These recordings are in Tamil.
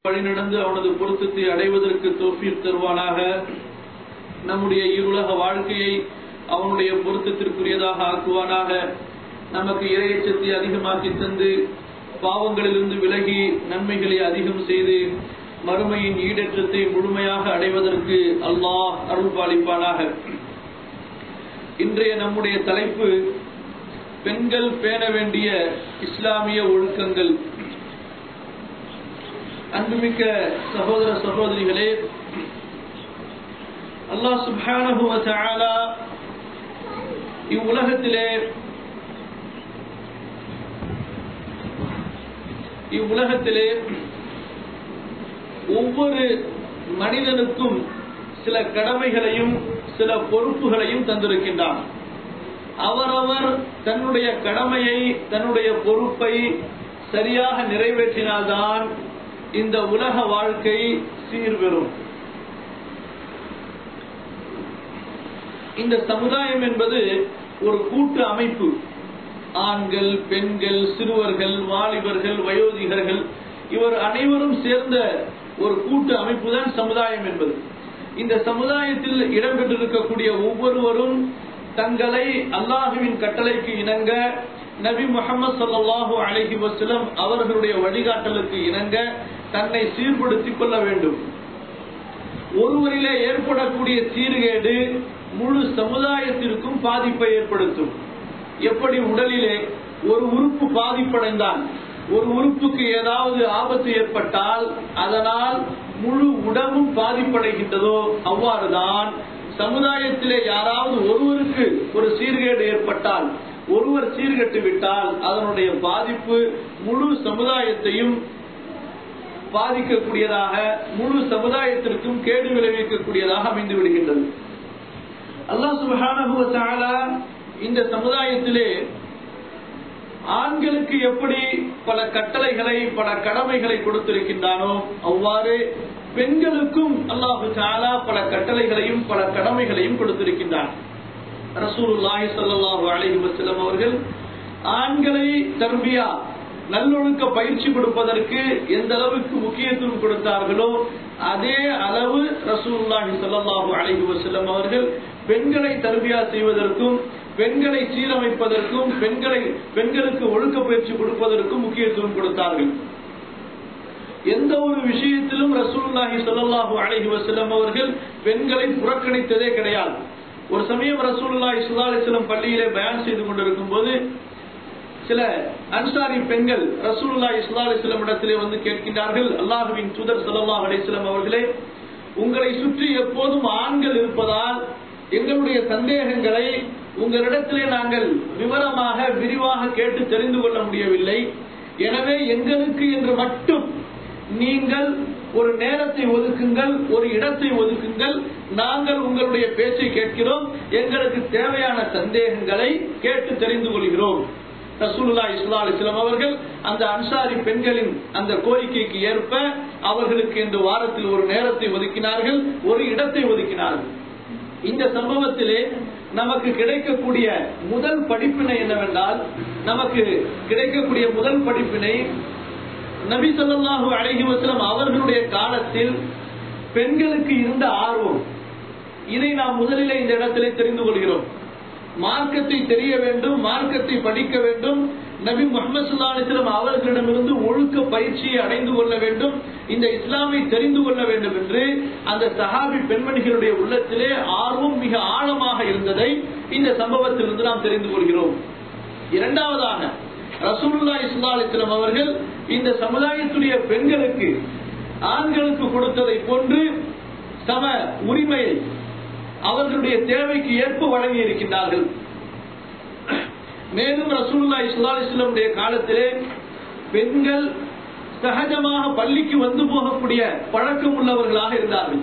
வழிநடந்து அவனது பொருத்தத்தை அடைவதற்கு தோஃபீர் தருவானாக நம்முடைய இருலக வாழ்க்கையை அவனுடைய பொருத்தத்திற்குரியதாக ஆக்குவானாக நமக்கு இறையச்சத்தை அதிகமாக்கி தந்து பாவங்களிலிருந்து விலகி நன்மைகளை அதிகம் செய்து மறுமையின் ஈடேற்றத்தை முழுமையாக அடைவதற்கு அல்லாஹ் அருள் பாலிப்பானாக இன்றைய நம்முடைய தலைப்பு பெண்கள் பேண வேண்டிய இஸ்லாமிய ஒழுக்கங்கள் அன்புமிக்க சகோதர சகோதரிகளே அல்லாஹ் சுப்ஹானஹு வ தஆலா இவ்வுலகத்திலே இவ்வுலகத்திலே ஒவ்வொரு மனிதனுக்கும் சில கடமைகளையும் சில பொறுப்புகளையும் தந்திருக்கின்றான் அவரவர் தன்னுடைய கடமையை தன்னுடைய பொறுப்பை சரியாக நிறைவேற்றினால்தான் இந்த உலக வாழ்க்கை சீர்பெறும் இந்த சமுதாயம் என்பது ஒரு கூட்டு அமைப்பு ஆண்கள் பெண்கள் சிறுவர்கள் வாலிபர்கள் வயோதிகர்கள் இவர் அனைவரும் சேர்ந்த ஒரு கூட்டு அமைப்பு தான் சமுதாயம் என்பது இந்த சமுதாயத்தில் இடம்பெற்றிருக்கக்கூடிய ஒவ்வொருவரும் தங்களை அல்லாஹுவின் கட்டளைக்கு இணங்க நபி முகமது சல்லாஹூ அலஹி வசலம் அவர்களுடைய வழிகாட்டலுக்கு இணங்க தன்னை சீர்படுத்திக் கொள்ள வேண்டும் ஒருவரிலே ஏற்படக்கூடிய சீர்கேடு முழு சமுதாயத்திற்கும் பாதிப்பை ஏற்படுத்தும் எப்படி உடலிலே ஒரு உறுப்பு பாதிப்படைந்தால் ஒரு உறுப்புக்கு ஏதாவது ஆபத்து ஏற்பட்டால் அதனால் முழு உடம்பும் பாதிப்படைகின்றதோ அவ்வாறுதான் சமுதாயத்திலே யாராவது ஒருவருக்கு ஒரு சீர்கேடு ஏற்பட்டால் ஒருவர் சீர்கெட்டு விட்டால் அதனுடைய பாதிப்பு முழு சமுதாயத்தையும் பாதிக்கக்கூடியதாக முழு சமுதாயத்திற்கும் கேடு விளைவிக்கக்கூடியதாக அமைந்து விடுகின்றது அல்லாஹ் சுபஹான இந்த சமுதாயத்திலே ஆண்களுக்கு எப்படி பல கட்டளைகளை பல கடமைகளை கொடுத்திருக்கின்றானோ அவ்வாறு பெண்களுக்கும் அல்லாஹு சாலா பல கட்டளைகளையும் பல கடமைகளையும் கொடுத்திருக்கின்றான் ரசூலுல்லாஹி ஸல்லல்லாஹு அலைஹி வஸல்லம் அவர்கள் ஆண்களை தர்பியா நல்லொழுக்க பயிற்சி கொடுப்பதற்கு எந்த அளவுக்கு முக்கியத்துவம் கொடுத்தார்களோ அதே அளவு ரசூலுல்லாஹி ஸல்லல்லாஹு அலைஹி வஸல்லம் அவர்கள் பெண்களை தர்பியா செய்வதற்கும் பெண்களை சீரமைப்பதற்கும் பெண்களை பெண்களுக்கு ஒழுக்க பயிற்சி கொடுப்பதற்கும் முக்கியத்துவம் கொடுத்தார்கள் எந்த ஒரு விஷயத்திலும் ரசூலுல்லாஹி ஸல்லல்லாஹு அலைஹி வஸல்லம் அவர்கள் பெண்களை புறக்கணித்ததே கிடையாது ஒரு சமயம் ரசூலுல்லாஹி ஸல்லல்லாஹு அலைஹி வஸல்லம் பள்ளியிலே பயான் செய்து கொண்டிருக்கும் போது சில அன்சாரி பெண்கள் ரசூலுல்லாஹி ஸல்லல்லாஹு அலைஹி வஸல்லம் இடத்திலே வந்து கேட்கின்றார்கள் அல்லாஹ்வின் தூதர் ஸல்லல்லாஹு அலைஹி வஸல்லம் அவர்களே உங்களை சுற்றி எப்போதும் ஆண்கள் இருப்பதால் எங்களுடைய சந்தேகங்களை உங்களிடத்திலே நாங்கள் விவரமாக விரிவாக கேட்டு தெரிந்து கொள்ள முடியவில்லை எனவே எங்களுக்கு என்று மட்டும் நீங்கள் ஒரு நேரத்தை ஒதுக்குங்கள் ஒரு இடத்தை ஒதுக்குங்கள் நாங்கள் உங்களுடைய பேச்சை கேட்கிறோம் எங்களுக்கு தேவையான சந்தேகங்களை கேட்டு தெரிந்து கொள்கிறோம் ரசூலுல்லா இஸ்லா அலிஸ்லாம் அவர்கள் அந்த அன்சாரி பெண்களின் அந்த கோரிக்கைக்கு ஏற்ப அவர்களுக்கு இந்த வாரத்தில் ஒரு நேரத்தை ஒதுக்கினார்கள் ஒரு இடத்தை ஒதுக்கினார்கள் இந்த சம்பவத்திலே நமக்கு கிடைக்கக்கூடிய முதல் படிப்பினை என்னவென்றால் நமக்கு கிடைக்கக்கூடிய முதல் படிப்பினை நபி சொல்லாஹு அழகி வசலம் அவர்களுடைய காலத்தில் பெண்களுக்கு இருந்த ஆர்வம் இதை நாம் முதலிலே இந்த இடத்திலே தெரிந்து கொள்கிறோம் மார்க்கத்தை தெரிய வேண்டும் மார்க்கத்தை படிக்க வேண்டும் நபி முகமது சுல்லாஸ்லம் அவர்களிடமிருந்து ஒழுக்க பயிற்சியை அடைந்து கொள்ள வேண்டும் இந்த இஸ்லாமை தெரிந்து கொள்ள வேண்டும் என்று அந்த சஹாபி பெண்மணிகளுடைய உள்ளத்திலே ஆர்வம் மிக ஆழமாக இருந்ததை இந்த சம்பவத்திலிருந்து நாம் தெரிந்து கொள்கிறோம் இரண்டாவதாக ரசூல்லா இஸ்லா அலிஸ்லாம் அவர்கள் இந்த சமுதாயத்துடைய பெண்களுக்கு ஆண்களுக்கு கொடுத்ததை போன்று சம உரிமையை அவர்களுடைய தேவைக்கு ஏற்ப வழங்கி இருக்கின்றார்கள் மேலும் ரசூல்லா இஸ்லா இஸ்லாமுடைய காலத்திலே பெண்கள் சகஜமாக பள்ளிக்கு வந்து போகக்கூடிய பழக்கம் உள்ளவர்களாக இருந்தார்கள்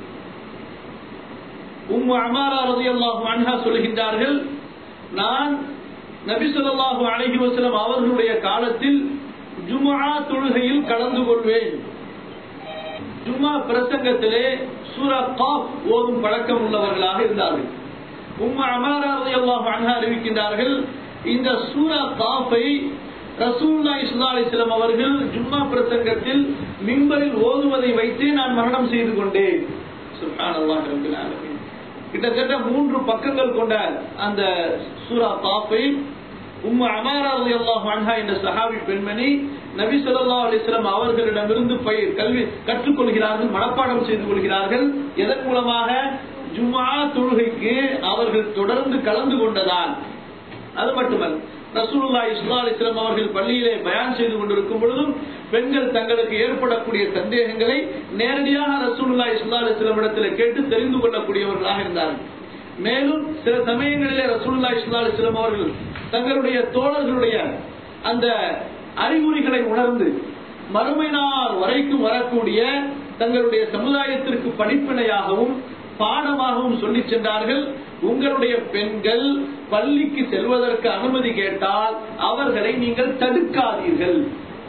உம் அமாரா ரதி அல்லாஹு அன்ஹா சொல்கின்றார்கள் நான் நபி சொல்லாஹு அலஹி வசலம் அவர்களுடைய காலத்தில் ஜுமா தொழுகையில் கலந்து கொள்வேன் ஜும்மா பிரசங்கத்திலே சூரா காப் ஓதும் பழக்கம் உள்ளவர்களாக இருந்தார்கள் உம்ம அமாரா ரதி அல்லாஹு அன்ஹா அறிவிக்கின்றார்கள் இந்த சூரா காஃபை ரசூல்லா இஸ்லா அலிஸ்லாம் அவர்கள் ஜும்மா பிரசங்கத்தில் மிம்பரில் ஓதுவதை வைத்தே நான் மரணம் செய்து கொண்டேன் சுப்ஹானல்லாஹ் ரப்பில் ஆலமீன் கிட்டத்தட்ட மூன்று பக்கங்கள் கொண்ட அந்த சூரா காஃபை உம்மு அமாரா ரலியல்லாஹு அன்ஹா என்ற சஹாபி பெண்மணி நபி ஸல்லல்லாஹு அலைஹி வஸல்லம் அவர்களிடமிருந்து பயிர் கல்வி கற்றுக்கொள்கிறார்கள் மனப்பாடம் செய்து கொள்கிறார்கள் எதன் மூலமாக ஜும்ஆ தொழுகைக்கு அவர்கள் தொடர்ந்து கலந்து கொண்டதால் அது மட்டுமல்ல ரசூலுல்லாஹி ஸல்லல்லாஹு அலைஹி வஸல்லம் அவர்கள் பள்ளியிலே பயான் செய்து கொண்டிருக்கும் பொழுதும் பெண்கள் தங்களுக்கு ஏற்படக்கூடிய சந்தேகங்களை நேரடியாக ரசூலுல்லாஹி ஸல்லல்லாஹு அலைஹி வஸல்லம் இடத்தில் கேட்டு தெரிந்து கொள்ளக்கூடியவர்களாக இருந்தார்கள் மேலும் சில சமயங்களிலே ரசூலுல்லாஹி ஸல்லல்லாஹு அலைஹி வஸல்லம் அவர்கள் தங்களுடைய தோழர்களுடைய அந்த அறிகுறிகளை உணர்ந்து மறுமை நாள் வரைக்கும் வரக்கூடிய தங்களுடைய சமுதாயத்திற்கு படிப்பினையாகவும் பாடமாகவும் சொல்லி சென்றார்கள் உங்களுடைய பெண்கள் பள்ளிக்கு செல்வதற்கு அனுமதி கேட்டால் அவர்களை நீங்கள் தடுக்காதீர்கள்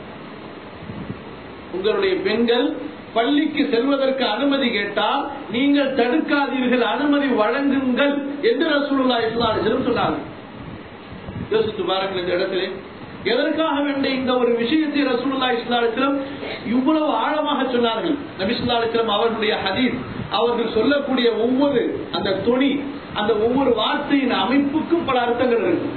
உங்களுடைய பெண்கள் பள்ளிக்கு செல்வதற்கு அனுமதி கேட்டால் நீங்கள் தடுக்காதீர்கள் அனுமதி வழங்குங்கள் என்று ரசூலுல்லா இஸ்லாம் சொன்னார்கள் யோசித்து பாருங்கள் இந்த இடத்திலே எதற்காக வேண்டிய இந்த ஒரு விஷயத்தை ரசூலுல்லா இஸ்லாத்திலும் இவ்வளவு ஆழமாக சொன்னார்கள் நபிசுல்லா அலிஸ்லாம் அவர்களுடைய ஹதீஸ் அவர்கள் சொல்லக்கூடிய ஒவ்வொரு அந்த தொனி அந்த ஒவ்வொரு வார்த்தையின் அமைப்புக்கும் பல அர்த்தங்கள் இருக்கு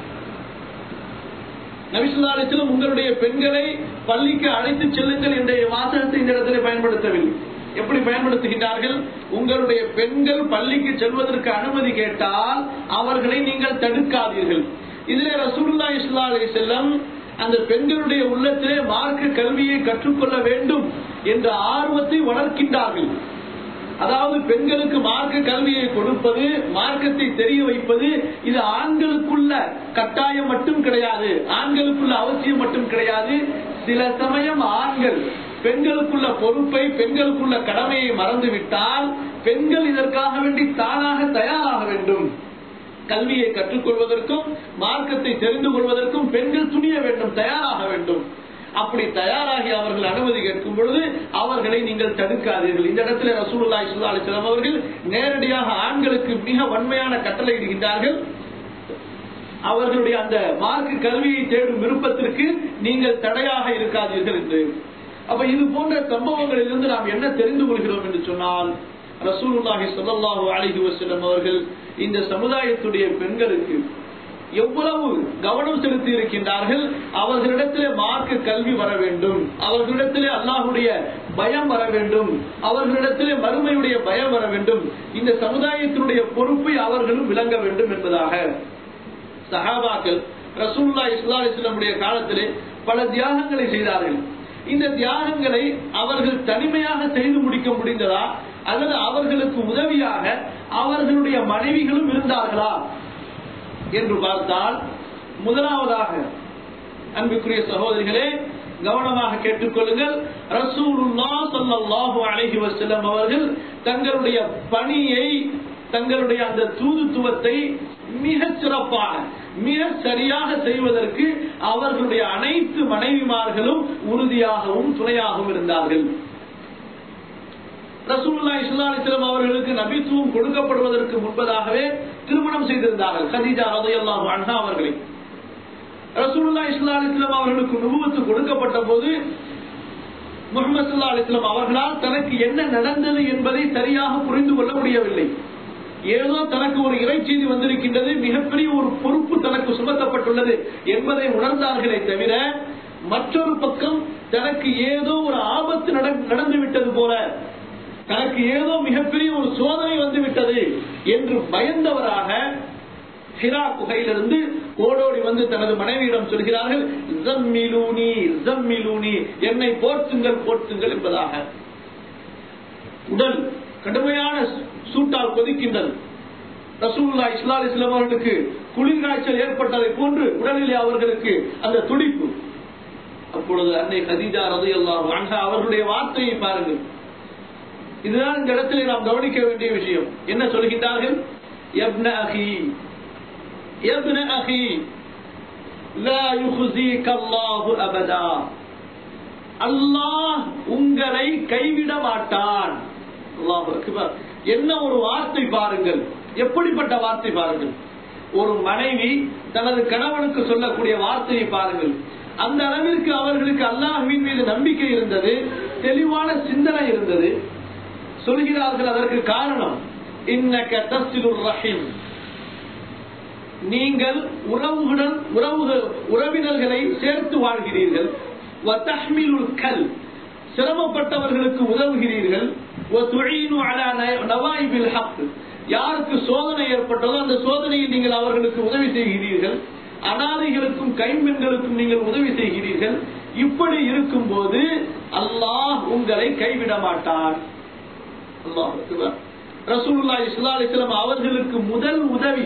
நபிசுல்லா அலிஸ்லாம் உங்களுடைய பெண்களை பள்ளிக்கு அழைத்து செல்லுங்கள் என்ற வாசகத்தை இந்த இடத்திலே பயன்படுத்தவில்லை எப்படி பயன்படுத்துகின்றார்கள் உங்களுடைய பெண்கள் பள்ளிக்கு செல்வதற்கு அனுமதி கேட்டால் அவர்களை நீங்கள் தடுக்காதீர்கள் இதிலே ரசூல்லா இஸ்லா அலி செல்லம் அந்த பெண்களுடைய உள்ளத்திலே மார்க்க கல்வியை கற்றுக்கொள்ள வேண்டும் என்ற ஆர்வத்தை வளர்க்கின்றார்கள் அதாவது பெண்களுக்கு மார்க்க கல்வியை கொடுப்பது மார்க்கத்தை தெரிய வைப்பது இது ஆண்களுக்குள்ள கட்டாயம் மட்டும் கிடையாது ஆண்களுக்குள்ள அவசியம் மட்டும் கிடையாது சில சமயம் ஆண்கள் பெண்களுக்குள்ள பொறுப்பை பெண்களுக்குள்ள கடமையை மறந்துவிட்டால் பெண்கள் இதற்காக வேண்டி தானாக தயாராக வேண்டும் கல்வியை கற்றுக்கொள்வதற்கும் மார்க்கத்தை தெரிந்து கொள்வதற்கும் பெண்கள் துணிய வேண்டும் தயாராக வேண்டும் அப்படி தயாராகி அவர்கள் அனுமதி கேட்கும் பொழுது அவர்களை நீங்கள் தடுக்காதீர்கள் இந்த இடத்துல ரசூலுல்லா இஸ்லா அலிஸ்லாம் அவர்கள் நேரடியாக ஆண்களுக்கு மிக வன்மையான கட்டளை இடுகின்றார்கள் அவர்களுடைய அந்த மார்க்க கல்வியை தேடும் விருப்பத்திற்கு நீங்கள் தடையாக இருக்காதீர்கள் என்று அப்ப இது போன்ற சம்பவங்களிலிருந்து நாம் என்ன தெரிந்து கொள்கிறோம் என்று சொன்னால் ரசூலுல்லாஹி ஸல்லல்லாஹு அலைஹி வஸல்லம் அவர்கள் இந்த சமுதாயத்துடைய பெண்களுக்கு எவ்வளவு கவனம் செலுத்தி இருக்கின்றார்கள் அவர்களிடத்திலே மார்க்க கல்வி வர வேண்டும் அவர்களிடத்திலே அல்லாஹுடைய பயம் வர வேண்டும் அவர்களிடத்திலே மறுமையுடைய பயம் வர வேண்டும் இந்த சமுதாயத்தினுடைய பொறுப்பை அவர்களும் விளங்க வேண்டும் என்பதாக சஹாபாக்கள் ரசூல்லா இஸ்லா இஸ்லாமுடைய காலத்திலே பல தியாகங்களை செய்தார்கள் இந்த தியாகங்களை அவர்கள் தனிமையாக செய்து முடிக்க முடிந்ததா அல்லது அவர்களுக்கு உதவியாக அவர்களுடைய மனைவிகளும் இருந்தார்களா என்று பார்த்தால் முதலாவதாக அன்புக்குரிய சகோதரிகளே கவனமாக கேட்டுக்கொள்ளுங்கள் ரசூலுல்லா ஸல்லல்லாஹு அலைஹி வஸல்லம் அவர்கள் தங்களுடைய பணியை தங்களுடைய அந்த தூதுத்துவத்தை மிக சிறப்பாக மிக சரியாக செய்வதற்கு அவர்களுடைய அனைத்து மனைவிமார்களும் உறுதியாகவும் துணையாகவும் இருந்தார்கள் ரசூல்லா இஸ்லாமிஸ்லம் அவர்களுக்கு நபித்துவம் கொடுக்கப்படுவதற்கு முன்பதாகவே திருமணம் செய்திருந்தார்கள் கதீஜா ரதையல்லாம் அன்ஹா அவர்களை ரசூல்லா இஸ்லாமிஸ்லம் அவர்களுக்கு நுபுவத்து கொடுக்கப்பட்ட போது முகமது சல்லா அலிஸ்லாம் அவர்களால் தனக்கு என்ன நடந்தது என்பதை சரியாக புரிந்து கொள்ள முடியவில்லை ஏதோ தனக்கு ஒரு இறைச்செய்தி வந்திருக்கின்றது மிகப்பெரிய ஒரு பொறுப்பு தனக்கு சுமத்தப்பட்டுள்ளது என்பதை உணர்ந்தார்களே தவிர மற்றொரு பக்கம் தனக்கு ஏதோ ஒரு ஆபத்து நடந்து விட்டது போல தனக்கு ஏதோ மிகப்பெரிய ஒரு சோதனை வந்து விட்டது என்று பயந்தவராக ஹிரா குகையிலிருந்து ஓடோடி வந்து தனது மனைவியிடம் சொல்கிறார்கள் ஜம்மிலூனி ஜம்மிலூனி என்னை போர்த்துங்கள் போர்த்துங்கள் என்பதாக உடல் கடுமையான சூட்டால் கொதிக்கின்றது ரசூல்லா இஸ்லா இஸ்லாம் அவர்களுக்கு குளிர் காய்ச்சல் ஏற்பட்டதை போன்று உடலிலே அவர்களுக்கு அந்த துடிப்பு அப்பொழுது அன்னை கதீஜா ரதையெல்லாம் அவர்களுடைய வார்த்தையை பாருங்கள் இதுதான் இந்த இடத்திலே நாம் கவனிக்க வேண்டிய விஷயம் என்ன சொல்கின்றார்கள் ابن أخي ابن أخي لا يخزيك الله أبدا அல்லாஹ் உங்களை கைவிட மாட்டான் அல்லாஹ் அக்பர் என்ன ஒரு வார்த்தை பாருங்கள் எப்படிப்பட்ட வார்த்தை பாருங்கள் ஒரு மனைவி தனது கணவனுக்கு சொல்லக்கூடிய வார்த்தையை பாருங்கள் அந்த அளவிற்கு அவர்களுக்கு அல்லாஹுவின் மீது நம்பிக்கை இருந்தது தெளிவான சிந்தனை இருந்தது சொல்கிறார்கள் அதற்கு காரணம் இன்னக்க தஸ்திலுர் ரஹீம் நீங்கள் உறவுடன் உறவுகள் உறவினர்களை சேர்த்து வாழ்கிறீர்கள் வத்தஹ்மிலுல் கல் சிரமப்பட்டவர்களுக்கு உதவுகிறீர்கள் وتعينوا على نوائب الحق யாருக்கு சோதனை ஏற்பட்டதோ அந்த சோதனையில் நீங்கள் அவர்களுக்கு உதவி செய்கிறீர்கள் அனாதைகளுக்கும் கைம்பெண்களுக்கும் நீங்கள் உதவி செய்கிறீர்கள் இப்படி இருக்கும் போது அல்லாஹ் உங்களை கைவிட மாட்டான் அல்லாஹ் அக்பர். ரசூலுல்லாஹி ஸல்லல்லாஹு அலைஹி வஸல்லம் அவர்களுக்கு முதல் உதவி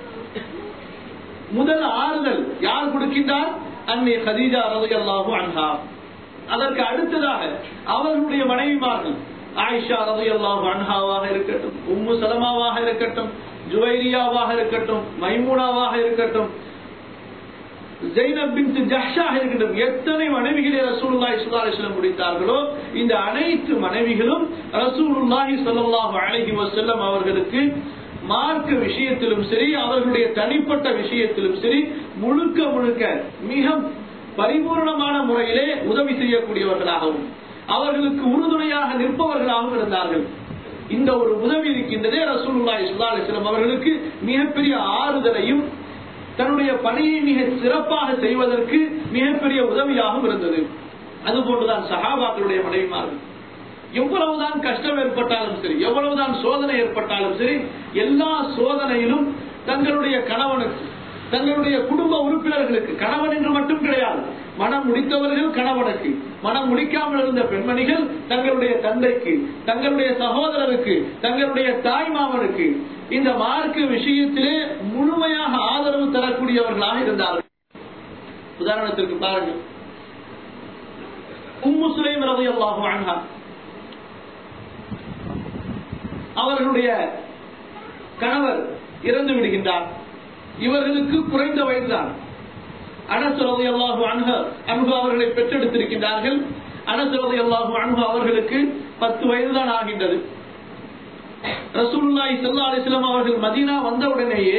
முதல் ஆறுதல் யார் கொடுக்கின்றார் அன்னை ஹதீஜா ரலியல்லாஹு அன்ஹா அதற்கு அடுத்ததாக அவர்களுடைய மனைவிமார்கள் ஆயிஷா ரலியல்லாஹு அன்ஹாவாக இருக்கட்டும் உம்மு சலமாவாக இருக்கட்டும் ஜுவைரியாவாக இருக்கட்டும் மைமூனாவாக இருக்கட்டும் ஜெய்னப் பின் ஜஹ்ஷாக இருக்கட்டும் எத்தனை மனைவிகளை ரசூலுல்லாஹி ஸல்லல்லாஹு அலைஹி வஸல்லம் முடித்தார்களோ இந்த அனைத்து மனைவிகளும் ரசூலுல்லாஹி ஸல்லல்லாஹு அலைஹி வஸல்லம் அவர்களுக்கு மார்க்க விஷயத்திலும் சரி அவர்களுடைய தனிப்பட்ட விஷயத்திலும் சரி முழுக்க முழுக்க மிக பரிபூர்ணமான முறையிலே உதவி செய்யக்கூடியவர்களாகவும் அவர்களுக்கு உறுதுணையாக நிற்பவர்களாகவும் இருந்தார்கள் இந்த ஒரு உதவி இருக்கின்றதே ரசூலுல்லாஹி ஸல்லல்லாஹு அலைஹி வஸல்லம் அவர்களுக்கு மிகப்பெரிய ஆறுதலையும் தன்னுடைய பணியை மிக சிறப்பாக செய்வதற்கு மிகப்பெரிய உதவியாகவும் இருந்தது அதுபோன்றுதான் சஹாபாக்களுடைய மனைவிமார்கள் எவ்வளவுதான் கஷ்டம் ஏற்பட்டாலும் சரி எவ்வளவுதான் சோதனை ஏற்பட்டாலும் சரி எல்லா சோதனையிலும் தங்களுடைய கணவனுக்கு தங்களுடைய குடும்ப உறுப்பினர்களுக்கு கணவன் என்று மட்டும் கிடையாது மனம் முடித்தவர்கள் கணவனுக்கு மனம் முடிக்காமல் இருந்த பெண்மணிகள் தங்களுடைய தந்தைக்கு தங்களுடைய சகோதரருக்கு தங்களுடைய தாய் மாமனுக்கு இந்த மார்க்க விஷயத்திலே முழுமையாக ஆதரவு தரக்கூடியவர்களாக இருந்தார்கள் உதாரணத்திற்கு பாருங்கள் உம்மு சுலைம் ரலியல்லாஹு அன்ஹா அவர்களுடைய கணவர் இறந்து விடுகின்றார் இவர்களுக்கு குறைந்த வயதுதான் அனசுரதை அல்லாஹு அணுக அன்பு அவர்களை பெற்றெடுத்திருக்கின்றார்கள் அனசுரதை அல்லாஹு அணுக அவர்களுக்கு பத்து வயதுதான் ஆகின்றது ரசூலுல்லாஹி ஸல்லல்லாஹு அலைஹி வஸல்லம் அவர்கள் மதீனா வந்தவுடனேயே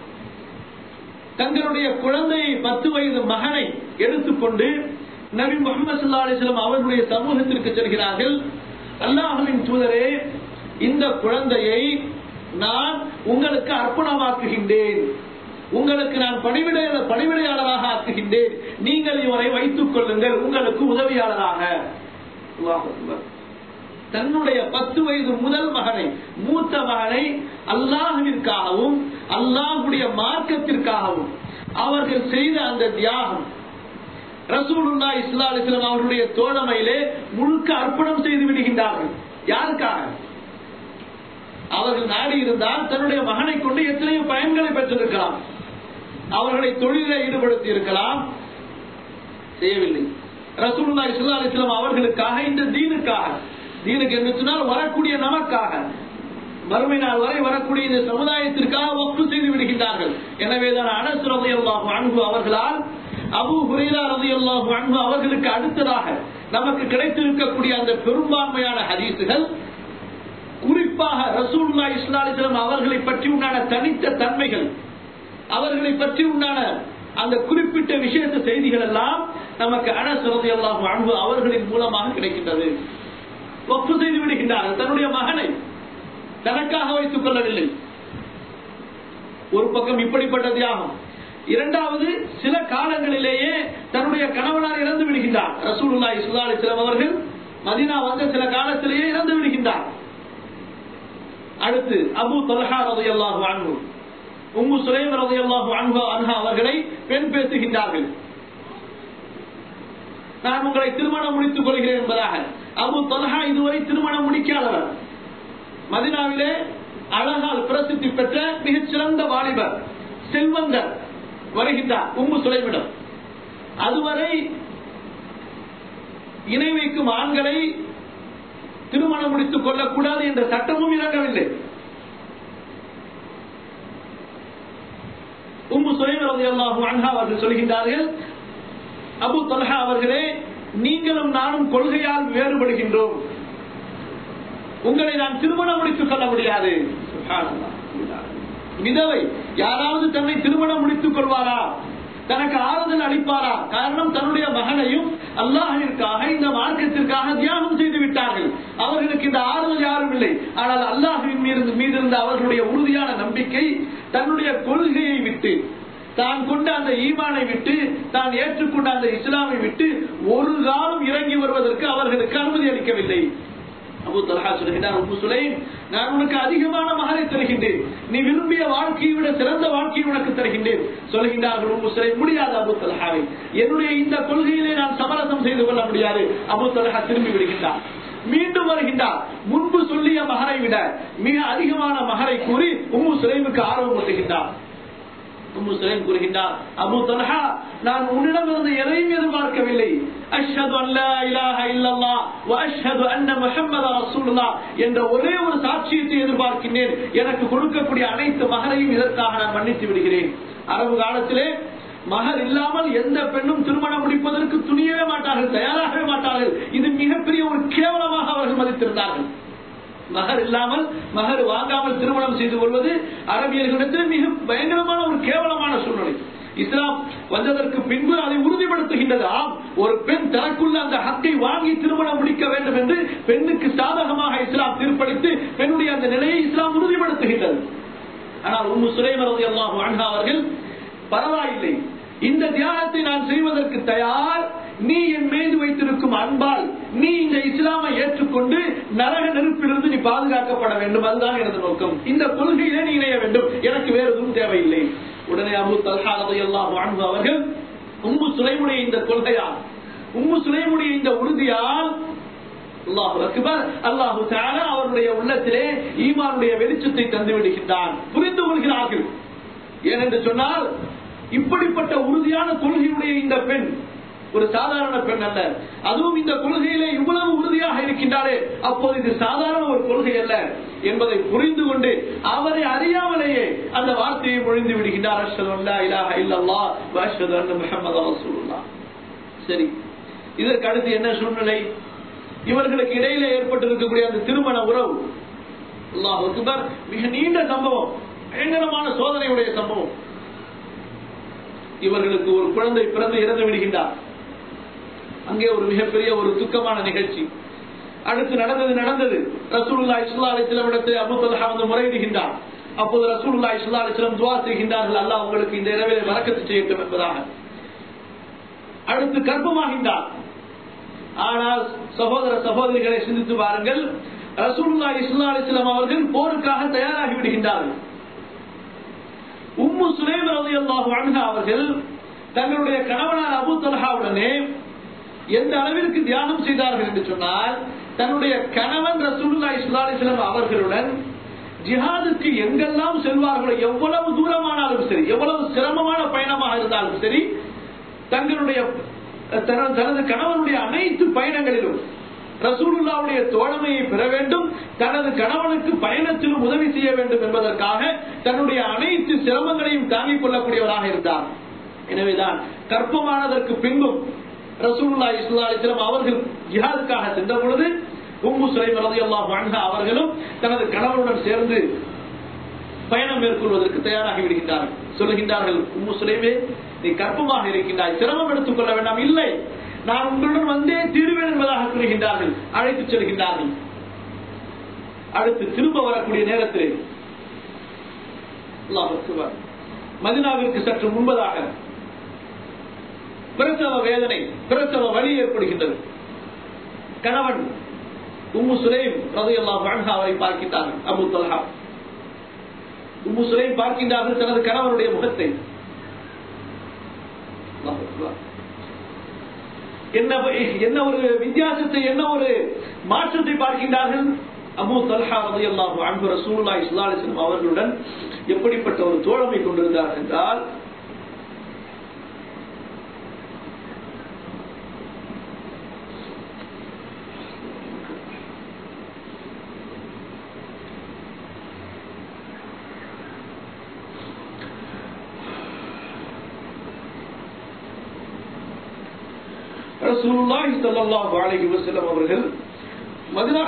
தங்களுடைய குழந்தையை பத்து வயது மகனை எடுத்துக்கொண்டு நபி முகமது ஸல்லல்லாஹு அலைஹி வஸல்லம் அவர்களுடைய சமூகத்திற்கு செல்கிறார்கள் அல்லாஹ்வின் தூதரே இந்த குழந்தையை நான் உங்களுக்கு அர்ப்பணமாக்குகின்றேன் உங்களுக்கு நான் பணிவிட பணிவிடையாளராக ஆக்குகின்றேன் நீங்கள் இவரை வைத்துக் கொள்ளுங்கள் உங்களுக்கு உதவியாளராக அல்லாஹ் அக்பர். தன்னுடைய பத்து வயது முதல் மகனை மூத்த மகனை அல்லாஹுவிற்காகவும் அல்லாஹுடைய மார்க்கத்திற்காகவும் அவர்கள் செய்த அந்த தியாகம் ரசூலுல்லா இஸ்லா அலிஸ்லாம் அவர்களுடைய தோழமையிலே முழுக்க அர்ப்பணம் செய்து விடுகின்றார்கள் யாருக்காக அவர்கள் நாடி இருந்தால் தன்னுடைய மகனை கொண்டு எத்தனையோ பயன்களை பெற்றிருக்கலாம் அவர்களை தொழிலை ஈடுபடுத்தி இருக்கலாம் செய்யவில்லை ரசூலுல்லா இஸ்லா அலிஸ்லாம் அவர்களுக்காக இந்த தீனுக்காக தீனுக்கு என்று சொன்னால் வரக்கூடிய நமக்காக மறுமை நாள் வரை வரக்கூடிய இந்த சமுதாயத்திற்காக ஒப்பு செய்து விடுகின்றார்கள் எனவேதான் அனஸ் ரதையல்லாஹு அன்பு அவர்களால் அபு ஹுரைரா ரதையல்லாஹு அன்பு அவர்களுக்கு அடுத்ததாக நமக்கு கிடைத்திருக்கக்கூடிய அந்த பெரும்பான்மையான ஹதீசுகள் குறிப்பாக ரசூல்லா இஸ்லாலிஸ்லாம் அவர்களை பற்றி உண்டான தனித்த தன்மைகள் அவர்களை பற்றி உண்டான அந்த குறிப்பிட்ட விஷயத்த செய்திகள் எல்லாம் நமக்கு அனசுரதி அல்லாஹு அன்பு அவர்களின் மூலமாக கிடைக்கின்றது ஒப்பு செய்து விடுகின்றார்கள் தன்னுடைய மகனை தனக்காக வைத்துக் கொள்ளவில்லை ஒரு பக்கம் இப்படிப்பட்ட தியாகம் இரண்டாவது சில காலங்களிலேயே தன்னுடைய கணவனார் இறந்து விடுகின்றார் ரசூலுல்லா இஸ்லா அலிஸ்லாம் அவர்கள் மதினா வந்த சில காலத்திலேயே இறந்து விடுகின்றார் அடுத்து அபு தொல்ஹா ரதையல்லாஹு அன்பு உம்மு சுலைம் ரதையல்லாஹு அன்பு அன்ஹா அவர்களை பெண் பேசுகின்றார்கள் நான் உங்களை திருமணம் முடித்துக் கொள்கிறேன் என்பதாக அபு தொல்ஹா இதுவரை திருமணம் முடிக்காதவர் மதினாவிலே அழகால் பிரசித்தி பெற்ற மிகச் சிறந்த வாலிபர் செல்வந்தர் வருகின்றார் உம்மு சுலைமிடம் அதுவரை இணை வைக்கும் ஆண்களை திருமணம் முடித்துக் கொள்ளக்கூடாது என்ற சட்டமும் இறங்கவில்லை உம்மு சுலைமரது அன்ஹா அவர்கள் சொல்கின்றார்கள் அபு தொல்ஹா அவர்களே நீங்களும் நானும் கொள்கையால் வேறுபடுகின்றோம் உங்களை நான் திருமணம் முடித்துக் கொள்ள முடியாது சுப்ஹானல்லாஹ். விதவை யாராவது தன்னை திருமணம் முடித்துக் கொள்வாரா தனக்கு ஆறுதல் அளிப்பாரா காரணம் தன்னுடைய மகனையும் அல்லாஹிற்காக இந்த மார்க்கத்திற்காக தியாகம் செய்து விட்டார்கள் அவர்களுக்கு இந்த ஆறுதல் யாரும் இல்லை ஆனால் அல்லாஹின் மீது மீது இருந்த அவர்களுடைய உறுதியான நம்பிக்கை தன்னுடைய கொள்கையை விட்டு தான் கொண்ட அந்த ஈமானை விட்டு தான் ஏற்றுக்கொண்ட அந்த இஸ்லாமை விட்டு ஒரு காலம் இறங்கி வருவதற்கு அவர்களுக்கு அனுமதி அளிக்கவில்லை அபு தலஹா சொல்கிறார் உப்பு சுலைம் நான் உனக்கு அதிகமான மகனை தருகின்றேன் நீ விரும்பிய வாழ்க்கையை விட சிறந்த வாழ்க்கையை உனக்கு தருகின்றேன் சொல்கின்றார்கள் உப்பு சுலைம் முடியாது அபு தலஹாவை என்னுடைய இந்த கொள்கையிலே நான் சமரசம் செய்து கொள்ள முடியாது அபு தலஹா திரும்பி விடுகின்றார் மீண்டும் வருகின்றார் முன்பு சொல்லிய மகரை விட மிக அதிகமான மகரை கூறி உம்மு சுலைமுக்கு ஆர்வம் ஊட்டுகின்றார் உம்மு சுலைம் கூறுகின்றார் அபு தல்ஹா நான் உன்னிடமிருந்து எதையும் எதிர்பார்க்கவில்லை அஷ்ஹது அல்லா இலாஹ இல்லல்லாஹ் வ அஷ்ஹது அன்ன முஹம்மத ரசூலுல்லாஹ் என்ற ஒரே ஒரு சாட்சியத்தை எதிர்பார்க்கின்றேன் எனக்கு கொடுக்கக்கூடிய அனைத்து மகரையும் இதற்காக நான் மன்னித்து விடுகிறேன் அரபு காலத்திலே மகர் இல்லாமல் எந்த பெண்ணும் திருமணம் முடிப்பதற்கு துணியவே மாட்டார்கள் தயாராகவே மாட்டார்கள் இது மிகப்பெரிய ஒரு கேவலமாக அவர்கள் மதித்திருந்தார்கள் மகர் இல்லாமல் மகர் வாங்காமல் திருமணம் செய்து கொள்வது அரபியர்களிடத்தில் மிக பயங்கரமான ஒரு கேவலமான சூழ்நிலை இஸ்லாம் வந்ததற்கு பின்பு அதை உறுதிப்படுத்துகின்றது ஆம் ஒரு பெண் தனக்குள்ள அந்த ஹக்கை வாங்கி திருமணம் முடிக்க வேண்டும் என்று பெண்ணுக்கு சாதகமாக இஸ்லாம் தீர்ப்பளித்து பெண்ணுடைய அந்த நிலையை இஸ்லாம் உறுதிப்படுத்துகின்றது ஆனால் உம்மு சுலைமரது அல்லாஹ் அவர்கள் பரவாயில்லை இந்த தியாகத்தை நான் செய்வதற்கு தயார் நீ என் மீது வைத்திருக்கும் அன்பால் நீ இந்த இஸ்லாமை ஏற்றுக்கொண்டு நரக நெருப்பிலிருந்து நீ பாதுகாக்கப்பட வேண்டும் அதுதான் எனது நோக்கம் இந்த கொள்கையிலே நீ இணைய வேண்டும் எனக்கு வேறு எதுவும் தேவையில்லை உடனே அபு தல்ஹா எல்லாம் வாழ்ந்து அவர்கள் உம்மு சுலைமுடைய இந்த கொள்கையால் உம்மு சுலைமுடைய இந்த உறுதியால் அல்லாஹு அக்பர் அல்லாஹு தஆலா அவருடைய உள்ளத்திலே ஈமானுடைய வெளிச்சத்தை தந்து விடுகின்றான் புரிந்து கொள்கிறார்கள் ஏனென்று சொன்னால் இப்படிப்பட்ட உறுதியான கொள்கையுடைய இந்த பெண் ஒரு சாதாரண பெண் அல்ல அதுவும் இந்த கொள்கையிலே இவ்வளவு உறுதியாக இருக்கின்றாரே அப்போது இது சாதாரண ஒரு கொள்கை அல்ல என்பதை புரிந்து கொண்டு அவரை அறியாமலேயே அந்த வார்த்தையை பொழிந்து விடுகின்றார் அஷ்ஹது அல்லா இலாஹ இல்லல்லாஹ் வ அஷ்ஹது அன்ன முஹம்மது ரசூலுல்லாஹ் சரி இதற்கு அடுத்து என்ன சூழ்நிலை இவர்களுக்கு இடையிலே ஏற்பட்டிருக்கக்கூடிய அந்த திருமண உறவு அல்லாஹ் அக்பர் மிக நீண்ட சம்பவம் பயங்கரமான சோதனையுடைய சம்பவம் இவர்களுக்கு ஒரு குழந்தை பிறந்து இறந்து விடுகின்றார் அங்கே ஒரு மிகப்பெரிய ஒரு துக்கமான நிகழ்ச்சி அடுத்து நடந்தது நடந்தது ரசூலுல்லா இஸ்லா அலிஸ்லாம் இடத்தில் அபு தல்ஹா வந்து முறையிடுகின்றார் அப்போது ரசூலுல்லா இஸ்லா அலிஸ்லாம் துவா செய்கின்றார்கள் அல்லாஹ் உங்களுக்கு இந்த இரவிலே வரக்கத்து செய்யட்டும் என்பதாக அடுத்து கர்ப்பமாகின்றார் ஆனால் சகோதர சகோதரிகளை சிந்தித்து பாருங்கள் ரசூலுல்லா இஸ்லா அலிஸ்லாம் அவர்கள் போருக்காக தயாராகி விடுகின்றார்கள் உம்மு சுலைம் ரலியல்லாஹு அன்ஹா அவர்கள் தங்களுடைய கணவனார் அபு தல்ஹாவுடனே எந்த அளவிற்கு தியானம் செய்தார்கள் என்று சொன்னால் தன்னுடைய கணவன் ரசூலுல்லாஹி ஸல்லல்லாஹு அலைஹி வஸல்லம் அவர்களுடன் ஜிஹாதுக்கு எங்கெல்லாம் செல்வார்களோ எவ்வளவு தூரமானாலும் சரி எவ்வளவு சிரமமான பயணமாக இருந்தாலும் சரி தங்களுடைய தன- தனது கணவனுடைய அனைத்து பயணங்களிலும் ரசூலுல்லாவுடைய தோழமையை பெற வேண்டும் தனது கணவனுக்கு பயணத்திலும் உதவி செய்ய வேண்டும் என்பதற்காக தன்னுடைய அனைத்து சிரமங்களையும் தாங்கிக் கொள்ளக்கூடியவராக இருந்தார் எனவேதான் கற்பமானதற்கு பின்பும் ரசூலுல்லா இஸ்லா அலிஸ்லாம் அவர்கள் ஜிஹாதுக்காக சென்ற பொழுது உம்மு சுலைம் ரலியல்லாஹு அன்ஹா அவர்களும் தனது கணவனுடன் சேர்ந்து பயணம் மேற்கொள்வதற்கு தயாராகி விடுகின்றார்கள் சொல்லுகின்றார்கள் உம்மு சுலைமே நீ கற்பமாக இருக்கின்றாய் சிரமம் எடுத்துக் கொள்ள வேண்டாம் இல்லை நான் உங்களுடன் வந்தே தீருவேன் என்பதாக கூறுகின்றார்கள் அழைத்துச் செல்கின்றார்கள் அடுத்து திரும்ப வரக்கூடிய நேரத்தில் அல்லாஹ் அக்பர். மதினாவிற்கு சற்று முன்பதாக பிரசவ வேதனை பிரசவ வலி ஏற்படுகின்றது கணவன் உம்மு சுலைம் ரதையெல்லாம் அவரை பார்க்கின்றார்கள் அபு தல்ஹா உம்மு சுலைம் பார்க்கின்றார்கள் தனது கணவனுடைய முகத்தை அல்லாஹ் அக்பர். என்ன என்ன ஒரு வித்தியாசத்தை என்ன ஒரு மாற்றத்தை பார்க்கின்றார்கள் அபு தல்ஹா ரலியல்லாஹு அன்ஹு ரசூலுல்லாஹி ஸல்லல்லாஹு அலைஹி வஸல்லம் அவர்களுடன் எப்படிப்பட்ட ஒரு தோழமை கொண்டிருந்தார் என்றால் ரசூலுல்லாஹி ஸல்லல்லாஹு அலைஹி வஸல்லம் அவர்கள் மதினா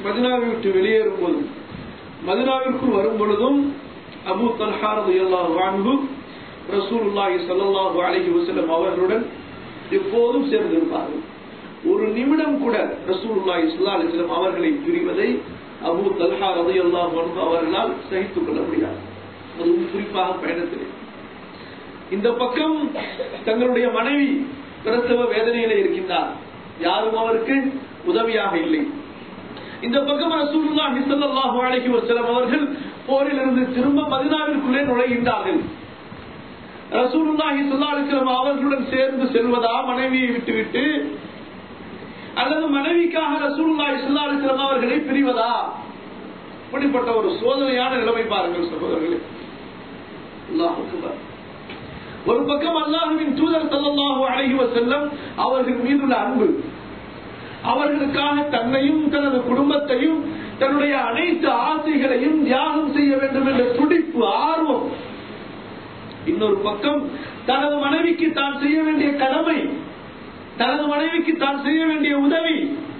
மதினாவை விட்டு வெளியேறும் போதும் மதினாவிற்குள் வரும் பொழுதும் அபு தல்ஹாரது எல்லா வான்கு ரசூலுல்லாஹி ஸல்லல்லாஹு அலைஹி வஸல்லம் அவர்களுடன் எப்போதும் சேர்ந்திருப்பார்கள் ஒரு நிமிடம் கூட ரசூலுல்லாஹி ஸல்லல்லாஹு அலைஹி வஸல்லம் அவர்களை பிரிவதை அபு தல்ஹா ரலியல்லாஹு அன்ஹு அவர்களால் சகித்துக் கொள்ள முடியாது அதுவும் குறிப்பாக பயணத்திலே இந்த பக்கம் தங்களுடைய மனைவி பிரசவ வேதனையில இருக்கின்றார் யாரும் அவருக்கு உதவியாக இல்லை இந்த பக்கம் ரசூலுல்லாஹி ஸல்லல்லாஹு அலைஹி வஸல்லம் அவர்கள் போரிலிருந்து திரும்ப மதீனாவிற்குள்ளே நுழைகின்றார்கள் ரசூலுல்லாஹி ஸல்லல்லாஹு அலைஹி வஸல்லம் அவர்களுடன் சேர்ந்து செல்வதா மனைவியை விட்டுவிட்டு அல்லது மனைவிக்காக ரசூலுல்லாஹி ஸல்லல்லாஹு அலைஹி வஸல்லம் அவர்களை பிரிவதா இப்படிப்பட்ட ஒரு சோதனையான நிலைமை பாருங்கள் சகோதரர்களே அல்லாஹ் அக்பர் ஒரு பக்கம் அல்லாஹுவின் தூதர் ஸல்லல்லாஹு அலைஹி வஸல்லம் அவர்கள் மீதுள்ள அன்பு அவர்களுக்காக தன்னையும் தனது குடும்பத்தையும் தன்னுடைய அனைத்து ஆசைகளையும் தியாகம் செய்ய வேண்டும் என்ற துடிப்பு ஆர்வம் இன்னொரு பக்கம் தனது மனைவிக்கு தான் செய்ய வேண்டிய கடமை தனது மனைவிக்கு தான் செய்ய வேண்டிய உதவி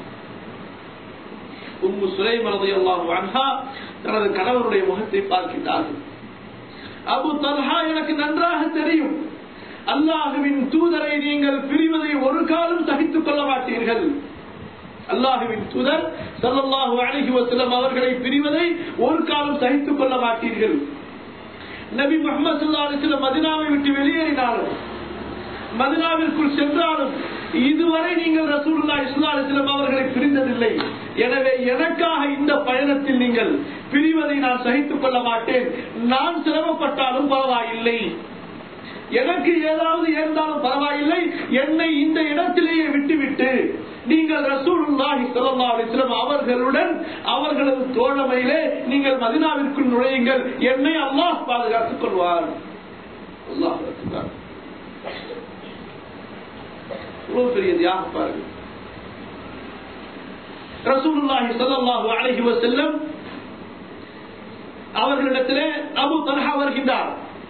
உம்மு சுலைம் ரலியல்லாஹு அன்ஹா தனது கணவனுடைய முகத்தை பார்க்கின்றார்கள் அபு தல்ஹா எனக்கு நன்றாக தெரியும் அல்லாஹுவின் தூதரை நீங்கள் பிரிவதை ஒரு காலம் சகித்துக் கொள்ள மாட்டீர்கள் அல்லாஹுவின் தூதர் ஸல்லல்லாஹு அலைஹி வஸல்லம் அவர்களை பிரிவதை ஒரு காலம் சகித்துக் கொள்ள மாட்டீர்கள் நபி முகமது ஸல்லல்லாஹு அலைஹி வஸல்லம் மதீனாவை விட்டு வெளியேறினாலும் மதினாவிற்குள் சென்றாலும் இதுவரை நீங்கள் ரசூலுல்லாஹி ஸல்லல்லாஹு அலைஹி வஸல்லம் அவர்களை பிரிந்ததில்லை எனவே எனக்காக இந்த பயணத்தில் நீங்கள் பிரிவதை நான் சகித்துக் கொள்ள மாட்டேன் நான் சிரமப்பட்டாலும் பரவாயில்லை எனக்கு ஏதாவது இருந்தாலும் பரவாயில்லை என்னை இந்த இடத்திலேயே விட்டுவிட்டு நீங்கள் ரசூலுல்லாஹி ஸல்லல்லாஹு அலைஹி வஸல்லம் அவர்களுடன் அவர்களது தோழமையிலே நீங்கள் மதீனாவிற்குள் நுழையுங்கள் என்னை அல்லாஹ் பாதுகாத்துக் கொள்வார் அல்லாஹ் அக்பர் இவ்வளவு பெரிய தியாகம் பாருங்க ரசூலுல்லாஹி ஸல்லல்லாஹு அலைஹி வஸல்லம் அவர்களிடத்திலே அபு தல்ஹா வருகின்றார்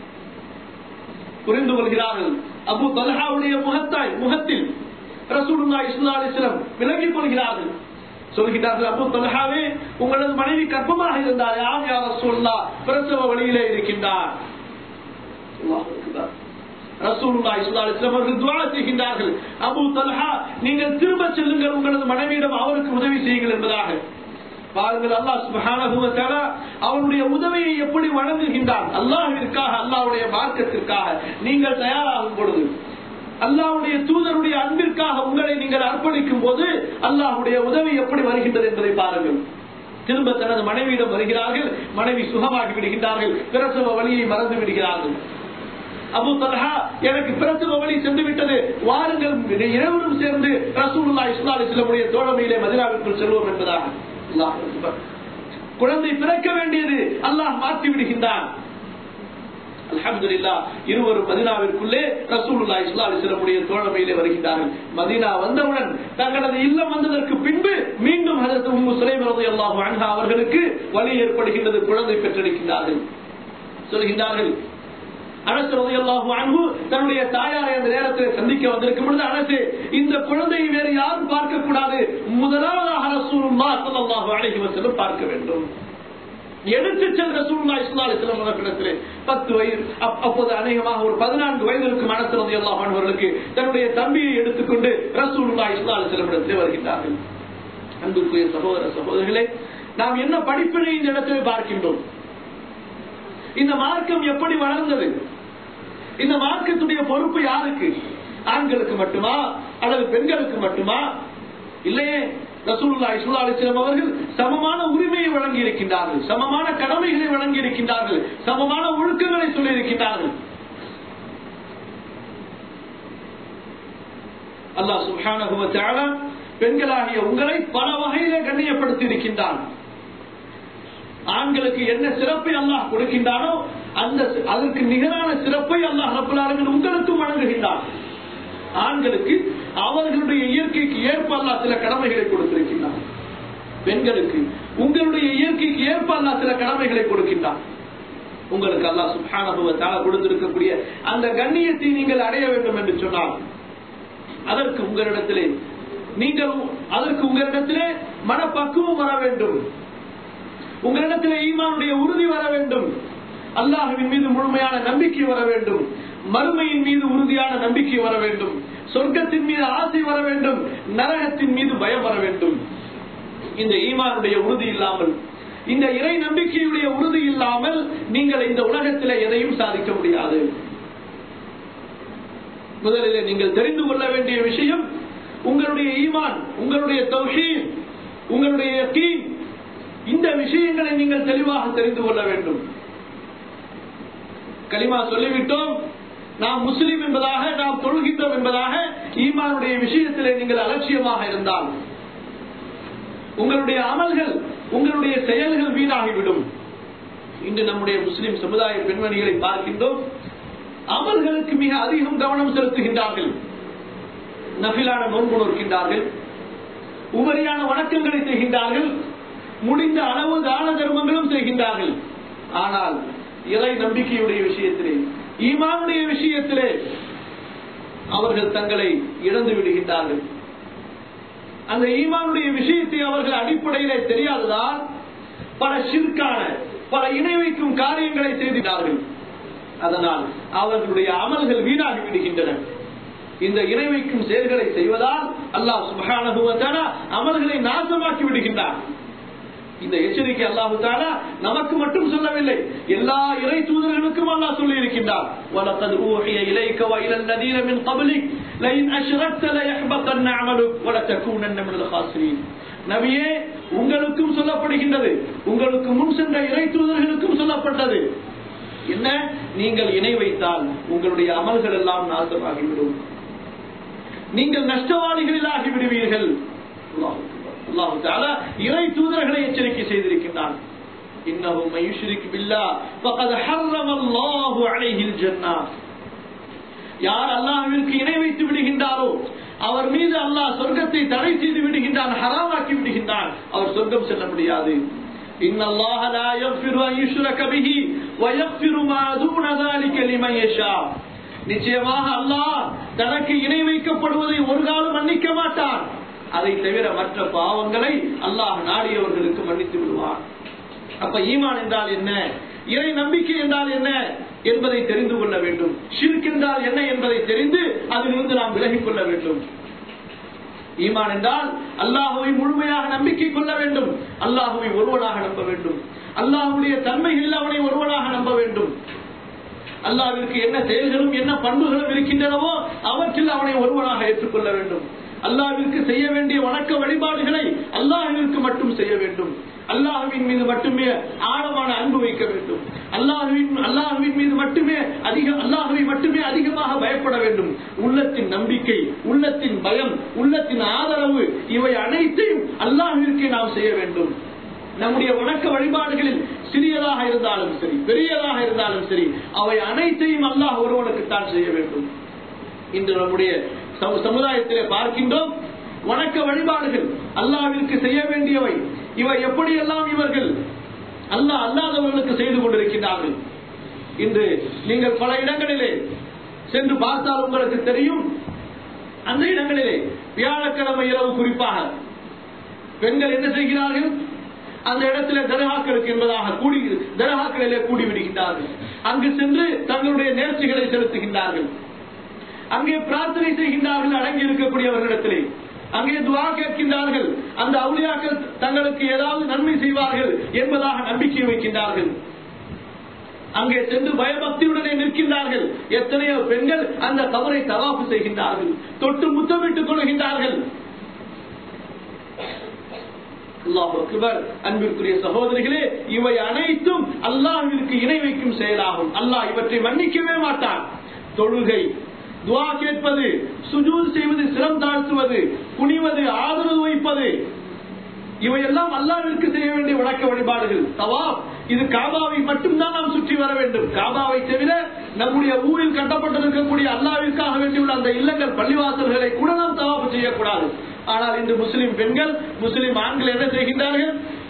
புரிந்து கொள்கிறார்கள் அபு தல்ஹாவுடைய முகத்தாய் முகத்தில் ரசூலுல்லாஹி ஸல்லல்லாஹு அலைஹி வஸல்லம் விலகிக் கொள்கிறார்கள் சொல்கிறார்கள் அபு தல்ஹாவே உங்களது மனைவி கர்ப்பமாக இருந்தார் யார் யார் ரசூலுல்லாஹ் பிரசவ வழியிலே இருக்கின்றார் அல்லாஹ் அக்பர் ரசூலுல்லாஹி ஸல்லல்லாஹு அலைஹி வஸல்லம் அவர்கள் துஆ செய்கின்றார்கள் அபூ தல்ஹா நீங்கள் திரும்ப செல்லுங்கள் உங்களது மனைவியிடம் அவருக்கு உதவி செய்யுங்கள் என்பதாக பாருங்கள் அல்லாஹ் சுப்ஹானஹு வ தஆலா அவருடைய உதவியை எப்படி வழங்குகின்றான் அல்லாஹ்விற்காக அல்லாஹ்வுடைய மார்க்கத்திற்காக நீங்கள் தயாராகும் பொழுது அல்லாஹ்வுடைய தூதருடைய அன்பிற்காக உங்களை நீங்கள் அர்ப்பணிக்கும் போது அல்லாஹ்வுடைய உதவி எப்படி வருகின்றது என்பதை பாருங்கள் திரும்ப தனது மனைவியிடம் வருகிறார்கள் மனைவி சுகமாகி விடுகின்றார்கள் பிரசவ வழியை மறந்து விடுகிறார்கள் அபு தல்ஹா எனக்கு பிரசவ வழி சென்று விட்டது வாருங்கள் இருவரும் சேர்ந்து ரசூலுல்லாஹி ஸல்லல்லாஹு அலைஹி வஸல்லம் தோழமையிலே மதீனாவிற்குள் செல்வோம் என்பதாக அல்லாஹ் அக்பர் குழந்தை பிறக்க வேண்டியது அல்லாஹ் மாற்றி விடுகின்றான் அல்ஹம்துலில்லாஹ் இருவரும் மதீனாவிற்குள்ளே ரசூலுல்லாஹி ஸல்லல்லாஹு அலைஹி வஸல்லம் தோழமையிலே வருகின்றார்கள் மதீனா வந்தவுடன் தங்களது இல்லம் வந்ததற்கு பின்பு மீண்டும் ஹஜரத் உம்மு சுலைம் ரலியல்லாஹு அன்ஹா அவர்களுக்கு வலி ஏற்படுகின்றது குழந்தை பெற்றெடுக்கின்றார்கள் சொல்கின்றார்கள் அனஸ் ரலியல்லாஹு அன்ஹு தன்னுடைய தாயாரை அந்த நேரத்தில் சந்திக்க வந்திருக்கும் பொழுது அனசே இந்த குழந்தையை வேறு யாரும் பார்க்க கூடாது முதலாவதாக ரசூலுல்லாஹ் ஸல்லல்லாஹு அலைஹி வஸல்லம் பார்க்க வேண்டும் எடுத்து சென்ற ரசூலுல்லாஹி ஸல்லல்லாஹு அலைஹி வஸல்லம் அவர்களிடத்திலே 10 வயது அப்- அப்போது அநேகமாக ஒரு 14 வயது இருக்கும் அனஸ் ரலியல்லாஹு அன்ஹு அவர்களுக்கு தன்னுடைய தம்பியை எடுத்துக்கொண்டு ரசூலுல்லாஹி ஸல்லல்லாஹு அலைஹி வஸல்லம் இடத்திலே வருகின்றார்கள் அன்புக்குரிய சகோதர சகோதரிகளே நாம் என்ன படிப்பினை இந்த இடத்திலே பார்க்கின்றோம் இந்த மார்க்கம் எப்படி வளர்ந்தது இந்த மார்க்கத்துடைய பொறுப்பு யாருக்கு ஆண்களுக்கு மட்டுமா அல்லது பெண்களுக்கு மட்டுமா இல்லையே ரசூலுல்லாஹி ஸல்லல்லாஹு அலைஹி வஸல்லம் அவர்கள் சமமான உரிமையை வழங்கி இருக்கின்றார்கள் சமமான கடமைகளை வழங்கி இருக்கின்றார்கள் சமமான ஒழுக்கங்களை சொல்லி இருக்கின்றார்கள் அல்லாஹ் சுப்ஹானஹு வ தஆலா பெண்களாகிய உங்களை பல வகையிலே கண்ணியப்படுத்தி இருக்கின்றான் ஆண்களுக்கு என்ன சிறப்பை அல்லாஹ் கொடுக்கின்றானோ அந்த அதற்கு நிகரான சிறப்பை அல்லாஹ் ரப்பல் ஆலமீன் உங்களுக்கும் வழங்குகின்றான் ஆண்களுக்கு அவர்களுடைய இயற்கைக்கு ஏற்ப அல்லாஹ் சில கடமைகளை கொடுத்திருக்கின்றான் பெண்களுக்கு உங்களுடைய இயற்கைக்கு ஏற்ப அல்லாஹ் சில கடமைகளை கொடுக்கின்றான் உங்களுக்கு அல்லாஹ் சுப்ஹானஹு வ தஆலா கொடுத்திருக்கக்கூடிய அந்த கண்ணியத்தை நீங்கள் அடைய வேண்டும் என்று சொன்னால் அதற்கு உங்களிடத்திலே நீங்கள் அதற்கு உங்களிடத்திலே மனப்பக்குவம் வர வேண்டும் உங்களிடத்திலே ஈமானுடைய உறுதி வர வேண்டும் அல்லாஹுவின் மீது முழுமையான நம்பிக்கை வர வேண்டும் மறுமையின் மீது உறுதியான நம்பிக்கை வர வேண்டும் சொர்க்கத்தின் மீது ஆசை வர வேண்டும் நரகத்தின் மீது பயம் வர வேண்டும் இந்த ஈமானுடைய உறுதி இல்லாமல் இந்த இறை நம்பிக்கையுடைய உறுதி இல்லாமல் நீங்கள் இந்த உலகத்தில் எதையும் சாதிக்க முடியாது முதலிலே நீங்கள் தெரிந்து கொள்ள வேண்டிய விஷயம் உங்களுடைய ஈமான் உங்களுடைய தௌஹீத் உங்களுடைய யகீன் இந்த விஷயங்களை நீங்கள் தெளிவாக தெரிந்து கொள்ள வேண்டும் கலிமா சொல்லிவிட்டோம் நாம் முஸ்லிம் என்பதாக நாம் தொழுகின்றோம் என்பதாக ஈமானுடைய விஷயத்திலே நீங்கள் அலட்சியமாக இருந்தால் உங்களுடைய அமல்கள் உங்களுடைய செயல்கள் வீணாகிவிடும் இன்று நம்முடைய முஸ்லிம் சமுதாய பெண்மணிகளை பார்க்கின்றோம் அமல்களுக்கு மிக அதிகம் கவனம் செலுத்துகின்றார்கள் நபிலான நோன்பு நோக்கின்றார்கள் உபரியான வணக்கங்களை செய்கின்றார்கள் முடிந்த அளவு தான தர்மங்களும் செய்கின்றார்கள் ஆனால் இறை நம்பிக்கையுடைய விஷயத்திலே ஈமானுடைய விஷயத்திலே அவர்கள் தங்களை இழந்து விடுகின்றார்கள் அந்த ஈமானுடைய விஷயத்தை அவர்கள் அடிப்படையிலே தெரியாததால் பல சிற்கான பல இணை வைக்கும் காரியங்களை செய்தினார்கள் அதனால் அவர்களுடைய அமல்கள் வீணாகி விடுகின்றன இந்த இணை வைக்கும் செயல்களை செய்வதால் அல்லாஹ் சுபகான அமல்களை நாசமாக்கி விடுகின்றார் இந்த எச்சரிக்கை அல்லாஹு தாலா நமக்கு மட்டும் சொல்லவில்லை எல்லா இறை தூதர்களுக்கும் அல்லாஹ் சொல்லி இருக்கின்றார் وَلَقَدْ أُوحِيَ إِلَيْكَ وَإِلَى الَّذِينَ مِنْ قَبْلِكَ لَئِنْ أَشْرَكْتَ لَيَحْبَطَنَّ عَمَلُكَ وَلَتَكُونَنَّ مِنَ الْخَاسِرِينَ நபியே உங்களுக்கும் சொல்லப்படுகின்றது உங்களுக்கு முன் சென்ற இறை தூதர்களுக்கும் சொல்லப்பட்டது என்ன நீங்கள் இணை வைத்தால் உங்களுடைய அமல்கள் எல்லாம் நாசமாகிவிடும் நீங்கள் நஷ்டவாளிகளில் ஆகிவிடுவீர்கள் அல்லாஹ் அல்லாஹு தாலா இறை தூதர்களை எச்சரிக்கை செய்திருக்கின்றான் إنه من يشرك بالله فقد حرم الله عليه الجنة யார் அல்லாஹ்விற்கு இணை வைத்து விடுகின்றாரோ அவர் மீது அல்லாஹ் சொர்க்கத்தை தடை செய்து விடுகின்றான் ஹராமாக்கி விடுகின்றான் அவர் சொர்க்கம் செல்ல முடியாது إن الله لا يغفر أن يشرك به ويغفر ما دون ذلك لمن يشاء நிச்சயமாக அல்லாஹ் தனக்கு இணை வைக்கப்படுவதை ஒரு காலம் மன்னிக்க மாட்டான் அதை தவிர மற்ற பாவங்களை அல்லாஹ் நாடியவர்களுக்கு மன்னித்து விடுவான் அப்ப ஈமான் என்றால் என்ன இறை நம்பிக்கை என்றால் என்ன என்பதை தெரிந்து கொள்ள வேண்டும் ஷிர்க் என்றால் என்ன என்பதை தெரிந்து அதிலிருந்து நாம் விலகிக் கொள்ள வேண்டும் ஈமான் என்றால் அல்லாஹுவை முழுமையாக நம்பிக்கை கொள்ள வேண்டும் அல்லாஹுவை ஒருவனாக நம்ப வேண்டும் அல்லாஹுடைய தன்மைகளில் அவனை ஒருவனாக நம்ப வேண்டும் அல்லாவிற்கு என்ன செயல்களும் என்ன பண்புகளும் இருக்கின்றனவோ அவற்றில் அவனை ஒருவனாக ஏற்றுக்கொள்ள வேண்டும் அல்லாவிற்கு செய்ய வேண்டிய வணக்க வழிபாடுகளை அல்லாஹிற்கு மட்டும் செய்ய வேண்டும் அல்லாஹுவின் மீது மட்டுமே ஆழமான அன்பு வைக்க வேண்டும் அல்லாஹுவின் அல்லாஹுவின் மீது மட்டுமே அதிக அல்லாஹுவை மட்டுமே அதிகமாக பயப்பட வேண்டும் உள்ளத்தின் நம்பிக்கை உள்ளத்தின் பயம் உள்ளத்தின் ஆதரவு இவை அனைத்தையும் அல்லாஹிற்கு நாம் செய்ய வேண்டும் நம்முடைய வணக்க வழிபாடுகளில் சிறியதாக இருந்தாலும் சரி பெரியதாக இருந்தாலும் சரி அவை அனைத்தையும் அல்லாஹ் ஒருவனுக்குத்தான் செய்ய வேண்டும் இன்று நம்முடைய சமு- சமுதாயத்திலே பார்க்கின்றோம் வணக்க வழிபாடுகள் அல்லாவிற்கு செய்ய வேண்டியவை இவை எப்படியெல்லாம் இவர்கள் அல்லாஹ் அல்லாதவர்களுக்கு செய்து கொண்டிருக்கிறார்கள் இன்று நீங்கள் பல இடங்களிலே சென்று பார்த்தால் உங்களுக்கு தெரியும் அந்த இடங்களிலே வியாழக்கிழமை இரவு குறிப்பாக பெண்கள் என்ன செய்கிறார்கள் அந்த இடத்துல தர்காக்களுக்கு என்பதாக கூடி தர்காக்களிலே கூடி விடுகின்றார்கள் அங்கு சென்று தங்களுடைய நேர்ச்சிகளை செலுத்துகின்றார்கள் அங்கே பிரார்த்தனை செய்கின்றார்கள் அடங்கி இருக்கக்கூடியவர்களிடத்திலே அங்கே துவா கேட்கின்றார்கள் அந்த அவுளியாக்கள் தங்களுக்கு ஏதாவது நன்மை செய்வார்கள் என்பதாக நம்பிக்கை வைக்கின்றார்கள் அங்கே சென்று பயபக்தியுடனே நிற்கின்றார்கள் எத்தனையோ பெண்கள் அந்த கபரை தவாப்பு செய்கின்றார்கள் தொட்டு முத்தமிட்டுக் கொள்கின்றார்கள் அல்லாஹ் அக்பர் அன்பிற்குரிய சகோதரிகளே இவை அனைத்தும் அல்லாஹ்விற்கு இணை வைக்கும் செயலாகும் அல்லாஹ் இவற்றை மன்னிக்கவே மாட்டான் தொழுகை துவா கேட்பது சுஜூத் செய்வது சிரம் தாழ்த்துவது குனிவது ஆதரவு வைப்பது இவையெல்லாம் அல்லாவிற்கு செய்ய வேண்டிய வணக்க வழிபாடுகள் தவாப் இது காபாவை மட்டும்தான் நாம் சுற்றி வர வேண்டும் காபாவை தவிர நம்முடைய ஊரில் கட்டப்பட்டிருக்கக்கூடிய அல்லாவிற்காக வேண்டியுள்ள அந்த இல்லங்கள் பள்ளிவாசல்களை கூட நாம் தவாப்பு செய்யக்கூடாது ஆனால் இன்று முஸ்லிம் பெண்கள் முஸ்லிம் ஆண்கள் என்ன செய்கின்றார்கள்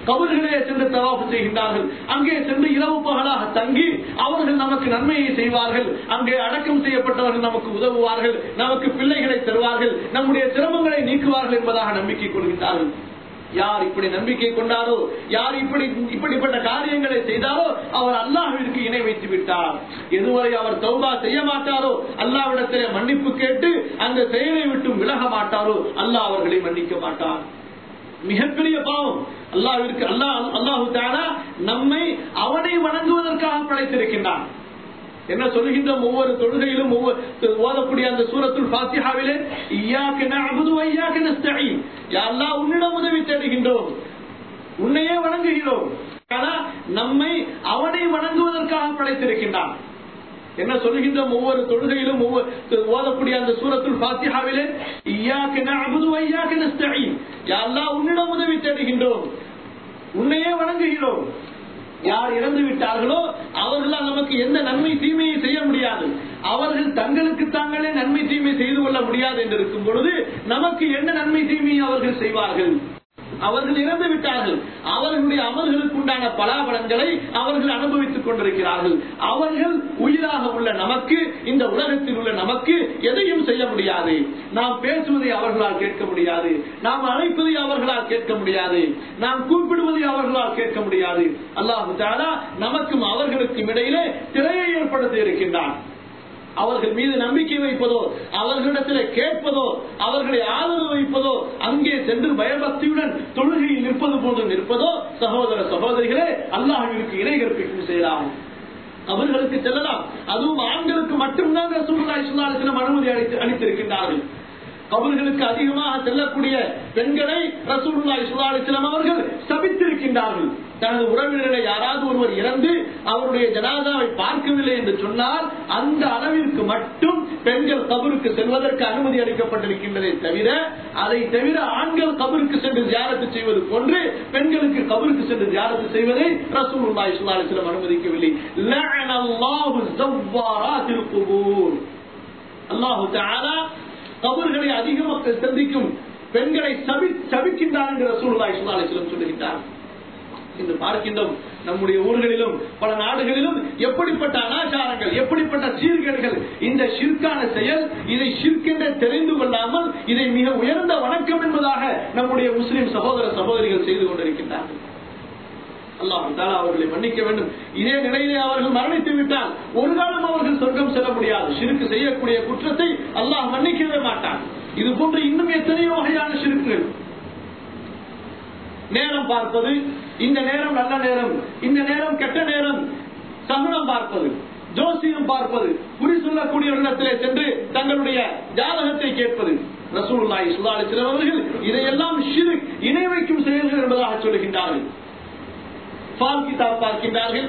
கபர்களிலே சென்று தவாஃப் செய்கின்றார்கள் அங்கே சென்று இரவு பகலாக தங்கி அவர்கள் நமக்கு நன்மையை செய்வார்கள் அங்கே அடக்கம் செய்யப்பட்டவர்கள் நமக்கு உதவுவார்கள் நமக்கு பிள்ளைகளை தருவார்கள் நம்முடைய சிரமங்களை நீக்குவார்கள் என்பதாக நம்பிக்கை கொள்கின்றார்கள் யார் இப்படி நம்பிக்கை கொண்டாரோ யார் இப்படி இப்படிப்பட்ட காரியங்களை செய்தாரோ அவர் அல்லாஹ்விற்கு இணை வைத்து விட்டார் எதுவரை அவர் தௌபா செய்ய மாட்டாரோ அல்லாஹ்விடத்திலே மன்னிப்பு கேட்டு அந்த செயலை விட்டு விலக மாட்டாரோ அல்லாஹ் அவர்களை மன்னிக்க மாட்டார் மிகப்பெரிய பாவம் அல்லாஹ்விற்கு அல்லாஹ் அல்லாஹு தாலா நம்மை அவனை வணங்குவதற்காக படைத்திருக்கின்றான் என்ன சொல்லுகின்ற ஒவ்வொரு தொழுகையிலும் ஒவ்வொரு ஓதக்கூடிய அந்த சூரத்துல் ஃபாத்திஹாவிலே இய்யாக நஅபுது வ இய்யாக நஸ்தஈன் யா அல்லாஹ் உன்னிடம் உதவி தேடுகின்றோம் உன்னையே வணங்குகிறோம் ஆனா நம்மை அவனை வணங்குவதற்காக படைத்திருக்கின்றான் என்ன சொல்லுகின்ற ஒவ்வொரு தொழுகையிலும் ஒவ்வொரு ஓதக்கூடிய அந்த சூரத்துல் ஃபாத்திஹாவிலே இய்யாக நஅபுது வ இய்யாக நஸ்தஈன் யா அல்லாஹ் உன்னிடம் உதவி தேடுகின்றோம் உன்னையே வணங்குகிறோம் யார் இறந்து விட்டார்களோ அவர்களால் நமக்கு எந்த நன்மை தீமையை செய்ய முடியாது அவர்கள் தங்களுக்கு தாங்களே நன்மை தீமை செய்து கொள்ள முடியாது என்று இருக்கும் பொழுது நமக்கு என்ன நன்மை தீமையை அவர்கள் செய்வார்கள் அவர்கள் இறந்து விட்டார்கள் அவர்களுடைய அமல்களுக்கு உண்டான பலாபலன்களை அவர்கள் அனுபவித்துக் கொண்டிருக்கிறார்கள் அவர்கள் உயிராக உள்ள நமக்கு இந்த உலகத்தில் உள்ள நமக்கு எதையும் செய்ய முடியாது நாம் பேசுவதை அவர்களால் கேட்க முடியாது நாம் அழைப்பதை அவர்களால் கேட்க முடியாது நாம் கூப்பிடுவதை அவர்களால் கேட்க முடியாது அல்லாஹு தாலா நமக்கும் அவர்களுக்கும் இடையிலே திரையை ஏற்படுத்தி இருக்கின்றான் அவர்கள் மீது நம்பிக்கை வைப்பதோ அவர்களிடத்தில் கேட்பதோ அவர்களை ஆதரவு வைப்பதோ அங்கே சென்று பயபக்தியுடன் தொழுகையில் நிற்பது போன்று நிற்பதோ சகோதர சகோதரிகளே அல்லாஹிற்கு இணை கற்பிக்கும் செய்யலாம் அவர்களுக்கு செல்லலாம் அதுவும் ஆண்களுக்கு மட்டும்தான் ரசூலுல்லாஹி ஸல்லல்லாஹு அலைஹி வஸல்லம் அனுமதி அளித்து அளித்திருக்கின்றார்கள் அவர்களுக்கு அதிகமாக செல்லக்கூடிய பெண்களை ரசூலுல்லாஹி ஸல்லல்லாஹு அலைஹி வஸல்லம் அவர்கள் சபித்திருக்கின்றார்கள் தனது உறவினர்களை யாராவது ஒருவர் இறந்து அவருடைய ஜனாதாவை பார்க்கவில்லை என்று சொன்னால் அந்த அளவிற்கு மட்டும் பெண்கள் கபருக்கு செல்வதற்கு அனுமதி அளிக்கப்பட்டிருக்கின்றதை தவிர அதை தவிர ஆண்கள் கபருக்கு சென்று தியானத்து செய்வது போன்று பெண்களுக்கு கபருக்கு சென்று தியானத்து செய்வதை ரசூலுல்லாஹி ஸல்லல்லாஹு அலைஹி வஸல்லம் அனுமதிக்கவில்லை லஅனல்லாஹு ஸவ்வாராத்தில் குபூர் அல்லாஹு தஆலா கபர்களை அதிகமாக சந்திக்கும் பெண்களை சபி சபிக்கின்றார் என்று ரசூலுல்லாஹி ஸல்லல்லாஹு அலைஹி வஸல்லம் சொல்லுகின்றார் இன்று பார்க்கின்றோம் நம்முடைய ஊர்களிலும் பல நாடுகளிலும் எப்படிப்பட்ட அனாச்சாரங்கள் எப்படிப்பட்ட சீர்கேடுகள் இந்த ஷிர்கான செயல் இதை ஷிர்கென்று தெரிந்து கொள்ளாமல் இதை மிக உயர்ந்த வணக்கம் என்பதாக நம்முடைய முஸ்லிம் சகோதர சகோதரிகள் செய்து கொண்டிருக்கின்றார்கள் அல்லாஹ் தாலா அவர்களை மன்னிக்க வேண்டும் இதே நிலையிலே அவர்கள் மரணித்து விட்டால் ஒரு காலம் அவர்கள் சொர்க்கம் செல்ல முடியாது சிறுக்கு செய்யக்கூடிய குற்றத்தை அல்லாஹ் மன்னிக்கவே மாட்டான் இது போன்ற இன்னும் எத்தனையோ வகையான சிறுக்குகள் நேரம் பார்ப்பது இந்த நேரம் நல்ல நேரம் இந்த நேரம் கெட்ட நேரம் சகுனம் பார்ப்பது ஜோசியம் பார்ப்பது குறி சொல்லக்கூடியவர்களிடத்திலே சென்று தங்களுடைய ஜாதகத்தை கேட்பது ரசூலுல்லாஹி ஸல்லல்லாஹு அலைஹி வஸல்லம் அவர்கள் இதையெல்லாம் ஷிர்க் இணை வைக்கும் செயல்கள் என்பதாக சொல்லுகின்றார்கள் பால் கிதாப் பார்க்கின்றார்கள்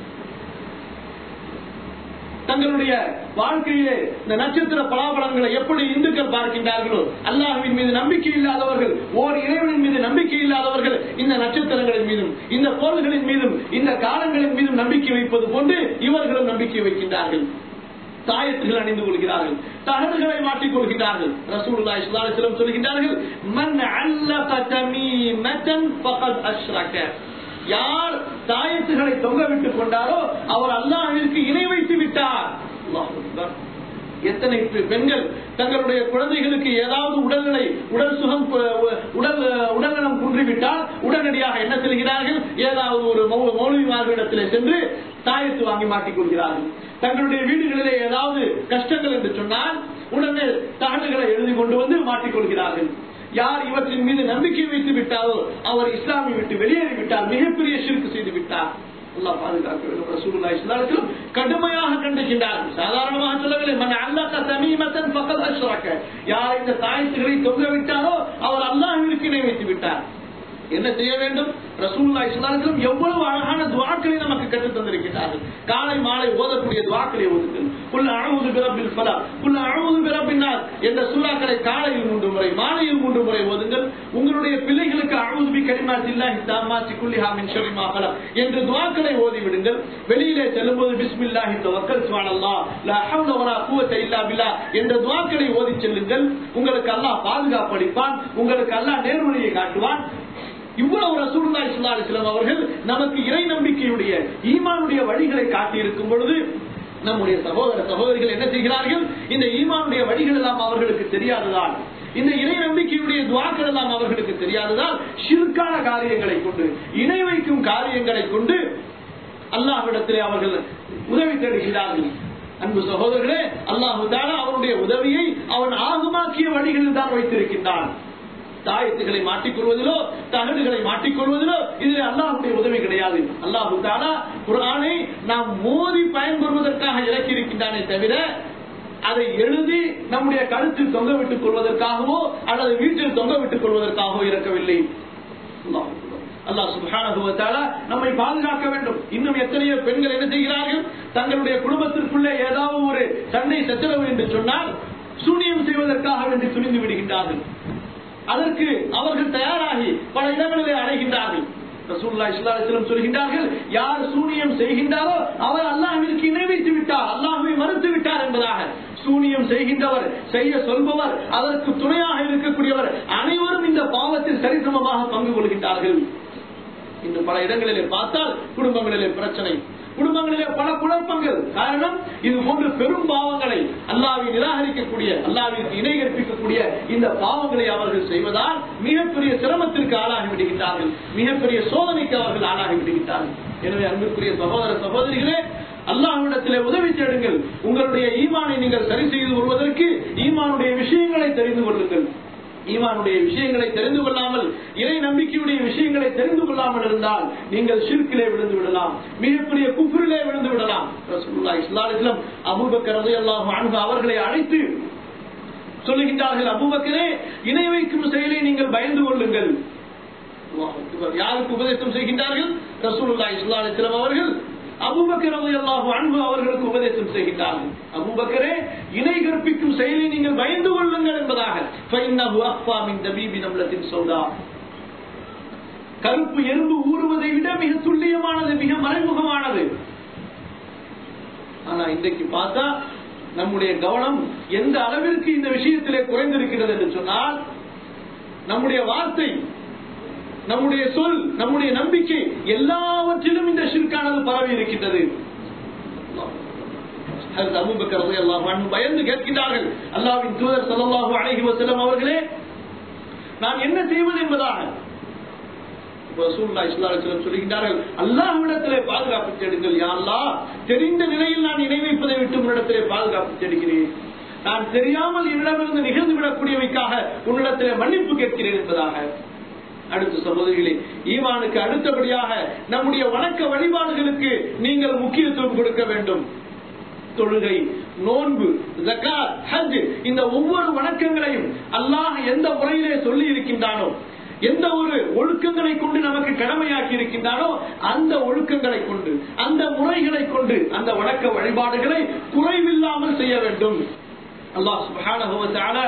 தங்களுடைய வாழ்க்கையிலே இந்த நட்சத்திர பலாபலங்களை எப்படி இந்துக்கள் பார்க்கின்றார்களோ அல்லாஹ்வின் மீது நம்பிக்கை இல்லாதவர்கள் ஓர் இறைவனின் மீது நம்பிக்கை இல்லாதவர்கள் இந்த நட்சத்திரங்களின் மீதும் இந்த கோள்களின் மீதும் இந்த காலங்களின் மீதும் நம்பிக்கை வைப்பது போன்று இவர்களும் நம்பிக்கை வைக்கின்றார்கள் தாயத்துகள் அணிந்து கொள்கிறார்கள் தகடுகளை மாட்டிக் கொள்கிறார்கள் ரசூலுல்லாஹி ஸல்லல்லாஹு அலைஹி வஸல்லம் சொல்கின்றார்கள் மன் அல்லக தமீமத்தன் ஃபகத் அஷ்ரக யார் தாயத்துகளை தொங்க விட்டுக் கொண்டாரோ அவர் அல்லாஹிற்கு இணை வைத்து விட்டார் அல்லாஹ் அக்பர். எத்தனை பெ- பெண்கள் தங்களுடைய குழந்தைகளுக்கு ஏதாவது உடல்நிலை உடல் சுகம் கு- உடல் உடல்நலம் குன்றிவிட்டால் உடனடியாக என்ன செல்கிறார்கள் ஏதாவது ஒரு மௌ- மௌலவிமார்களிடத்திலே சென்று தாயத்து வாங்கி மாட்டிக் கொள்கிறார்கள் தங்களுடைய வீடுகளிலே ஏதாவது கஷ்டங்கள் என்று சொன்னால் உடனே தகடுகளை எழுதி கொண்டு வந்து மாட்டிக் கொள்கிறார்கள் யார் இவற்றின் மீது நம்பிக்கை வைத்து விட்டாரோ அவர் இஸ்லாமை விட்டு வெளியேறி விட்டார் மிகப்பெரிய ஷிர்க் செய்து விட்டார் அல்லாஹ் பாதுகாக்க வேண்டும் ரசூலுல்லாஹி ஸல்லல்லாஹு அலைஹி வஸல்லம் கடுமையாக கண்டிக்கின்றார்கள் சாதாரணமாக சொல்லவில்லை மன் அல்லக தமீமத்தன் ஃபகத் அஷ்ரக யார் இந்த தாயத்துகளை தொங்க விட்டாரோ அவர் அல்லாஹ்விற்கு இணை வைத்து விட்டார் என்ன செய்ய வேண்டும் ரசூலுல்லாஹி ஸல்லல்லாஹு அலைஹி வஸல்லம் எவ்வளவு அழகான துஆக்களை நமக்கு கற்றுத் தந்திருக்கிறார்கள் காலை மாலை ஓதக்கூடிய துஆக்களை ஓதுங்கள் குல் அஊது பிரப்பில் ஃபலக் குல் அஊது பிரப்பின் நாஸ் என்ற சூறாக்களை காலையில் மூன்று முறை மாலையில் மூன்று முறை ஓதுங்கள் உங்களுடைய பிள்ளைகளுக்கு அஊது பி கலிமாத்தில்லாஹி தாம்மாத்தி குல்லிஹா மின் ஷர்ரி மா ஃபலக் என்று துஆக்களை ஓதி விடுங்கள் வெளியிலே செல்லும்போது பிஸ்மில்லாஹி தவக்கல் சுப்ஹானல்லாஹ் லா ஹவ்ல வலா குவத்த இல்லா பில்லாஹ் என்ற துஆக்களை ஓதி செல்லுங்கள் உங்களுக்கு அல்லாஹ் பாதுகாப்பு அளிப்பான் உங்களுக்கு அல்லாஹ் நேர்வழியை காட்டுவான் இவ்வளவு ரசூலுல்லாஹி ஸல்லல்லாஹு அலைஹி வஸல்லம் அவர்கள் நமக்கு இறை நம்பிக்கையுடைய ஈமானுடைய வழிகளை காட்டி இருக்கும் பொழுது நம்முடைய சகோதர சகோதரிகள் என்ன செய்கிறார்கள் இந்த ஈமானுடைய வழிகள் எல்லாம் அவர்களுக்கு தெரியாததால் இந்த இறை நம்பிக்கையுடைய துவாக்கள் எல்லாம் அவர்களுக்கு தெரியாததால் ஷிர்கான காரியங்களை கொண்டு இணை வைக்கும் காரியங்களை கொண்டு அல்லாஹ்விடத்திலே அவர்கள் உதவி தேடுகிறார்கள் அன்பு சகோதரர்களே அல்லாஹு தாலா அவனுடைய உதவியை அவன் ஆகுமாக்கிய வழிகளில் தான் வைத்திருக்கின்றான் தாயத்துகளை மாட்டிக்கொள்வதிலோ தகடுகளை மாட்டிக்கொள்வதிலோ இதில் அல்லாஹுடைய உதவி கிடையாது அல்லாஹு தாலா குரானை நாம் மோதி பயன்பெறுவதற்காக இறக்கி இருக்கின்றானே தவிர அதை எழுதி நம்முடைய கருத்தில் தொங்க விட்டுக் கொள்வதற்காகவோ அல்லது வீட்டில் தொங்க விட்டுக் கொள்வதற்காகவோ இறக்கவில்லை அல்லாஹ் அல்லாஹ் சுப்ஹானஹு வ தஆலா நம்மை பாதுகாக்க வேண்டும் இன்னும் எத்தனையோ பெண்கள் என்ன செய்கிறார்கள் தங்களுடைய குடும்பத்திற்குள்ளே ஏதாவது ஒரு சண்டை சச்சரவு என்று சொன்னால் சூனியம் செய்வதற்காக வேண்டி துணிந்து விடுகின்றார்கள் அதற்கு அவர்கள் தயாராகி பல இடங்களிலே அடைகின்றார்கள் ரசூலுல்லாஹி ஸல்லல்லாஹு அலைஹி வஸல்லம் சொல்கின்றார்கள் யார் சூனியம் செய்கின்றாரோ அவர் அல்லாஹ்விற்கு இணை வைத்து விட்டார் அல்லாஹ்வை மறுத்து விட்டார் என்பதாக சூனியம் செய்கின்றவர் செய்ய சொல்பவர் அதற்கு துணையாக இருக்கக்கூடியவர் அனைவரும் இந்த பாவத்தில் சரிசமமாக பங்கு கொள்கின்றார்கள் இன்று பல இடங்களிலே பார்த்தால் குடும்பங்களிலே பிரச்சனை குடும்பங்களிலே பல குழப்பங்கள் காரணம் இது போன்ற பெரும் பாவங்களை அல்லாவை நிராகரிக்கக்கூடிய அல்லாவிற்கு இணை கற்பிக்கக்கூடிய இந்த பாவங்களை அவர்கள் செய்வதால் மிகப்பெரிய சிரமத்திற்கு ஆளாகி விடுகின்றார்கள் மிகப்பெரிய சோதனைக்கு அவர்கள் ஆளாகி விடுகின்றார்கள் எனவே அன்புக்குரிய சகோதர சகோதரிகளே அல்லாஹ்விடத்திலே உதவி தேடுங்கள் உங்களுடைய ஈமானை நீங்கள் சரி செய்து கொள்வதற்கு ஈமானுடைய விஷயங்களை தெரிந்து கொள்ளுங்கள் ஈமானுடைய விஷயங்களை தெரிந்து கொள்ளாமல் இறை நம்பிக்கையுடைய விஷயங்களை தெரிந்து கொள்ளாமல் இருந்தால் நீங்கள் ஷிர்கிலே விழுந்து விடலாம் மிகப்பெரிய குஃபரிலே விழுந்து விடலாம் ரசூலுல்லாஹி ஸல்லல்லாஹு அலைஹி வஸல்லம் அபூபக்கர் ரலியல்லாஹு அன்ஹு அவர்களை அழைத்து சொல்லுகின்றார்கள் அபூபக்கரே இணை வைக்கும் செயலை நீங்கள் பயந்து கொள்ளுங்கள் அல்லாஹ் அக்பர். யாருக்கு உபதேசம் செய்கின்றார்கள் ரசூலுல்லாஹி ஸல்லல்லாஹு அலைஹி வஸல்லம் அவர்கள் அபூபக்கர் ரலியல்லாஹு அன்ஹு அவர்களுக்கு உபதேசம் செய்கின்றார்கள் அபூபக்கரே இணை கற்பிக்கும் செயலை நீங்கள் பயந்து கொள்ளுங்கள் என்பதாக ஃபைன்னஹு அக்ஃபா மின் தபீபி நம்லத்தின் சௌதா கருப்பு எறும்பு ஊறுவதை விட மிக துல்லியமானது மிக மறைமுகமானது ஆனா இன்றைக்கு பார்த்தா நம்முடைய கவனம் எந்த அளவிற்கு இந்த விஷயத்திலே குறைந்திருக்கிறது என்று சொன்னால் நம்முடைய வார்த்தை நம்முடைய சொல் நம்முடைய நம்பிக்கை எல்லாவற்றிலும் இந்த ஷிர்கானது பரவி இருக்கின்றது ஹஜ்ரத் அபூபக்கர் ரலியல்லாஹு அன்ஹு பயந்து கேட்கின்றார்கள் அல்லாஹ்வின் தூதர் ஸல்லல்லாஹு அலைஹி வஸல்லம் அவர்களே நான் என்ன செய்வது என்பதாக ரசூலுல்லாஹி ஸல்லல்லாஹு அலைஹி வஸல்லம் சொல்கின்றார்கள் அல்லாஹ்விடத்திலே பாதுகாப்பு தேடுங்கள் யா அல்லாஹ் தெரிந்த நிலையில் நான் இணை வைப்பதை விட்டு உன்னிடத்திலே பாதுகாப்பு தேடுகிறேன் நான் தெரியாமல் என்னிடமிருந்து நிகழ்ந்து விடக்கூடியவைக்காக உன்னிடத்திலே மன்னிப்பு கேட்கிறேன் என்பதாக அடுத்த சகோதரிகளே ஈமானுக்கு அடுத்தபடியாக நம்முடைய வணக்க வழிபாடுகளுக்கு நீங்கள் முக்கியத்துவம் கொடுக்க வேண்டும் தொழுகை நோன்பு ஜகாத் ஹஜ் இந்த ஒவ்வொரு வணக்கங்களையும் அல்லாஹ் எந்த முறையிலே சொல்லி இருக்கின்றானோ எந்த ஒரு ஒழுக்கங்களை கொண்டு நமக்கு கடமையாக்கி இருக்கின்றானோ அந்த ஒழுக்கங்களை கொண்டு அந்த முறைகளை கொண்டு அந்த வணக்க வழிபாடுகளை குறைவில்லாமல் செய்ய வேண்டும் அல்லாஹ் சுப்ஹானஹு வ தஆலா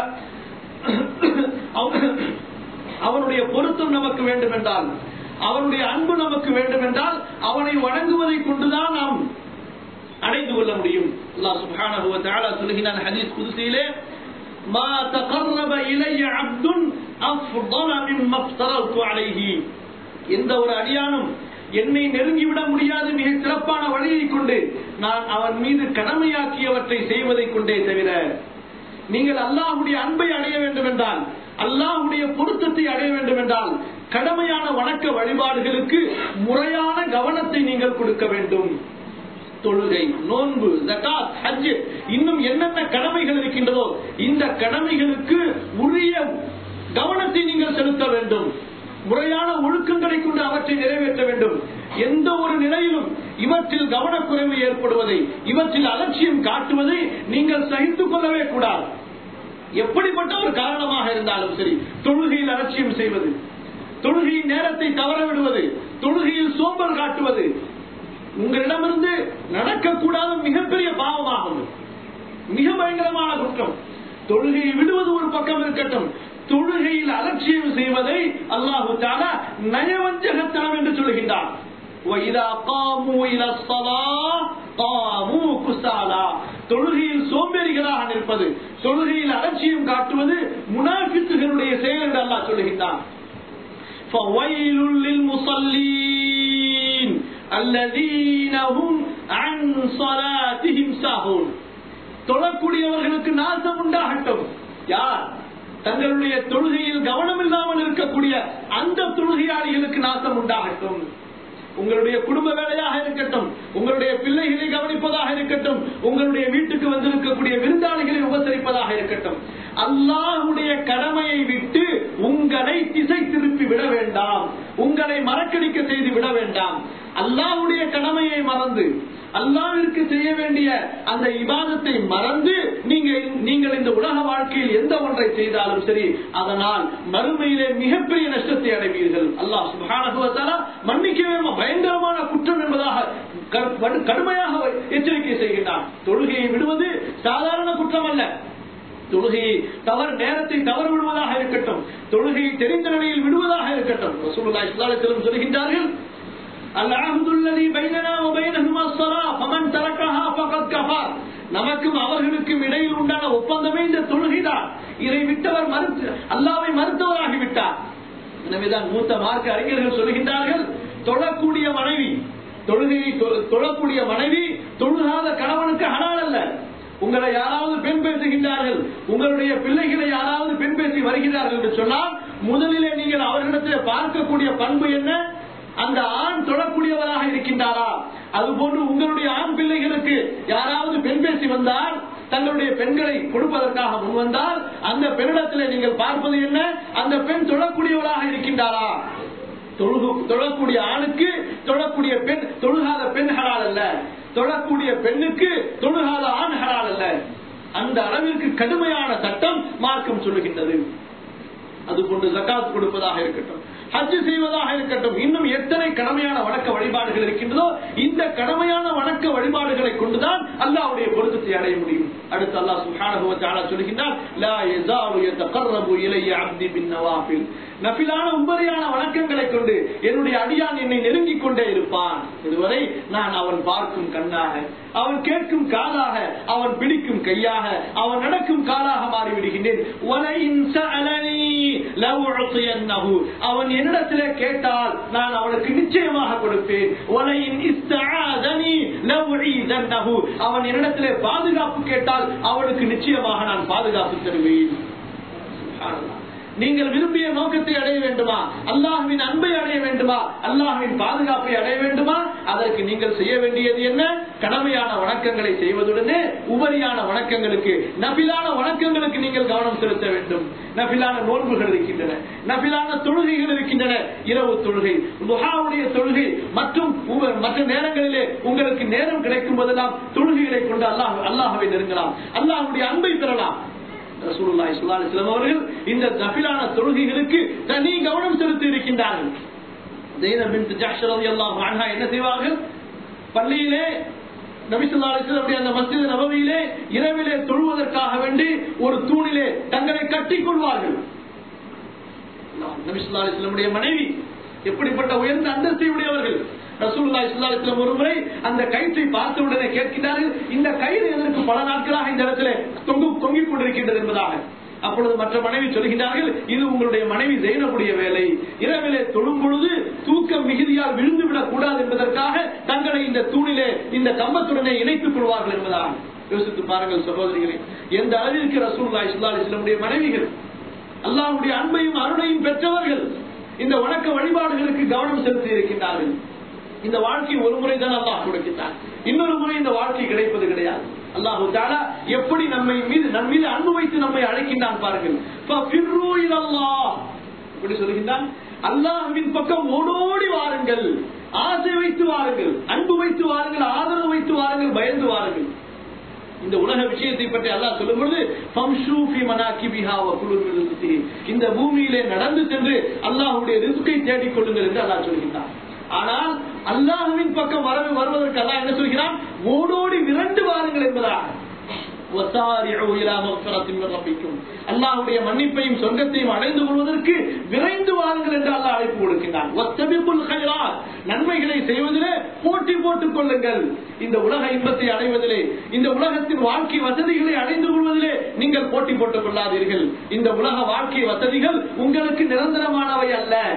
அவனுடைய பொருத்தம் நமக்கு வேண்டும் என்றால் அவனுடைய அன்பு நமக்கு வேண்டும் என்றால் அவனை வணங்குவதை கொண்டுதான் நாம் அடைந்து கொள்ள முடியும் அல்லாஹ் சுப்ஹானஹு வ தஆலா சொல்கிறான் ஹதீஸ் குதுசியிலே மா தகர்ரப இலைய அப்துன் அஃضل مما افترضت عليه எந்த ஒரு அடியானும் என்னை நெருங்கிவிட முடியாது மிக சிறப்பான வழியை கொண்டு நான் அவன் மீது கடமையாக்கியவற்றை செய்வதை கொண்டே தவிர நீங்கள் அல்லாஹுடைய அன்பை அடைய வேண்டும் என்றால் அல்லாஹுடைய பொருத்தத்தை அடைய வேண்டும் என்றால் கடமையான வணக்க வழிபாடுகளுக்கு முறையான கவனத்தை நீங்கள் கொடுக்க வேண்டும் தொழுகை நோன்பு ஜகாத் ஹஜ் இன்னும் என்னென்ன கடமைகள் இருக்கின்றதோ இந்த கடமைகளுக்கு உரிய கவனத்தை நீங்கள் செலுத்த வேண்டும் முறையான ஒழுக்கங்களை கொண்டு அவற்றை நிறைவேற்ற வேண்டும் எந்த ஒரு நிலையிலும் இவற்றில் கவனக்குறைவு ஏற்படுவதை இவற்றில் அலட்சியம் காட்டுவதை நீங்கள் சகித்துக் கொள்ளவே கூடாது எப்படிப்பட்ட ஒரு காரணமாக இருந்தாலும் சரி தொழுகையில் அலட்சியம் செய்வது தொழுகையின் நேரத்தை தவற விடுவது தொழுகையில் சோம்பல் காட்டுவது உங்களிடமிருந்து நடக்கக்கூடாத மிகப்பெரிய பாவமாகும் மிக பயங்கரமான குற்றம் தொழுகையை விடுவது ஒரு பக்கம் இருக்கட்டும் தொழுகையில் அலட்சியம் செய்வதை அல்லாஹு தாலா நயவஞ்சகத்தனம் என்று சொல்கின்றான் وَإِذَا قَامُوا إِلَى الصَّلَاةِ قَامُوا كُسَالَى தொழுகையில் சோம்பேறிகளாக நிற்பது தொழுகையில் அலட்சியம் காட்டுவது முனாஃபித்துகளுடைய செயல் என்று அல்லாஹ் சொல்லுகின்றான் فويل للمصلين الذين هم عن صلاتهم ساهون தொழக்கூடியவர்களுக்கு நாசம் உண்டாகட்டும் யார் தங்களுடைய தொழுகையில் கவனம் இல்லாமல் இருக்கக்கூடிய அந்த தொழுகையாளிகளுக்கு நாசம் உண்டாகட்டும் உங்களுடைய குடும்ப வேலையாக இருக்கட்டும் உங்களுடைய பிள்ளைகளை கவனிப்பதாக இருக்கட்டும் உங்களுடைய வீட்டுக்கு வந்திருக்கக்கூடிய விருந்தாளிகளை உபசரிப்பதாக இருக்கட்டும் அல்லாஹுடைய கடமையை விட்டு உங்களை திசை திருப்பி விட வேண்டாம் உங்களை மறக்கடிக்க செய்து விட வேண்டாம் அல்லாஹுடைய கடமையை மறந்து அல்லாவிற்கு செய்ய வேண்டிய அந்த இபாதத்தை மறந்து நீங்க நீங்கள் இந்த உலக வாழ்க்கையில் எந்த ஒன்றை செய்தாலும் சரி அதனால் மறுமையிலே மிகப்பெரிய நஷ்டத்தை அடைவீர்கள் அல்லாஹ் சுபான மன்னிக்கவே பயங்கரமான குற்றம் என்பதாக கடு- கடுமையாக எச்சரிக்கை செய்கின்றான் தொழுகையை விடுவது சாதாரண குற்றம் அல்ல தொழுகையை தவறு நேரத்தை தவறு விடுவதாக இருக்கட்டும் தொழுகையை தெரிந்த நிலையில் விடுவதாக இருக்கட்டும் ரசூலுல்லாஹி ஸல்லல்லாஹு அலைஹி வஸல்லம் சொல்கின்றார்கள் العهد الذي بيننا وبينهما الصلاة فمن تركها فقد كفر நமக்கும் அவர்களுக்கும் இடையில் உண்டான ஒப்பந்தமே இந்த தொழுகைதான் இதை விட்டவர் மறுத்து அல்லாவை மறுத்தவராகி விட்டார் எனவேதான் மூத்த மார்க்க அறிஞர்கள் சொல்கின்றார்கள் தொழக்கூடிய மனைவி தொழுகையை தொ- தொழக்கூடிய மனைவி தொழுகாத கணவனுக்கு ஹலால் அல்ல உங்களை யாராவது பெண் பேசுகின்றார்கள் உங்களுடைய பிள்ளைகளை யாராவது பெண் பேசி வருகிறார்கள் என்று சொன்னால் முதலிலே நீங்கள் அவர்களிடத்தில் பார்க்கக்கூடிய பண்பு என்ன அந்த ஆண் தொழக்கூடியவராக இருக்கின்றாரா அதுபோன்று உங்களுடைய ஆண் பிள்ளைகளுக்கு யாராவது பெண் பேசி வந்தால் தங்களுடைய பெண்களை கொடுப்பதற்காக முன் வந்தால் அந்த பெண்ணிடத்திலே நீங்கள் பார்ப்பது என்ன அந்த பெண் தொழக்கூடியவராக இருக்கின்றாரா தொழுகு தொழக்கூடிய ஆணுக்கு தொழக்கூடிய பெண் தொழுகாத பெண் ஹலால் அல்ல தொழக்கூடிய பெண்ணுக்கு தொழுகாத ஆண் ஹலால் அல்ல அந்த அளவிற்கு கடுமையான சட்டம் மார்க்கம் சொல்லுகின்றது அதுபோன்று ஜக்காத் கொடுப்பதாக இருக்கட்டும் ஹஜ் செய்வதாக இருக்கட்டும் இன்னும் எத்தனை கடமையான வணக்க வழிபாடுகள் இருக்கின்றதோ இந்த கடமையான வணக்க வழிபாடுகளை கொண்டுதான் அல்லாஹ்வுடைய பொருத்தத்தை அடைய முடியும் அடுத்து அல்லாஹ் சுப்ஹானஹு வ தஆலா சொல்கின்றார் லா யஸாலு யதகர்ரபு இலைய அப்தி பின் நவாஃபில் நஃபிலான உபரியான வணக்கங்களை கொண்டு என்னுடைய அடியான் என்னை நெருங்கிக் கொண்டே இருப்பான் இதுவரை நான் அவன் பார்க்கும் கண்ணாக அவன் கேட்கும் காதாக அவன் பிடிக்கும் கையாக அவன் நடக்கும் காலாக மாறிவிடுகின்றேன் வலையின் சஅலனி லவுஅத்தியன்னஹு. அவன் என்னிடத்திலே கேட்டால் நான் அவனுக்கு நிச்சயமாக கொடுப்பேன் வலையின் இஸ்தஆதனி லவுஈதன்னஹு. அவன் என்னிடத்திலே பாதுகாப்பு கேட்டால் அவனுக்கு நிச்சயமாக நான் பாதுகாப்பு தருவேன் சுப்ஹானல்லாஹ். நீங்கள் விரும்பிய நோக்கத்தை அடைய வேண்டுமா அல்லாஹ்வின் அன்பை அடைய வேண்டுமா அல்லாஹ்வின் பாதுகாப்பை அடைய வேண்டுமா அதற்கு நீங்கள் செய்ய வேண்டியது என்ன கடமையான வணக்கங்களை செய்வதுடனே உபரியான வணக்கங்களுக்கு நபிலான வணக்கங்களுக்கு நீங்கள் கவனம் செலுத்த வேண்டும் நபிலான நோன்புகள் இருக்கின்றன நபிலான தொழுகைகள் இருக்கின்றன இரவு தொழுகை துஹாவுடைய தொழுகை மற்றும் உங்க- மற்ற நேரங்களிலே உங்களுக்கு நேரம் கிடைக்கும் போதெல்லாம் தொழுகைகளை கொண்டு அல்லாஹ் அல்லாஹ்வை நெருங்கலாம் அல்லாஹ்வுடைய அன்பை பெறலாம் ரசூலுல்லாஹி ஸல்லல்லாஹு அலைஹி வஸல்லம் அவர்கள் இந்த நஃபிலான தொழுகைகளுக்கு தனி கவனம் செலுத்தி இருக்கின்றார்கள் ஜெய்னப் பின்த் ஜஹ்ஷ் ரலியல்லாஹு அன்ஹா என்ன செய்வார்கள் பள்ளியிலே நபி ஸல்லல்லாஹு அலைஹி வஸல்லம் அந்த மஸ்ஜித் நபவியிலே இரவிலே தொழுவதற்காக வேண்டி ஒரு தூணிலே தங்களை கட்டிக் கொள்வார்கள் நபி ஸல்லல்லாஹு அலைஹி வஸல்லம் மனைவி எப்படிப்பட்ட உயர்ந்த அந்தஸ்தை உடையவர்கள் ரசூலுல்லாஹி ஸல்லல்லாஹு அலைஹி வஸல்லம் ஒருமுறை அந்த கயிற்றை பார்த்த உடனே கேட்கிறார்கள் இந்த கயிறு எதற்கு பல நாட்களாக இந்த இடத்துல தொங்கு தொங்கிக் கொண்டிருக்கின்றது என்பதாக அப்பொழுது மற்ற மனைவி சொல்கிறார்கள் இது உங்களுடைய மனைவி ஜெயினபுடைய வேலை இரவிலே தொழும் பொழுது தூக்கம் மிகுதியால் விழுந்து விடக் கூடாது என்பதற்காக தங்களை இந்த தூணிலே இந்த கம்பத்துடனே இணைத்துக் கொள்வார்கள் என்பதாக யோசித்து பாருங்கள் சகோதரிகளே எந்த அளவிற்கு ரசூலுல்லாஹி ஸல்லல்லாஹு அலைஹி வஸல்லம் மனைவிகள் அல்லாஹ்வுடைய அன்பையும் அருளையும் பெற்றவர்கள் இந்த வணக்க வழிபாடுகளுக்கு கவனம் செலுத்தி இருக்கின்றார்கள் இந்த வாழ்க்கை ஒரு முறை தான் அல்லாஹ் கொடுக்கிறான் இன்னொரு முறை இந்த வாழ்க்கை கிடைப்பது கிடையாது அல்லாஹு தாலா எப்படி நம்மை மீது நம் மீது அன்பு வைத்து நம்மை அழைக்கின்றான் பாருங்கள் فَفِرُّوا إِلَى اللَّهِ. இப்படி சொல்கின்றான் அல்லாஹ்வின் பக்கம் ஓடோடி வாருங்கள் ஆசை வைத்து வாருங்கள் அன்பு வைத்து வாருங்கள் ஆதரவு வைத்து வாருங்கள் பயந்து வாருங்கள் இந்த உலக விஷயத்தை பற்றி அல்லாஹ் சொல்லும் பொழுது "ஃபம்ஷூ ஃபீ மனாகிபிஹா வ குலூ மின் ரிஸ்கிஹி." இந்த பூமியிலே நடந்து சென்று அல்லாஹ்வுடைய ரிஸ்கை தேடிக் கொள்ளுங்கள் என்று அல்லாஹ் சொல்கின்றான் ஆனால் அல்லாஹ்வின் பக்கம் வர வருவதற்கு அல்லாஹ் என்ன சொல்கிறான் ஓடோடி விரண்டு வாருங்கள் என்பதாக وَسَارِعُوا إِلَى مَغْفِرَةٍ مِّن رَّبِّكُمْ அல்லாஹ்வுடைய மன்னிப்பையும் சொர்க்கத்தையும் அடைந்து கொள்வதற்கு விரைந்து வாருங்கள் என்று அல்லாஹ் அழைப்பு கொடுக்கின்றான் வத்தபிகுல் கைராத் நன்மைகளை செய்வதிலே போட்டி போட்டுக் கொள்ளுங்கள் இந்த உலக இன்பத்தை அடைவதிலே இந்த உலகத்தின் வாழ்க்கை வசதிகளை அடைந்து கொள்வதிலே நீங்கள் போட்டி போட்டுக் கொள்ளாதீர்கள் இந்த உலக வாழ்க்கை வசதிகள் உங்களுக்கு நிரந்தரமானவை அல்ல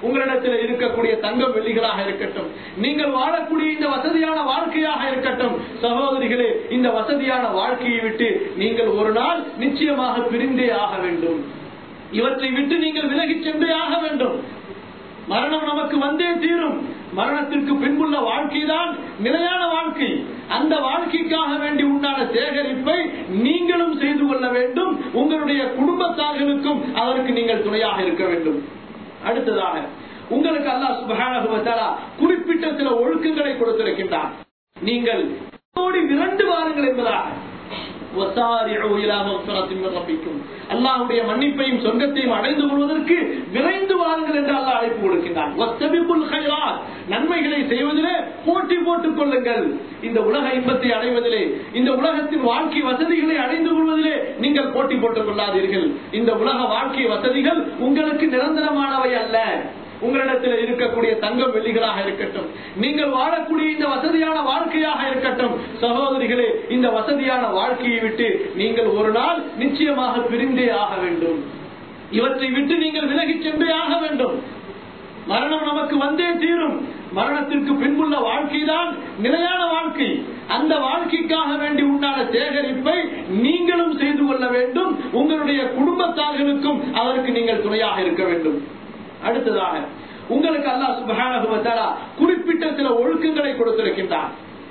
உங்களிடத்தில் இருக்கக்கூடிய தங்கம் வெள்ளிகளாக இருக்கட்டும் நீங்கள் வாழக்கூடிய இந்த வசதியான வாழ்க்கையாக இருக்கட்டும் சகோதரிகளே இந்த வசதியான வாழ்க்கையை விட்டு நீங்கள் ஒரு நாள் நிச்சயமாக பிரிந்தே ஆக வேண்டும் இவற்றை விட்டு நீங்கள் விலகிச் சென்றே ஆக வேண்டும் மரணம் நமக்கு வந்தே தீரும் மரணத்திற்கு பின்புள்ள வாழ்க்கைதான் நிலையான வாழ்க்கை அந்த வாழ்க்கைக்காக வேண்டி உண்டான சேகரிப்பை நீங்களும் செய்து கொள்ள வேண்டும் உங்களுடைய குடும்பத்தார்களுக்கும் அதற்கு நீங்கள் துணையாக இருக்க வேண்டும் அடுத்ததாக உங்களுக்கு அல்லாஹ் சுப்ஹானஹு வ தஆலா குறிப்பிட்ட சில ஒழுக்கங்களை கொடுத்திருக்கின்றான் நீங்கள் ஓடி விரண்டு வாருங்கள் என்பதாக وَسَارِعُوا إِلَى مَغْفِرَةٍ مِّن رَّبِّكُمْ அல்லாஹ்வுடைய மன்னிப்பையும் சொர்க்கத்தையும் அடைந்து கொள்வதற்கு விரைந்து வாருங்கள் என்று அல்லாஹ் அழைப்பு கொடுக்கின்றான் வஸ்தபிகுல் கைராத் நன்மைகளை செய்வதிலே போட்டி போட்டுக் கொள்ளுங்கள் இந்த உலக இன்பத்தை அடைவதிலே இந்த உலகத்தின் வாழ்க்கை வசதிகளை அடைந்து கொள்வதிலே நீங்கள் போட்டி போட்டுக் கொள்ளாதீர்கள் இந்த உலக வாழ்க்கை வசதிகள் உங்களுக்கு நிரந்தரமானவை அல்ல உங்களிடத்தில் இருக்கக்கூடிய தங்கம் வெள்ளிகளாக இருக்கட்டும் நீங்கள் வாழக்கூடிய இந்த வசதியான வாழ்க்கையாக இருக்கட்டும் சகோதரிகளே இந்த வசதியான வாழ்க்கையை விட்டு நீங்கள் ஒரு நாள் நிச்சயமாக பிரிந்தே ஆக வேண்டும் இவற்றை விட்டு நீங்கள் விலகிச் சென்றே ஆக வேண்டும் மரணம் நமக்கு வந்தே தீரும் மரணத்திற்கு பின்புள்ள வாழ்க்கைதான் நிலையான வாழ்க்கை அந்த வாழ்க்கைக்காக வேண்டி உண்டான சேகரிப்பை நீங்களும் செய்து கொள்ள வேண்டும் உங்களுடைய குடும்பத்தார்களுக்கும் அதற்கு நீங்கள் துணையாக இருக்க வேண்டும் அடுத்ததாக உங்களுக்கு அல்லாஹ் சுப்ஹானஹு வ தஆலா குறிப்பிட்ட சில ஒழுக்கங்களை கொடுத்திருக்கின்றான்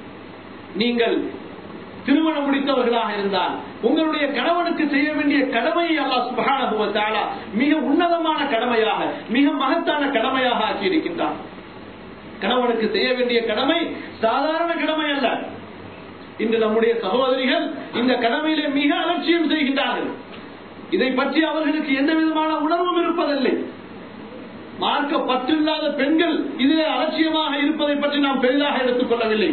நீங்கள் திருமணம் முடித்தவர்களாக இருந்தால் உங்களுடைய கணவனுக்கு செய்ய வேண்டிய கடமையை அல்லாஹ் சுப்ஹானஹு வ தஆலா மிக உன்னதமான கடமையாக மிக மகத்தான கடமையாக ஆக்கி இருக்கின்றான் கணவனுக்கு செய்ய வேண்டிய கடமை சாதாரண கடமை அல்ல இன்று நம்முடைய சகோதரிகள் இந்த கடமையிலே மிக அலட்சியம் செய்கின்றார்கள் இதை பற்றி அவர்களுக்கு எந்த விதமான உணர்வும் இருப்பதில்லை மார்க்க பற்றில்லாத பெண்கள் இதிலே அலட்சியமாக இருப்பதை பற்றி நாம் பெரிதாக எடுத்துக் கொள்ளவில்லை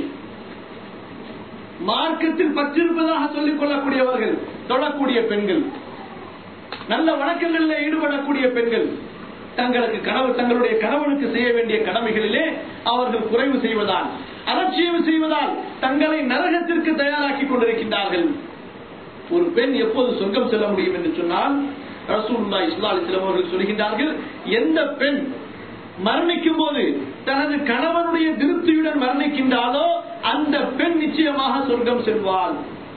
மார்க்கத்தில் பற்றிருப்பதாக சொல்லிக் கொள்ளக்கூடியவர்கள் தொழக்கூடிய பெண்கள் நல்ல வழக்கங்களில் ஈடுபடக்கூடிய பெண்கள் தங்களுக்கு கனவு தங்களுடைய கணவனுக்கு செய்ய வேண்டிய கடமைகளிலே அவர்கள் குறைவு செய்வதால் அலட்சியம் செய்வதால் தங்களை நரகத்திற்கு தயாராக்கி கொண்டிருக்கின்றார்கள் ஒரு பெண் எப்போது சொர்க்கம் செல்ல முடியும் என்று சொன்னால் ரசூலுல்லாஹி ஸல்லல்லாஹு அலைஹி வஸல்லம் அவர்கள் சொல்கின்றார்கள் எந்த பெண் மரணிக்கும் போது தனது கணவனுடைய திருப்தியுடன் மரணிக்கின்றாலோ அந்த பெண் நிச்சயமாக சொர்க்கம் செல்வாள்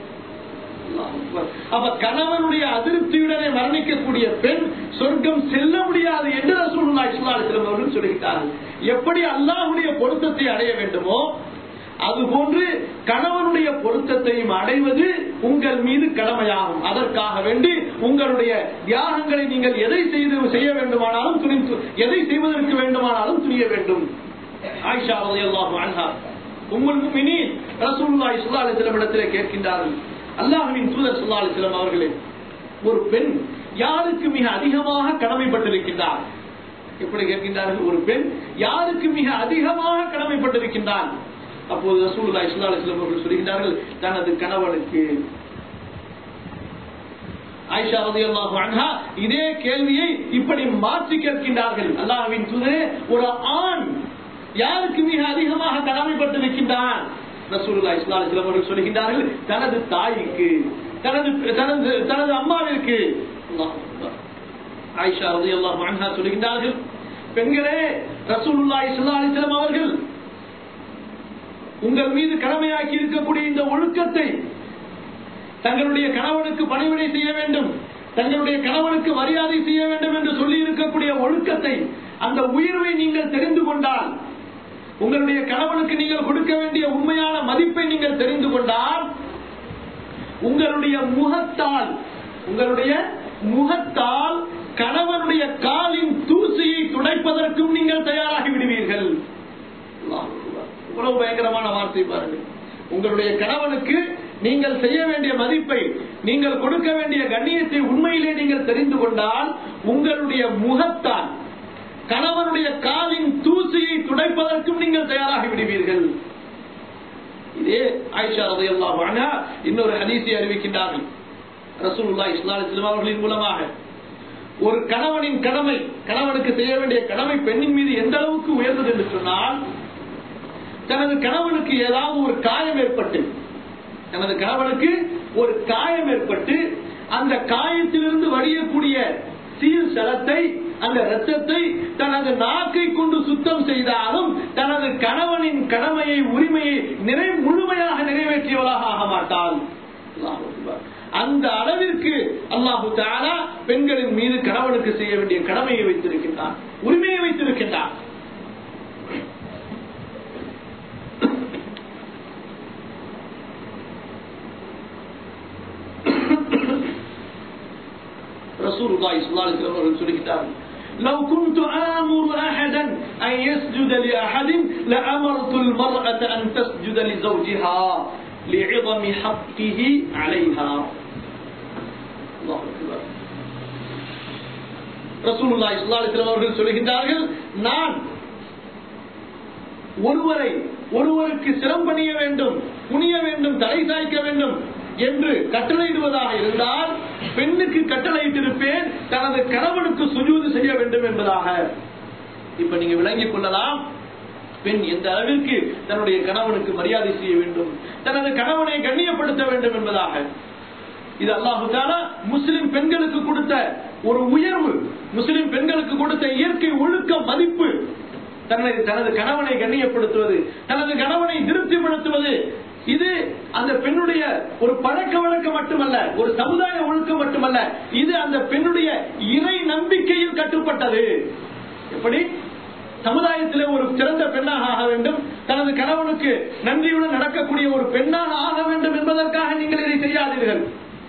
அப்ப கணவனுடைய அதிருப்தியுடனே மரணிக்கக்கூடிய பெண் சொர்க்கம் செல்ல முடியாது என்று ரசூலுல்லாஹி ஸல்லல்லாஹு அலைஹி வஸல்லம் அவர்கள் சொல்கிறார்கள் எப்படி அல்லாஹ்வுடைய பொருத்தத்தை அடைய வேண்டுமோ அதுபோன்று கணவனுடைய பொருத்தத்தையும் அடைவது உங்கள் மீது கடமையாகும் அதற்காக வேண்டி உங்களுடைய தியாகங்களை நீங்கள் எதை செய்து செய்ய வேண்டுமானாலும் துணி எதை செய்வதற்கு வேண்டுமானாலும் துணிய வேண்டும் ஆயிஷா ரலியல்லாஹு அன்ஹா உம்முல் முஃமினீன் ரசூலுல்லாஹி ஸல்லல்லாஹு அலைஹி வஸல்லம் இடத்திலே கேட்கின்றார்கள் அல்லாஹ்வின் தூதர் ஸல்லல்லாஹு அலைஹி வஸல்லம் அவர்களே ஒரு பெண் யாருக்கு மிக அதிகமாக கடமைப்பட்டிருக்கின்றார் எப்படி கேட்கின்றார்கள் ஒரு பெண் யாருக்கு மிக அதிகமாக கடமைப்பட்டிருக்கின்றார் அப்போது ரசூலுல்லாஹி ஸல்லல்லாஹு அலைஹி வஸல்லம் அவர்கள் சொல்கிறார்கள் தனது கணவனுக்கு ஆயிஷா ரலியல்லாஹு அன்ஹா இதே கேள்வியை இப்படி மாற்றி கேட்கின்றார்கள் அல்லாஹ்வின் தூதரே ஒரு ஆண் யாருக்கு மிக அதிகமாக கடமைப்பட்டிருக்கின்றான் ரசூலுல்லாஹி ஸல்லல்லாஹு அலைஹி வஸல்லம் அவர்கள் சொல்கிறார்கள் தனது தாய்க்கு தனது தனது தனது அம்மாவிற்கு அல்லாஹ் அக்பர். ஆயிஷா ரலியல்லாஹு அன்ஹா சொல்கின்றார்கள் பெண்களே ரசூலுல்லாஹி ஸல்லல்லாஹு அலைஹி வஸல்லம் அவர்கள் உங்கள் மீது கடமையாக்கி இருக்கக்கூடிய இந்த ஒழுக்கத்தை தங்களுடைய கணவனுக்கு பணிவிடை செய்ய வேண்டும் தங்களுடைய கணவனுக்கு மரியாதை செய்ய வேண்டும் என்று சொல்லி இருக்கக்கூடிய ஒழுக்கத்தை அந்த உயர்வை நீங்கள் தெரிந்து கொண்டால் உங்களுடைய கணவனுக்கு நீங்கள் கொடுக்க வேண்டிய உண்மையான மதிப்பை நீங்கள் தெரிந்து கொண்டால் உங்களுடைய முகத்தால் உங்களுடைய முகத்தால் கணவனுடைய காலின் தூசியை துடைப்பதற்கும் நீங்கள் தயாராகி விடுவீர்கள் அல்லாஹ் அக்பர். இவ்வளவு பயங்கரமான வார்த்தை பாருங்கள் உங்களுடைய கணவனுக்கு நீங்கள் செய்ய வேண்டிய மதிப்பை நீங்கள் கொடுக்க வேண்டிய கண்ணியத்தை உண்மையிலே நீங்கள் தெரிந்து கொண்டால் உங்களுடைய முகத்தால் கணவனுடைய காலின் தூசியை துடைப்பதற்கும் நீங்கள் தயாராகி விடுவீர்கள் இதே ஆயிஷா ரலியல்லாஹு அன்ஹா இன்னொரு ஹதீஸை அறிவிக்கின்றார்கள் ரசூலுல்லாஹி ஸல்லல்லாஹு அலைஹி வஸல்லம் அவர்களின் மூலமாக ஒரு கணவனின் கடமை கணவனுக்கு செய்ய வேண்டிய கடமை பெண்ணின் மீது எந்த அளவுக்கு உயர்ந்தது என்று சொன்னால் தனது கணவனுக்கு ஏதாவது ஒரு காயம் ஏற்பட்டு தனது கணவனுக்கு ஒரு காயம் ஏற்பட்டு அந்த காயத்திலிருந்து வடியக்கூடிய சீர் சலத்தை அந்த ரத்தத்தை தனது நாக்கை கொண்டு சுத்தம் செய்தாலும் தனது கணவனின் கடமையை உரிமையை நிறை முழுமையாக நிறைவேற்றியவளாக ஆக மாட்டாள் அல்லாஹ் அக்பர். அந்த அளவிற்கு அல்லாஹு தாலா பெண்களின் மீது கணவனுக்கு செய்ய வேண்டிய கடமையை வைத்திருக்கின்றான் உரிமையை வைத்திருக்கின்றான் ரசூலுல்லாஹி ஸல்லல்லாஹு அலைஹி வஸல்லம் அவர்கள் சொல்கிறார்கள் لو كنت آمر أحدا أن يسجد لأحد لأمرت المرأة أن تسجد لزوجها لعظم حقه عليها الله أكبر ரசூலுல்லாஹி ஸல்லல்லாஹு அலைஹி வஸல்லம் அவர்கள் சொல்கின்றார்கள் நான் ஒருவரை ஒருவருக்கு சிரம்பணிய வேண்டும் புனிய வேண்டும் தலை சாய்க்க வேண்டும் என்று கட்டளையிடுவதாக இருந்தால் பெண்ணுக்கு கட்டளையிட்டிருப்பேன் தனது கணவனுக்கு சுஜூது செய்ய வேண்டும் என்பதாக இப்ப நீங்க விளங்கிக் கொள்ளலாம் பெண் எந்த அளவிற்கு தன்னுடைய கணவனுக்கு மரியாதை செய்ய வேண்டும் தனது கணவனை கண்ணியப்படுத்த வேண்டும் என்பதாக இது அல்லாஹு தாலா முஸ்லிம் பெண்களுக்கு கொடுத்த ஒரு உயர்வு முஸ்லிம் பெண்களுக்கு கொடுத்த இயற்கை ஒழுக்க மதிப்பு தனது தனது கணவனை கண்ணியப்படுத்துவது தனது கணவனை திருப்திப்படுத்துவது இது அந்த பெண்ணுடைய ஒரு பழக்க வழக்கம் மட்டுமல்ல ஒரு சமுதாய ஒழுக்கம் மட்டுமல்ல இது அந்த பெண்ணுடைய இறை நம்பிக்கையில் கட்டுப்பட்டது எப்படி சமுதாயத்திலே ஒரு சிறந்த பெண்ணாக ஆக வேண்டும் தனது கணவனுக்கு நன்றியுடன் நடக்கக்கூடிய ஒரு பெண்ணாக ஆக வேண்டும் என்பதற்காக நீங்கள் இதை செய்யாதீர்கள்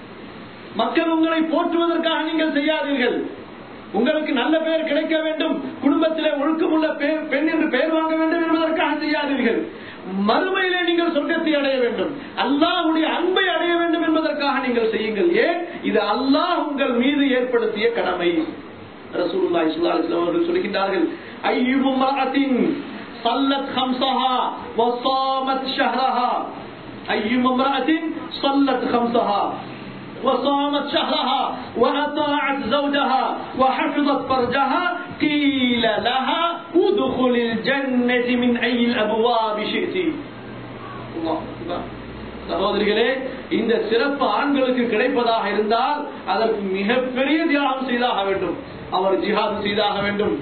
மக்கள் உங்களை போற்றுவதற்காக நீங்கள் செய்யாதீர்கள் உங்களுக்கு நல்ல பெயர் கிடைக்க வேண்டும் குடும்பத்திலே ஒழுக்கமுள்ள பெயர் பெண் என்று பெயர் வாங்க வேண்டும் என்பதற்காக செய்யாதீர்கள் மறுமையிலே நீங்கள் சொர்க்கத்தை அடைய வேண்டும் அல்லாஹ்வுடைய அன்பை அடைய வேண்டும் என்பதற்காக நீங்கள் செய்யுங்கள் ஏன் இது அல்லாஹ் உங்கள் மீது ஏற்படுத்திய கடமை ரசூலுல்லாஹி ஸல்லல்லாஹு அலைஹி வஸல்லம் அவர்கள் சொல்கின்றார்கள் ஐயுமு மரஅத்தின் صلت خمسها وصامت شهرها أيما امرأة صلت خمسها وصامت شهرها وأطاعت زوجها وحفظت فرجها قيل لها ادخل الجنة من أي الأبواب شئت الله أكبر சகோதரிகளே இந்த சிறப்பு ஆண்களுக்கு கிடைப்பதாக இருந்தால் அதற்கு மிகப்பெரிய தியாகம் செய்தாக வேண்டும் அவர் ஜிஹாது செய்தாக வேண்டும்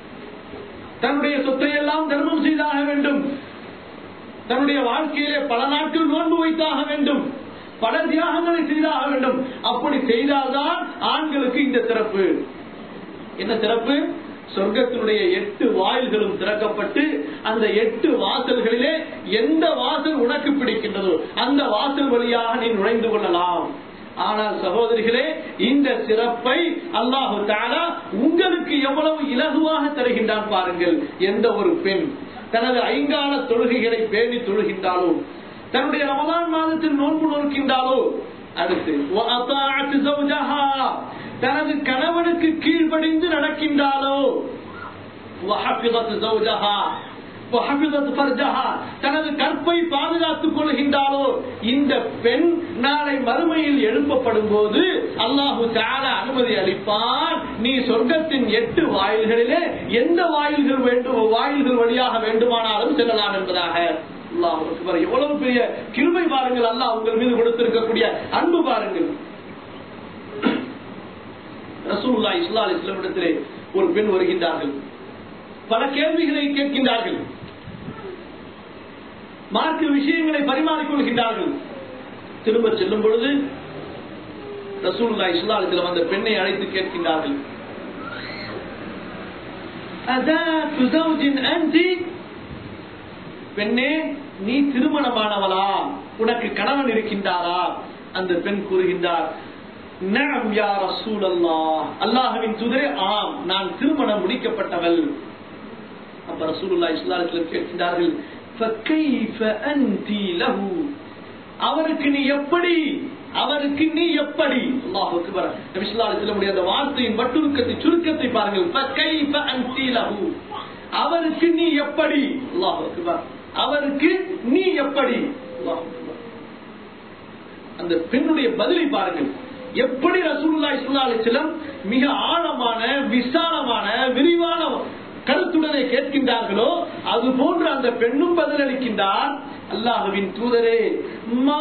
தன்னுடைய சொத்தை எல்லாம் தர்மம் செய்தாக வேண்டும் தன்னுடைய வாழ்க்கையிலே பல நாட்கள் நோன்பு வைத்தாக வேண்டும் பல தியாகங்களை செய்தாக வேண்டும் அப்படி செய்தால்தான் ஆண்களுக்கு இந்த சிறப்பு என்ன சிறப்பு சொர்க்கத்தினுடைய எட்டு வாயில்களும் திறக்கப்பட்டு அந்த எட்டு வாசல்களிலே எந்த வாசல் உனக்கு பிடிக்கின்றதோ அந்த வாசல் வழியாக நீ நுழைந்து கொள்ளலாம் ஆனால் சகோதரிகளே இந்த சிறப்பை அல்லாஹு தாலா உங்களுக்கு எவ்வளவு இலகுவாக தருகின்றான் பாருங்கள் எந்த ஒரு பெண் தனது ஐங்கால தொழுகைகளை பேணி தொழுகின்றாலோ தன்னுடைய ரமலான் மாதத்தில் நோன்பு நோக்கின்றாலோ அடுத்து وَأَطَاعَتْ زَوْجَهَا தனது கணவனுக்கு கீழ்ப்படிந்து நடக்கின்றாலோ وَحَفِظَتْ زَوْجَهَا وَحَفِظَتْ فَرْجَهَا தனது கற்பை பாதுகாத்துக் கொள்கின்றாலோ இந்த பெண் நாளை மறுமையில் எழுப்பப்படும் போது அல்லாஹு தாலா அனுமதி அளிப்பான் நீ சொர்க்கத்தின் எட்டு வாயில்களிலே எந்த வாயில்கள் வேண்டும் வாயில்கள் வழியாக வேண்டுமானாலும் செல்லலாம் என்பதாக அல்லாஹ் அக்பர். எவ்வளவு பெரிய கிருமை பாருங்கள் அல்லாஹ் உங்கள் மீது கொடுத்திருக்கக்கூடிய அன்பு பாருங்கள் ரசூலுல்லா இஸ்லா அலிஸ்லாம் இடத்திலே ஒரு பெண் வருகின்றார்கள் பல கேள்விகளை கேட்கின்றார்கள் மார்க்க விஷயங்களை பரிமாறிக்கொள்கின்றார்கள் திரும்ப செல்லும் பொழுது ரசூலுல்லா இஸ்லா அலிஸ்லாம் அந்த பெண்ணை அழைத்து கேட்கின்றார்கள் அதாத்து ஜௌஜின் அன்டி பெண்ணே நீ திருமணமானவளா உனக்கு கணவன் இருக்கின்றாரா அந்த பெண் கூறுகின்றார் நஅம் யா ரசூலல்லாஹ் அல்லாஹ்வின் தூதரே ஆம் நான் திருமணம் முடிக்கப்பட்டவள் அப்ப ரசூலுல்லாஹி ஸல்லல்லாஹு அலைஹி வஸல்லம் கேட்கின்றார்கள் ஃபகைஃப அன்தி லஹு அவருக்கு நீ எப்படி அவருக்கு நீ எப்படி அல்லாஹ் அக்பர் நபி ஸல்லல்லாஹு அலைஹி வஸல்லம் அந்த வார்த்தையின் வட்டுருக்கத்தை சுருக்கத்தை பாருங்கள் ஃபகைஃப அன்தி லஹு அவருக்கு நீ எப்படி அல்லாஹ் அக்பர் அவருக்கு நீ எப்படி அல்லாஹ் அக்பர் அந்த பெண்ணுடைய பதிலை பாருங்கள் எப்படி ரசூலுல்லாஹி ஸல்லல்லாஹு அலைஹி வஸல்லம் மிக ஆழமான விசாலமான விரிவான கருத்துடனே கேட்கின்றார்களோ அது போன்று அந்த பெண்ணும் பதிலளிக்கின்றார் அல்லாஹுவின் தூதரே மா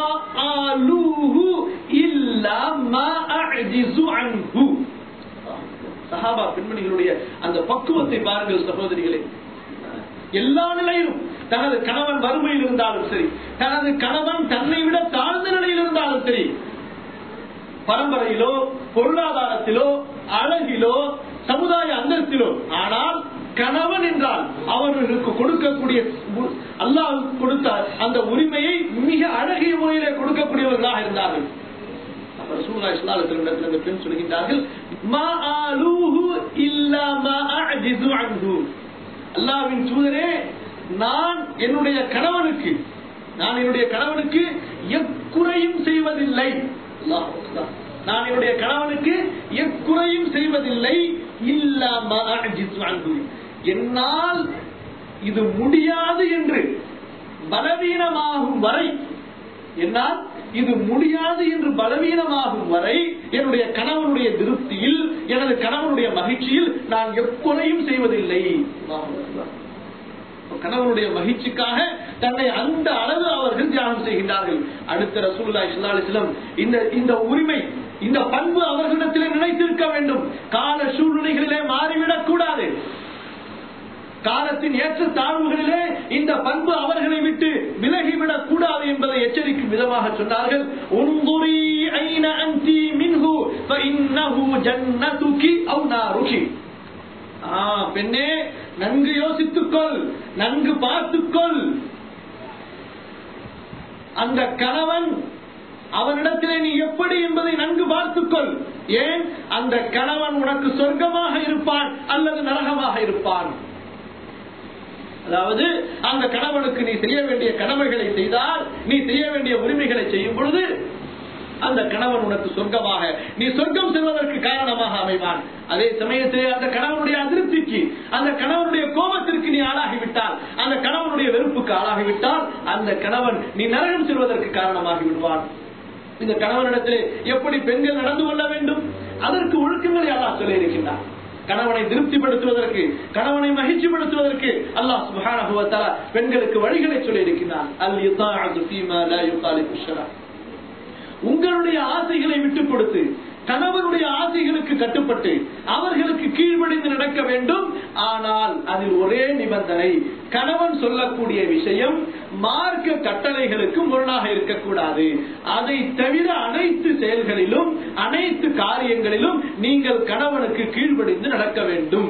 ஆலூஹு இல்லா மா அஜிசு அன்ஹு சஹாபா பெண்மணிகளுடைய அந்த பக்குவத்தை பாருங்கள் சகோதரிகளே எல்லா நிலையிலும் தனது கணவன் வறுமையில் இருந்தாலும் சரி தனது கணவன் தன்னை விட தாழ்ந்த நிலையில் இருந்தாலும் சரி பரம்பரையிலோ பொருளாதாரத்திலோ அழகிலோ சமுதாய அந்தஸ்திலோ ஆனால் கணவன் என்றால் அவர்களுக்கு கொடுக்கக்கூடிய உ- அல்லாஹ் கொடுத்த அந்த உரிமையை மிக அழகிய முறையிலே கொடுக்கக்கூடியவர்களாக இருந்தார்கள் அப்ப ரசூலுல்லாஹி ஸல்லல்லாஹு அலைஹி வஸல்லம் இந்த பெண் சொல்கின்றார்கள் மா ஆலூஹு இல்லா மா அஜிசு அன்ஹு அல்லாஹ்வின் தூதரே நான் என்னுடைய கணவனுக்கு நான் என்னுடைய கணவனுக்கு எக்குறையும் செய்வதில்லை அல்லாஹ் அக்பர். நான் என்னுடைய கணவனுக்கு எக்குறையும் செய்வதில்லை இல்லா மா அஜிசு அன்ஹு என்னால் இது முடியாது என்று பலவீனமாகும் வரை என்னால் இது முடியாது என்று பலவீனமாகும் வரை என்னுடைய கணவனுடைய திருப்தியில் எனது கணவனுடைய மகிழ்ச்சியில் நான் எப்பொறையும் செய்வதில்லை அல்லாஹ் அக்பர். கணவனுடைய மகிழ்ச்சிக்காக தன்னை அந்த அளவு அவர்கள் தியாகம் செய்கின்றார்கள் அடுத்த ரசூலுல்லாஹி ஸல்லல்லாஹு அலைஹி வஸல்லம் இந்த இந்த உரிமை இந்த பண்பு அவர்களிடத்திலே நினைத்திருக்க வேண்டும் கால சூழ்நிலைகளிலே மாறிவிடக் கூடாது காலத்தின் ஏற்ற தாழ்வுகளிலே இந்த பண்பு அவர்களை விட்டு விலகிவிடக் கூடாது என்பதை எச்சரிக்கும் விதமாக சொன்னார்கள் உன்துரி ஐன அன்தி மின்ஹு ஃபஇன்னஹு ஜன்னதுகி அவ் நாருகி ஆ, பெண்ணே நன்கு யோசித்துக்கொள் நன்கு பார்த்துக்கொள் அந்த கணவன் அவனிடத்திலே நீ எப்படி என்பதை நன்கு பார்த்துக்கொள் ஏன் அந்த கணவன் உனக்கு சொர்க்கமாக இருப்பான் அல்லது நரகமாக இருப்பான் அதாவது அந்த கணவனுக்கு நீ செய்ய வேண்டிய கடமைகளை செய்தால் நீ செய்ய வேண்டிய உரிமைகளை செய்யும் பொழுது அந்த கணவன் உனக்கு சொர்க்கமாக நீ சொர்க்கம் செல்வதற்கு காரணமாக அமைவான் அதே சமயத்திலே அந்த கணவனுடைய அதிருப்திக்கு அந்த கணவனுடைய கோபத்திற்கு நீ ஆளாகிவிட்டால் அந்த கணவனுடைய வெறுப்புக்கு ஆளாகிவிட்டால் அந்த கணவன் நீ நரகம் செல்வதற்கு காரணமாகி விடுவான் இந்த கணவனிடத்திலே எப்படி பெண்கள் நடந்து கொள்ள வேண்டும் அதற்கு ஒழுக்கங்களை அல்லாஹ் சொல்லி இருக்கின்றார் கணவனை திருப்திப்படுத்துவதற்கு கணவனை மகிழ்ச்சிப்படுத்துவதற்கு அல்லாஹ் சுப்ஹானஹு வ தஆலா பெண்களுக்கு வழிகளை சொல்லி இருக்கின்றான் அல் யுதாஅது ஃபீமா லா யுகாலிஃபு ஷரா உங்களுடைய ஆசைகளை விட்டுக் கொடுத்து கணவனுடைய ஆசைகளுக்கு கட்டுப்பட்டு அவர்களுக்கு கீழ்ப்படிந்து நடக்க வேண்டும் ஆனால் அதில் ஒரே நிபந்தனை கணவன் சொல்லக்கூடிய விஷயம் மார்க்க கட்டளைகளுக்கு முரணாக இருக்கக்கூடாது அதை தவிர அனைத்து செயல்களிலும் அனைத்து காரியங்களிலும் நீங்கள் கணவனுக்கு கீழ்ப்படிந்து நடக்க வேண்டும்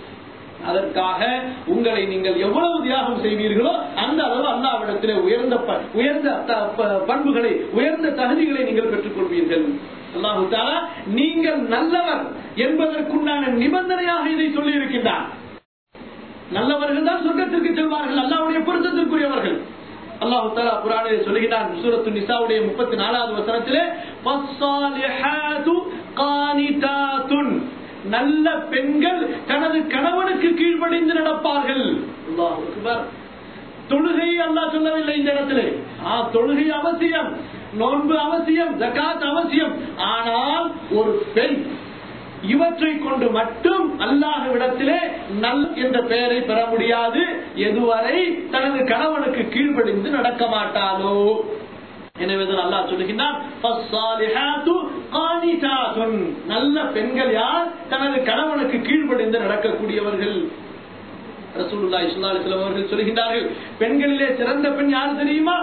அதற்காக உங்களை நீங்கள் எவ்வளவு தியாகம் செய்வீர்களோ அந்த அளவு அல்லாவிடத்திலே உயர்ந்த ப- உயர்ந்த த- ப- பண்புகளை உயர்ந்த தகுதிகளை நீங்கள் பெற்றுக் கொள்வீர்கள் அல்லாஹு தாலா நீங்கள் நல்லவர் என்பதற்குண்டான நிபந்தனையாக இதை சொல்லி இருக்கின்றார் நல்லவர்கள் தான் சொர்க்கத்திற்கு செல்வார்கள் அல்லாவுடைய பொருத்தத்திற்குரியவர்கள் அல்லாஹு தாலா குரானில் சொல்லுகிறான் சூரத்து நிசாவுடைய முப்பத்தி நாலாவது வசனத்திலே "ஃபஸ்ஸாலிஹாத்து கானிதாத்துன்." நல்ல பெண்கள் தனது கணவனுக்கு கீழ்ப்படிந்து நடப்பார்கள் அல்லாஹ் அக்பர் தொழுகை அல்லாஹ் சொல்லவில்லை இந்த இடத்திலே ஆ தொழுகை அவசியம் நோன்பு அவசியம் ஜகாத் அவசியம் ஆனால் ஒரு பெண் இவற்றை கொண்டு மட்டும் அல்லாஹ்விடத்திலே நல் என்ற பெயரை பெற முடியாது எதுவரை தனது கணவனுக்கு கீழ்ப்படிந்து நடக்க மாட்டாளோ எனவேதான் அல்லாஹ் சொல்லுகின்றான் "ஃபஸ்ஸாலிஹாத்து கானிதாத்துன்." நல்ல பெண்கள் யார் தனது கணவனுக்கு கீழ்ப்படிந்து நடக்கக்கூடியவர்கள் ரசூலுல்லாஹி ஸல்லல்லாஹு அலைஹி வஸல்லம் அவர்கள் சொல்கின்றார்கள் பெண்களிலே சிறந்த பெண் யார் தெரியுமா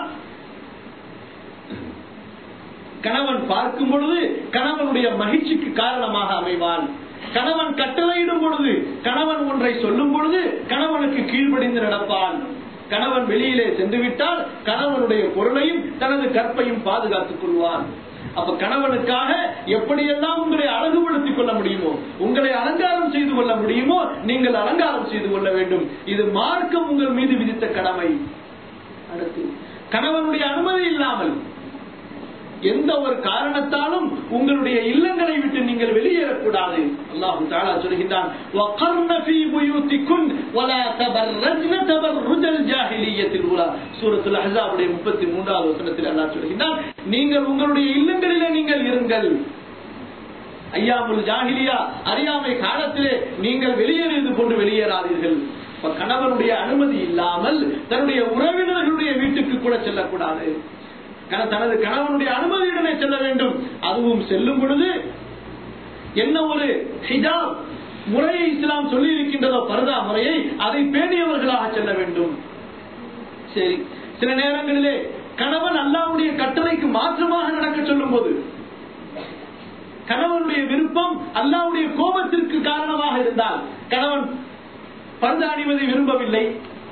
கணவன் பார்க்கும் பொழுது கணவனுடைய மகிழ்ச்சிக்கு காரணமாக அமைவான் கணவன் கட்டளையிடும் பொழுது கணவன் ஒன்றை சொல்லும் பொழுது கணவனுக்கு கீழ்ப்படிந்து நடப்பான் கணவன் வெளியிலே சென்று விட்டால் கணவனுடைய பொருளையும் தனது கற்பையும் பாதுகாத்துக் கொள்வான் அப்ப கணவனுக்காக எப்படியெல்லாம் உங்களை அழகுபடுத்திக் கொள்ள முடியுமோ உங்களை அலங்காரம் செய்து கொள்ள முடியுமோ நீங்கள் அலங்காரம் செய்து கொள்ள வேண்டும் இது மார்க்கம் உங்கள் மீது விதித்த கடமை அடுத்து கணவனுடைய அனுமதி இல்லாமல் எந்த ஒரு காரணத்தாலும் உங்களுடைய இல்லங்களை விட்டு நீங்கள் வெளியேறக்கூடாது அல்லாஹு தாலா சொல்கின்றான் وَقَرْنَ فِي بُيُوتِكُنَّ وَلَا تَبَرَّجْنَ تَبَرُّجَ الْجَاهِلِيَّةِ الْأُولَى சூரத்துல் அஹ்ஸாபுடைய 33வது வசனத்தில் அல்லாஹ் சொல்கின்றான் நீங்கள் உங்களுடைய இல்லங்களிலே நீங்கள் இருங்கள் ஐயாமுல் ஜாஹிலியா அறியாமை காலத்திலே நீங்கள் வெளியேறியது கொண்டு வெளியேறாதீர்கள் இப்ப கணவனுடைய அனுமதி இல்லாமல் தன்னுடைய உறவினர்களுடைய வீட்டுக்கு கூட செல்லக்கூடாது கண- தனது கணவனுடைய அனுமதியுடனே செல்ல வேண்டும் அதுவும் செல்லும் பொழுது என்ன ஒரு ஹிஜாப் முறையை இஸ்லாம் சொல்லி இருக்கின்றதோ பரதா முறையை அதை பேணியவர்களாக செல்ல வேண்டும் சரி சில நேரங்களிலே கணவன் அல்லாவுடைய கட்டளைக்கு மாற்றமாக நடக்க சொல்லும் போது கணவனுடைய விருப்பம் அல்லாவுடைய கோபத்திற்கு காரணமாக இருந்தால் கணவன் பரத அணிவதை விரும்பவில்லை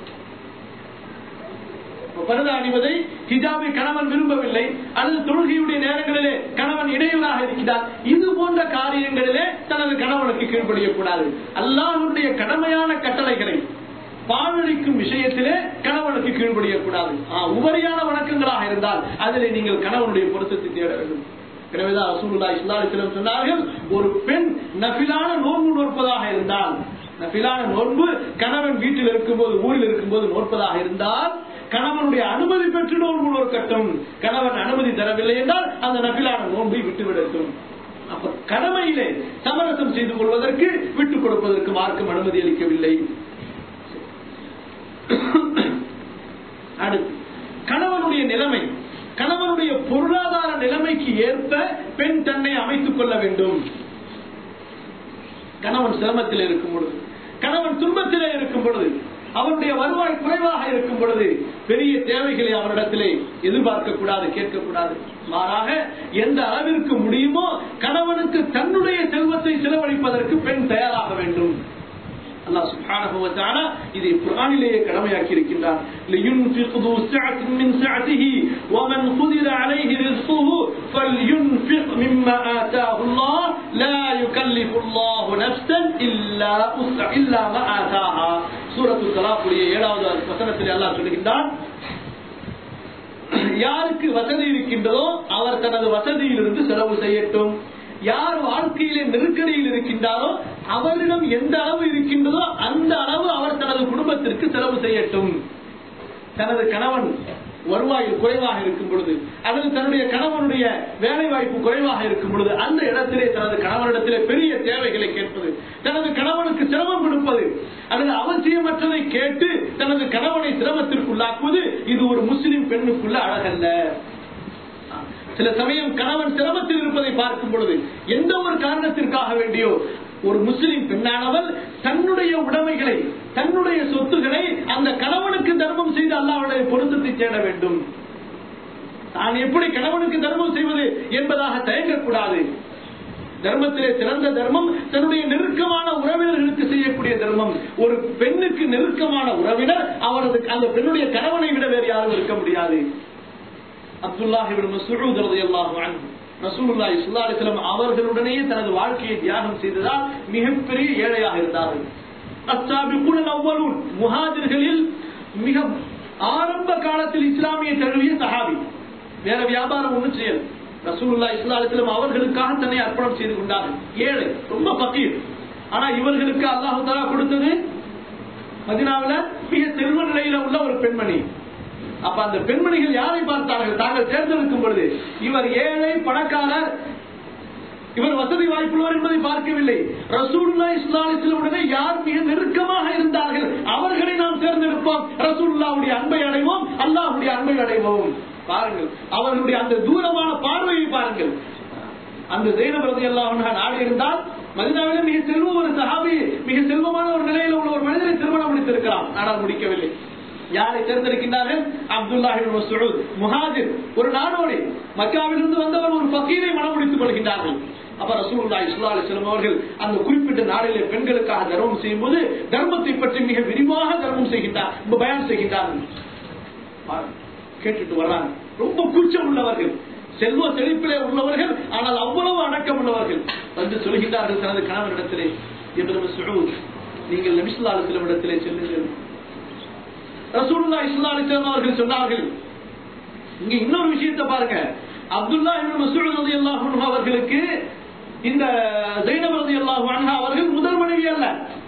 பரத அணிவதை ஹிஜாபை கணவன் விரும்பவில்லை அல்லது தொழுகையுடைய நேரங்களிலே கணவன் இடையூறாக இருக்கிறார் இது போன்ற காரியங்களிலே தனது கணவனுக்கு கீழ்ப்படியக்கூடாது அல்லாஹுடைய கடமையான கட்டளைகளை பாழடிக்கும் விஷயத்திலே கணவனுக்கு கீழ்ப்படியக்கூடாது உபரியான வணக்கங்களாக இருந்தால் அதிலே நீங்கள் கணவனுடைய பொருத்தத்தை தேட வேண்டும் எனவேதான் ரசூலுல்லாஹி ஸல்லல்லாஹு அலைஹி வஸல்லம் சொன்னார்கள் ஒரு பெண் நஃபிலான நோன்பு நோற்பதாக இருந்தால் நஃபிலான நோன்பு கணவன் வீட்டில் இருக்கும்போது ஊரில் இருக்கும்போது நோற்பதாக இருந்தால் கணவனுடைய அனுமதி பெற்று நோன்பு நோக்கட்டும் கணவன் அனுமதி தரவில்லை என்றால் அந்த நபிலான நோன்பை விட்டுவிடட்டும் அப்ப கடமையிலே சமரசம் செய்து கொள்வதற்கு விட்டுக் கொடுப்பதற்கு மார்க்கம் அனுமதி அளிக்கவில்லை அடுத்து கணவனுடைய நிலைமை கணவனுடைய பொருளாதார நிலைமைக்கு ஏற்ப பெண் தன்னை அமைத்துக் கொள்ள வேண்டும் கணவன் சிரமத்தில் இருக்கும் பொழுது கணவன் துன்பத்திலே இருக்கும் பொழுது அவனுடைய வருவாய் குறைவாக இருக்கும் பொழுது பெரிய தேவைகளை அவரிடத்திலே எதிர்பார்க்க கூடாது கேட்கக்கூடாது மாறாக எந்த அளவிற்கு முடியுமோ கணவனுக்கு தன்னுடைய செல்வத்தை செலவழிப்பதற்கு பெண் தயாராக வேண்டும் அல்லாஹ் சுப்ஹானஹு வ தஆலா இதை குர்ஆனிலேயே கடமையாக்கி இருக்கின்றார் லியுன்ஃபிக் ذو سعة من سعته ومن قدر عليه رزقه فلينفق مما آتاه الله لا يكلف الله نفسا إلا وسع إلا ما آتاها சூரத்து தலாக்குடைய ஏழாவது வசனத்தில் அல்லாஹ் சொல்லுகின்றான் யாருக்கு வசதி இருக்கின்றதோ அவர் தனது வசதியிலிருந்து செலவு செய்யட்டும் யார் வாழ்க்கையிலே நெருக்கடியில் இருக்கின்றாரோ அவரிடம் எந்த அளவு இருக்கின்றதோ அந்த அளவு அவர் தனது குடும்பத்திற்கு செலவு செய்யட்டும் தனது கணவன் வருவாயில் குறைவாக இருக்கும் பொழுது அல்லது தன்னுடைய கணவனுடைய வேலை வாய்ப்பு குறைவாக இருக்கும் பொழுது அந்த இடத்திலே தனது கணவனிடத்திலே பெரிய தேவைகளை கேட்பது தனது கணவனுக்கு சிரமம் கொடுப்பது அல்லது அவசியமற்றதை கேட்டு தனது கணவனை சிரமத்திற்குள்ளாக்குவது இது ஒரு முஸ்லிம் பெண்ணுக்குள்ள அழகல்ல சில சமயம் கணவன் சிரமத்தில் இருப்பதை பார்க்கும் பொழுது எந்த ஒரு காரணத்திற்காக வேண்டியோ ஒரு முஸ்லிம் பெண்ணானவள் தன்னுடைய உடைமைகளை தன்னுடைய சொத்துக்களை அந்த கணவனுக்கு தர்மம் செய்து அல்லாவுடைய பொருத்தத்தை தேட வேண்டும் தான் எப்படி கணவனுக்கு தர்மம் செய்வது என்பதாக தயங்கக்கூடாது தர்மத்திலே சிறந்த தர்மம் தன்னுடைய நெருக்கமான உறவினர்களுக்கு செய்யக்கூடிய தர்மம் ஒரு பெண்ணுக்கு நெருக்கமான உறவினர் அவரது அந்த பெண்ணுடைய கணவனை விட வேறு யாரும் இருக்க முடியாது அப்துல்லாஹி மசூத் ரலியல்லாஹு அன்ஹு ரசூலுல்லாஹி ஸல்லல்லாஹு அலைஹி வஸல்லம் அவர்களுடனேயே தனது வாழ்க்கையை தியாகம் செய்ததால் மிகப்பெரிய ஏழையாக இருந்தார்கள் அஸ்ஸாபிகுன அவ்வலூன் முஹாஜிர்களில் மிக ஆரம்ப காலத்தில் இஸ்லாமிய தழுவிய சஹாபி வேற வியாபாரம் ஒன்றும் செய்யல ரசூலுல்லாஹி ஸல்லல்லாஹு அலைஹி வஸல்லம் அவர்களுக்காக தன்னை அர்ப்பணம் செய்து கொண்டார்கள் ஏழை ரொம்ப பக்கீர் ஆனா இவர்களுக்கு அல்லாஹ் தஆலா கொடுத்தது மதினாவுல மிக செல்வ நிலையில உள்ள ஒரு பெண்மணி அப்ப அந்த பெண்மணிகள் யாரை பார்த்தார்கள் தாங்கள் தேர்ந்தெடுக்கும் பொழுது இவர் ஏழை பணக்காரர் இவர் வசதி வாய்ப்புள்ளவர் என்பதை பார்க்கவில்லை ரசூல்லா இஸ்லாமியத்திலுடனே யார் மிக நெருக்கமாக இருந்தார்கள் அவர்களை நாம் தேர்ந்தெடுப்போம் ரசூல்லாவுடைய அன்பை அடைவோம் அல்லாஹுடைய அன்பை அடைவோம் பாருங்கள் அவர்களுடைய அந்த தூரமான பார்வையை பாருங்கள் அந்த ஜெயினபிரதி எல்லாம் நாடு இருந்தால் மதினாவிலே மிக செல்வம் ஒரு சஹாபி மிக செல்வமான ஒரு நிலையில் உள்ள ஒரு மனிதரை திருமணம் முடித்திருக்கலாம் ஆனால் முடிக்கவில்லை யாரை தேர்ந்தெடுக்கின்றார்கள் அப்துல்லாஹிபின் மஸ்ஊத் முஹாஜிர் ஒரு நாடோடி மக்காவிலிருந்து வந்தவர் ஒரு பக்கீரை மனம் முடித்துக் கொள்கின்றார்கள் அப்ப ரசூலுல்லாஹி ஸல்லல்லாஹு அலைஹி வஸல்லம் அவர்கள் அந்த குறிப்பிட்ட நாளிலே பெண்களுக்காக தர்மம் செய்யும் போது தர்மத்தை பற்றி மிக விரிவாக தர்மம் செய்கின்றார் பயான் செய்கின்றார்கள் கேட்டுட்டு வர்றாங்க ரொம்ப கூச்சம் உள்ளவர்கள் செல்வ செழிப்பிலே உள்ளவர்கள் ஆனால் அவ்வளவு அடக்கம் உள்ளவர்கள் வந்து சொல்கின்றார்கள் தனது கணவனிடத்திலே இப்னு மஸ்ஊத் நீங்கள் நபிசுல்லா அலுவலம் இடத்திலே செல்லுங்கள் ரசூலுல்லா இஸ்லா அலிஸ்லாம் அவர்கள் சொன்னார்கள் இங்க இன்னொரு விஷயத்தை பாருங்க அப்துல்லா இப்னு மஸ்ஊத் ரலியல்லாஹு அன்ஹு அவர்களுக்கு இந்த ஜைனப் ரலியல்லாஹு அன்ஹா அவர்கள் முதல் மனைவி அல்ல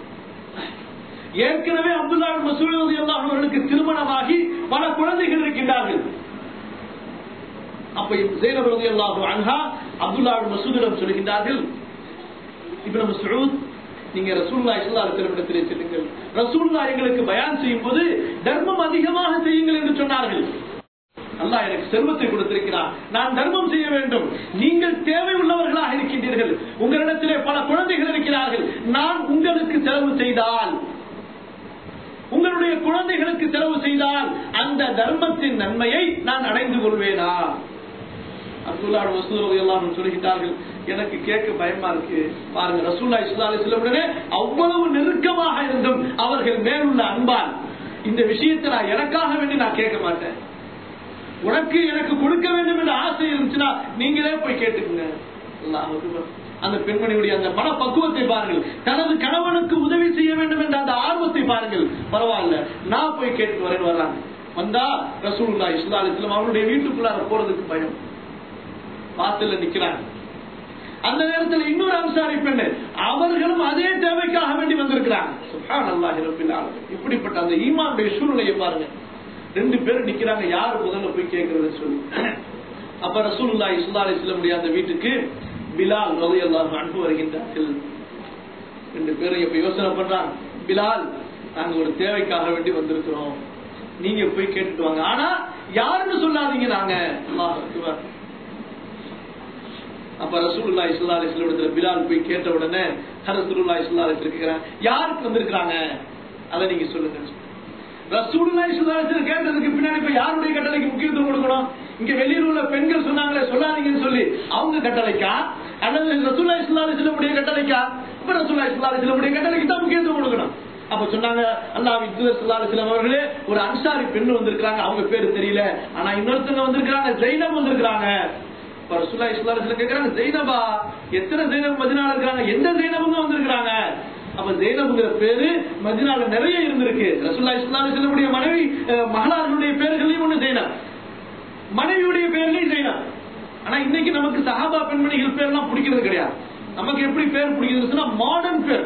ஏற்கனவே அப்துல்லா இப்னு மஸ்ஊத் ரலியல்லாஹு அன்ஹு அவர்களுக்கு திருமணமாகி பல குழந்தைகள் இருக்கின்றார்கள் அப்ப ஜைனப் ரலியல்லாஹு அன்ஹா அப்துல்லா இப்னு மஸ்ஊதிடம் சொல்கின்றார்கள் இப்னு மஸ்ஊத் நீங்க ரசூல்லா இஸ்லா இடத்திலே செல்லுங்கள் ரசூல்லா எங்களுக்கு பயான் செய்யும் போது தர்மம் அதிகமாக செய்யுங்கள் என்று சொன்னார்கள் அல்லாஹ் எனக்கு செல்வத்தை கொடுத்திருக்கிறார் நான் தர்மம் செய்ய வேண்டும் நீங்கள் தேவை உள்ளவர்களாக இருக்கின்றீர்கள் உங்களிடத்திலே பல குழந்தைகள் இருக்கிறார்கள் நான் உங்களுக்கு செலவு செய்தால் உங்களுடைய குழந்தைகளுக்கு செலவு செய்தால் அந்த தர்மத்தின் நன்மையை நான் அடைந்து கொள்வேனா அப்துல்லா மசூத் எல்லாம் சொல்கிறார்கள் எனக்கு கேட்க பயமா இருக்கு பாருங்க ரசூல்லா இஸ்லா அலிஸ்லமுடனே அவ்வளவு நெருக்கமாக இருந்தும் அவர்கள் மேலுள்ள அன்பால் இந்த விஷயத்தை நான் எனக்காக வேண்டி நான் கேட்க மாட்டேன் உனக்கு எனக்கு கொடுக்க வேண்டும் என்ற ஆசை இருந்துச்சுன்னா நீங்களே போய் கேட்டுக்குங்க அல்லாஹ் அக்பர். அந்த பெண்மணியுடைய அந்த மன பக்குவத்தை பாருங்கள் தனது கணவனுக்கு உதவி செய்ய வேண்டும் என்ற அந்த ஆர்வத்தை பாருங்கள் பரவாயில்ல நான் போய் கேட்டு வரேன் வர்றாங்க வந்தா ரசூலுல்லா இஸ்லா அலிஸ்லாம் அவருடைய வீட்டுக்குள்ளார போறதுக்கு பயம் வாசல்ல நிக்கிறாங்க அந்த நேரத்தில் இன்னொரு அன்சாரி பெண்ணு அவர்களும் அதே தேவைக்காக வேண்டி வந்திருக்கிறாங்க சுப்ஹானல்லாஹி ரப்பில் ஆலமீன். இப்படிப்பட்ட அந்த ஈமானுடைய சூழ்நிலையை பாருங்க ரெண்டு பேரும் நிக்கிறாங்க யார் முதல்ல போய் கேட்கறது சொல்லி அப்ப ரசூலுல்லாஹி ஸல்லல்லாஹு அலைஹி வஸல்லம் அந்த வீட்டுக்கு பிலால் ரலியல்லாஹு அன்ஹு வருகின்றார்கள் ரெண்டு பேரும் இப்ப யோசனை பண்றாங்க பிலால் நாங்க ஒரு தேவைக்காக வேண்டி வந்திருக்கிறோம் நீங்க போய் கேட்டுட்டு வாங்க ஆனா யாருன்னு சொல்லாதீங்க நாங்க அல்லாஹ் அக்பர் அப்ப ரசூலுல்லாஹி ஸல்லல்லாஹு அலைஹி வஸல்லம் இடத்துல பிலால் போய் கேட்ட உடனே ரசூலுல்லாஹி ஸல்லல்லாஹு அலைஹி வஸல்லம் கேக்குறாங்க யாருக்கு வந்திருக்காங்க அதை நீங்க சொல்லுங்க ரசூலுல்லாஹி ஸல்லல்லாஹு அலைஹி வஸல்லம் கேட்டதுக்கு பின்னாடி இப்ப யாருடைய கட்டளைக்கு முக்கியத்துவம் கொடுக்கணும் இங்க வெளியில உள்ள பெண்கள் சொன்னாங்களே சொல்லாதீங்கன்னு சொல்லி அவங்க கட்டளைக்கா அல்லது ரசூலுல்லாஹி ஸல்லல்லாஹு அலைஹி வஸல்லம் உடைய கட்டளைக்கா இப்ப ரசூலுல்லாஹி ஸல்லல்லாஹு அலைஹி வஸல்லம் உடைய கட்டளைக்கு தான் முக்கியத்துவம் கொடுக்கணும் அப்ப சொன்னாங்க அல்லாஹ் இஸ்லாம் அவர்களே ஒரு அன்சாரி பெண் வந்திருக்காங்க அவங்க பேரு தெரியல ஆனா இன்னொருத்தங்க வந்திருக்காங்க ஜெயினம் வந்திருக்காங்க இப்ப ரசூலுல்லாஹி ஸல்லல்லாஹு அலைஹி வஸல்லம் கேக்குறாங்க ஜெயினபா எத்தனை ஜெயினப் மதினால இருக்காங்க எந்த ஜெயினபுங்க வந்திருக்காங்க அப்ப ஜெயினபுங்கிற பேரு மதினால நிறைய இருந்திருக்கு ரசூலுல்லாஹி ஸல்லல்லாஹு அலைஹி வஸல்லம் உடைய மனைவி அஹ், மகளார்களுடைய பேர்களையும் ஒண்ணு ஜெயினப் மனைவியுடைய பேர்லயும் ஜெயினப் ஆனா இன்னைக்கு நமக்கு சஹாபா பெண்மணிகள் பேர்லாம் பிடிக்கிறது கிடையாது நமக்கு எப்படி பேர் பிடிக்கிறது சொன்னா மாடர்ன் பேர்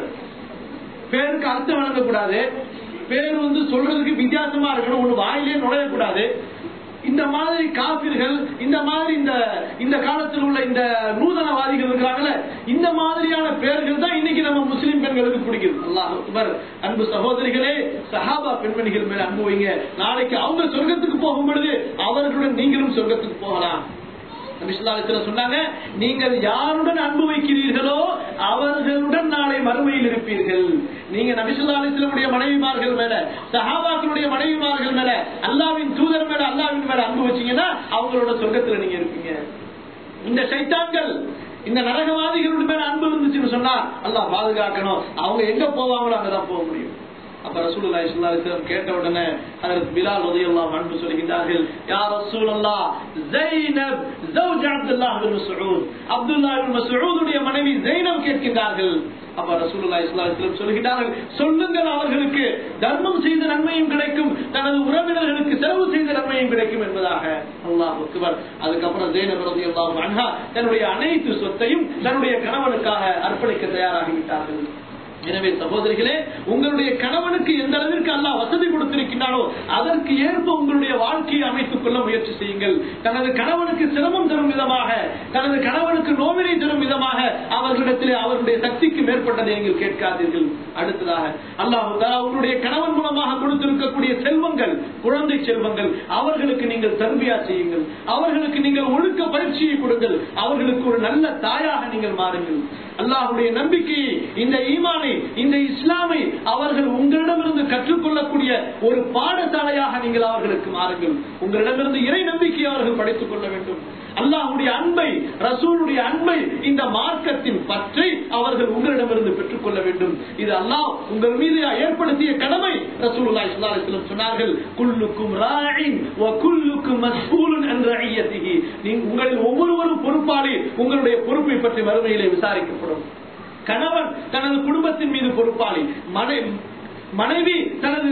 பேருக்கு அர்த்தம் வழங்கக்கூடாது பேர் வந்து சொல்றதுக்கு வித்தியாசமா இருக்கணும் ஒண்ணு வாயிலே நுழையக்கூடாது இந்த மாதிரி காபிர்கள் இந்த மாதிரி இந்த இந்த காலத்தில் உள்ள இந்த நூதனவாதிகள் இருக்கிறாங்கல்ல இந்த மாதிரியான பெயர்கள் தான் இன்னைக்கு நம்ம முஸ்லிம் பெண்களுக்கு பிடிக்குது அல்லாஹ் அக்பர் அன்பு சகோதரிகளே சஹாபா பெண்மணிகள் மேல அன்பு வைங்க நாளைக்கு அவங்க சொர்க்கத்துக்கு போகும் பொழுது அவர்களுடன் நீங்களும் சொர்க்கத்துக்கு போகலாம் நபிசுல்லாத்துல சொன்னாங்க நீங்கள் யாருடன் அன்பு வைக்கிறீர்களோ அவர்களுடன் நாளை மறுமையில் இருப்பீர்கள் நீங்க நபிசுல்லாத்துடைய மனைவிமார்கள் மேல சஹாபாக்களுடைய மனைவிமார்கள் மேல அல்லாவின் தூதர் மேல அல்லாவின் மேல அன்பு வச்சீங்கன்னா அவங்களோட சொர்க்கத்துல நீங்க இருப்பீங்க இந்த சைத்தான்கள் இந்த நரகவாதிகளுடைய மேல அன்பு இருந்துச்சுன்னு சொன்னா அல்லாஹ் பாதுகாக்கணும் அவங்க எங்க போவாங்களோ அங்கதான் போக முடியும் அப்ப ரசூலுல்லாஹி ஸல்லல்லாஹு அலைஹி வஸல்லம் கேட்ட உடனே ஹஜரத் பிலால் ரலியல்லாஹு அன்ஹு சொல்கிறார்கள் யா ரசூலல்லாஹ் Zainab زوج Abdullah bin Masud Abdullah bin மஸ்ஊதுடைய மனைவி ஸைனப் கேட்கின்றார்கள் அப்ப ரசூலுல்லாஹி ஸல்லல்லாஹு அலைஹி வஸல்லம் சொல்கிறார்கள் சொல்லுங்கள் அவர்களுக்கு தர்மம் செய்த நன்மையும் கிடைக்கும் தனது உறவினர்களுக்கு செலவு செய்த நன்மையும் கிடைக்கும் என்பதாக அல்லாஹ் அக்பர் அதுக்கப்புறம் ஸைனப் ரலியல்லாஹு அன்ஹா தன்னுடைய அனைத்து சொத்தையும் தன்னுடைய கணவனுக்காக அர்ப்பணிக்க தயாராகிவிட்டார்கள் எனவே சகோதரிகளே உங்களுடைய கணவனுக்கு எந்த அளவிற்கு அல்லாஹ் வசதி கொடுத்திருக்கின்றானோ அதற்கு ஏற்ப உங்களுடைய வாழ்க்கையை அமைத்துக் கொள்ள முயற்சி செய்யுங்கள் தனது கணவனுக்கு சிரமம் தரும் விதமாக தனது கணவனுக்கு நோவினை தரும் விதமாக அவர்களிடத்திலே அவருடைய சக்திக்கு மேற்பட்டதை நீங்கள் கேட்காதீர்கள் அடுத்ததாக அல்லாஹ் தஆலா உங்களுடைய கணவன் மூலமாக கொடுத்திருக்கக்கூடிய செல்வங்கள் குழந்தை செல்வங்கள் அவர்களுக்கு நீங்கள் தர்பியா செய்யுங்கள் அவர்களுக்கு நீங்கள் ஒழுக்க பயிற்சியை கொடுங்கள் அவர்களுக்கு ஒரு நல்ல தாயாக நீங்கள் மாறுங்கள் அல்லாஹ்வுடைய நம்பிக்கையை இந்த ஈமானை இந்த இஸ்லாமை அவர்கள் உங்களிடமிருந்து கற்றுக்கொள்ளக்கூடிய ஒரு பாடசாலையாக நீங்கள் அவர்களுக்கு மாறுங்கள் உங்களிடமிருந்து இறை நம்பிக்கையை அவர்கள் படித்துக் கொள்ள வேண்டும் அல்லாஹ்வுடைய அன்பை ரசூலுடைய அன்பை இந்த மார்க்கத்தின் பற்றை அவர்கள் உங்களிடமிருந்து பெற்றுக் கொள்ள வேண்டும் இது அல்லாஹ் உங்கள் மீது ஏற்படுத்திய கடமை ரசூலுல்லாஹி ஸல்லல்லாஹு அலைஹி வஸல்லம் சொன்னார்கள் குல்லுக்கும் ராஇன் வ குல்லுக்கும் மஸ்ஊலுன் அன் ரஇயத்திஹி நீங்க உங்களில் ஒவ்வொருவரும் பொறுப்பாளி உங்களுடைய பொறுப்பை பற்றி மறுமையிலே விசாரிக்கப்படும் கணவன் தனது குடும்பத்தின் மீது பொறுப்பாளி மனை மனைவி தனது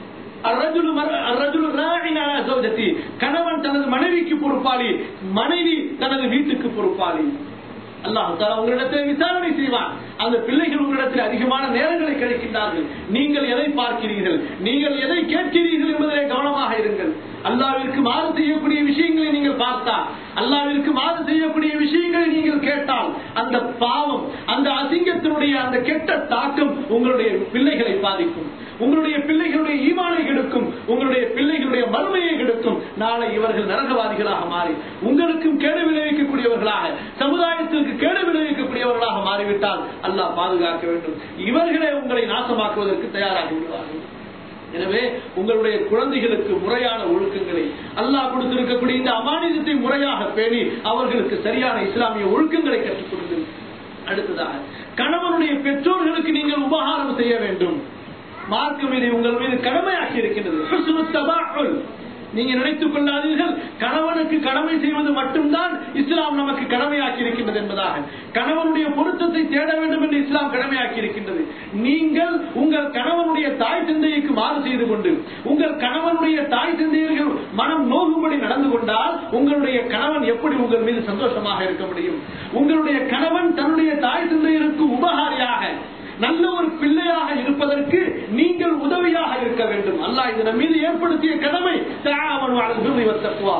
الرجل مر- الرجل راع على زوجته. கணவன் தனது மனைவிக்கு பொறுப்பாளி மனைவி தனது வீட்டுக்கு பொறுப்பாளி அல்லாஹ் தஆலா உங்களிடத்தில் விசாரணை செய்வான் அந்த பிள்ளைகள் உங்களிடத்தில் அதிகமான நேரங்களை கழிக்கின்றார்கள் நீங்கள் எதை பார்க்கிறீர்கள் நீங்கள் எதை கேட்கிறீர்கள் என்பதிலே கவனமாக இருங்கள் அல்லாவிற்கு மாறு செய்யக்கூடிய விஷயங்களை நீங்கள் பார்த்தால் அல்லாவிற்கு மாறு செய்யக்கூடிய விஷயங்களை நீங்கள் கேட்டால் அந்த பாவம் அந்த அசிங்கத்தினுடைய அந்த கெட்ட தாக்கம் உங்களுடைய பிள்ளைகளை பாதிக்கும் உங்களுடைய பிள்ளைகளுடைய ஈமானை கெடுக்கும் உங்களுடைய பிள்ளைகளுடைய மறுமையை கெடுக்கும் நாளை இவர்கள் நரகவாதிகளாக மாறி உங்களுக்கும் கேடு விளைவிக்கக்கூடியவர்களாக சமுதாயத்திற்கு கேடு விளைவிக்கக்கூடியவர்களாக மாறிவிட்டால் அல்லாஹ் பாதுகாக்க வேண்டும் இவர்களே உங்களை நாசமாக்குவதற்கு தயாராகி விடுவார்கள் எனவே உங்களுடைய குழந்தைகளுக்கு முறையான ஒழுக்கங்களை அல்லாஹ் கொடுத்திருக்கக்கூடிய இந்த அமானிதத்தை முறையாக பேணி அவர்களுக்கு சரியான இஸ்லாமிய ஒழுக்கங்களை கற்றுக் கொடுங்கள் அடுத்ததாக கணவனுடைய பெற்றோர்களுக்கு நீங்கள் உபகாரம் செய்ய வேண்டும் மார்க்கம் இதை உங்கள் மீது கடமையாக்கி இருக்கின்றது ஹுஸ்னுத் தபாஉல். நீங்க நினைத்துக் கொள்ளாதீர்கள் கணவனுக்கு கடமை செய்வது மட்டும்தான் இஸ்லாம் நமக்கு கடமையாக்கி இருக்கின்றது என்பதாக கணவனுடைய பொருத்தத்தை தேட வேண்டும் என்று இஸ்லாம் கடமையாக்கி இருக்கின்றது நீங்கள் உங்கள் கணவனுடைய தாய் தந்தைக்கு மாறு செய்து கொண்டு உங்கள் கணவனுடைய தாய் தந்தையர்கள் மனம் நோகும்படி நடந்து கொண்டால் உங்களுடைய கணவன் எப்படி உங்கள் மீது சந்தோஷமாக இருக்க முடியும் உங்களுடைய கணவன் தன்னுடைய தாய் தந்தையருக்கு உபகாரியாக நல்ல ஒரு பிள்ளையாக இருப்பதற்கு நீங்கள் உதவியாக இருக்க வேண்டும் அல்லாஹ் இது நம் மீது ஏற்படுத்திய கடமை தஆவனு அலல் பிர்ரி வத்தக்வா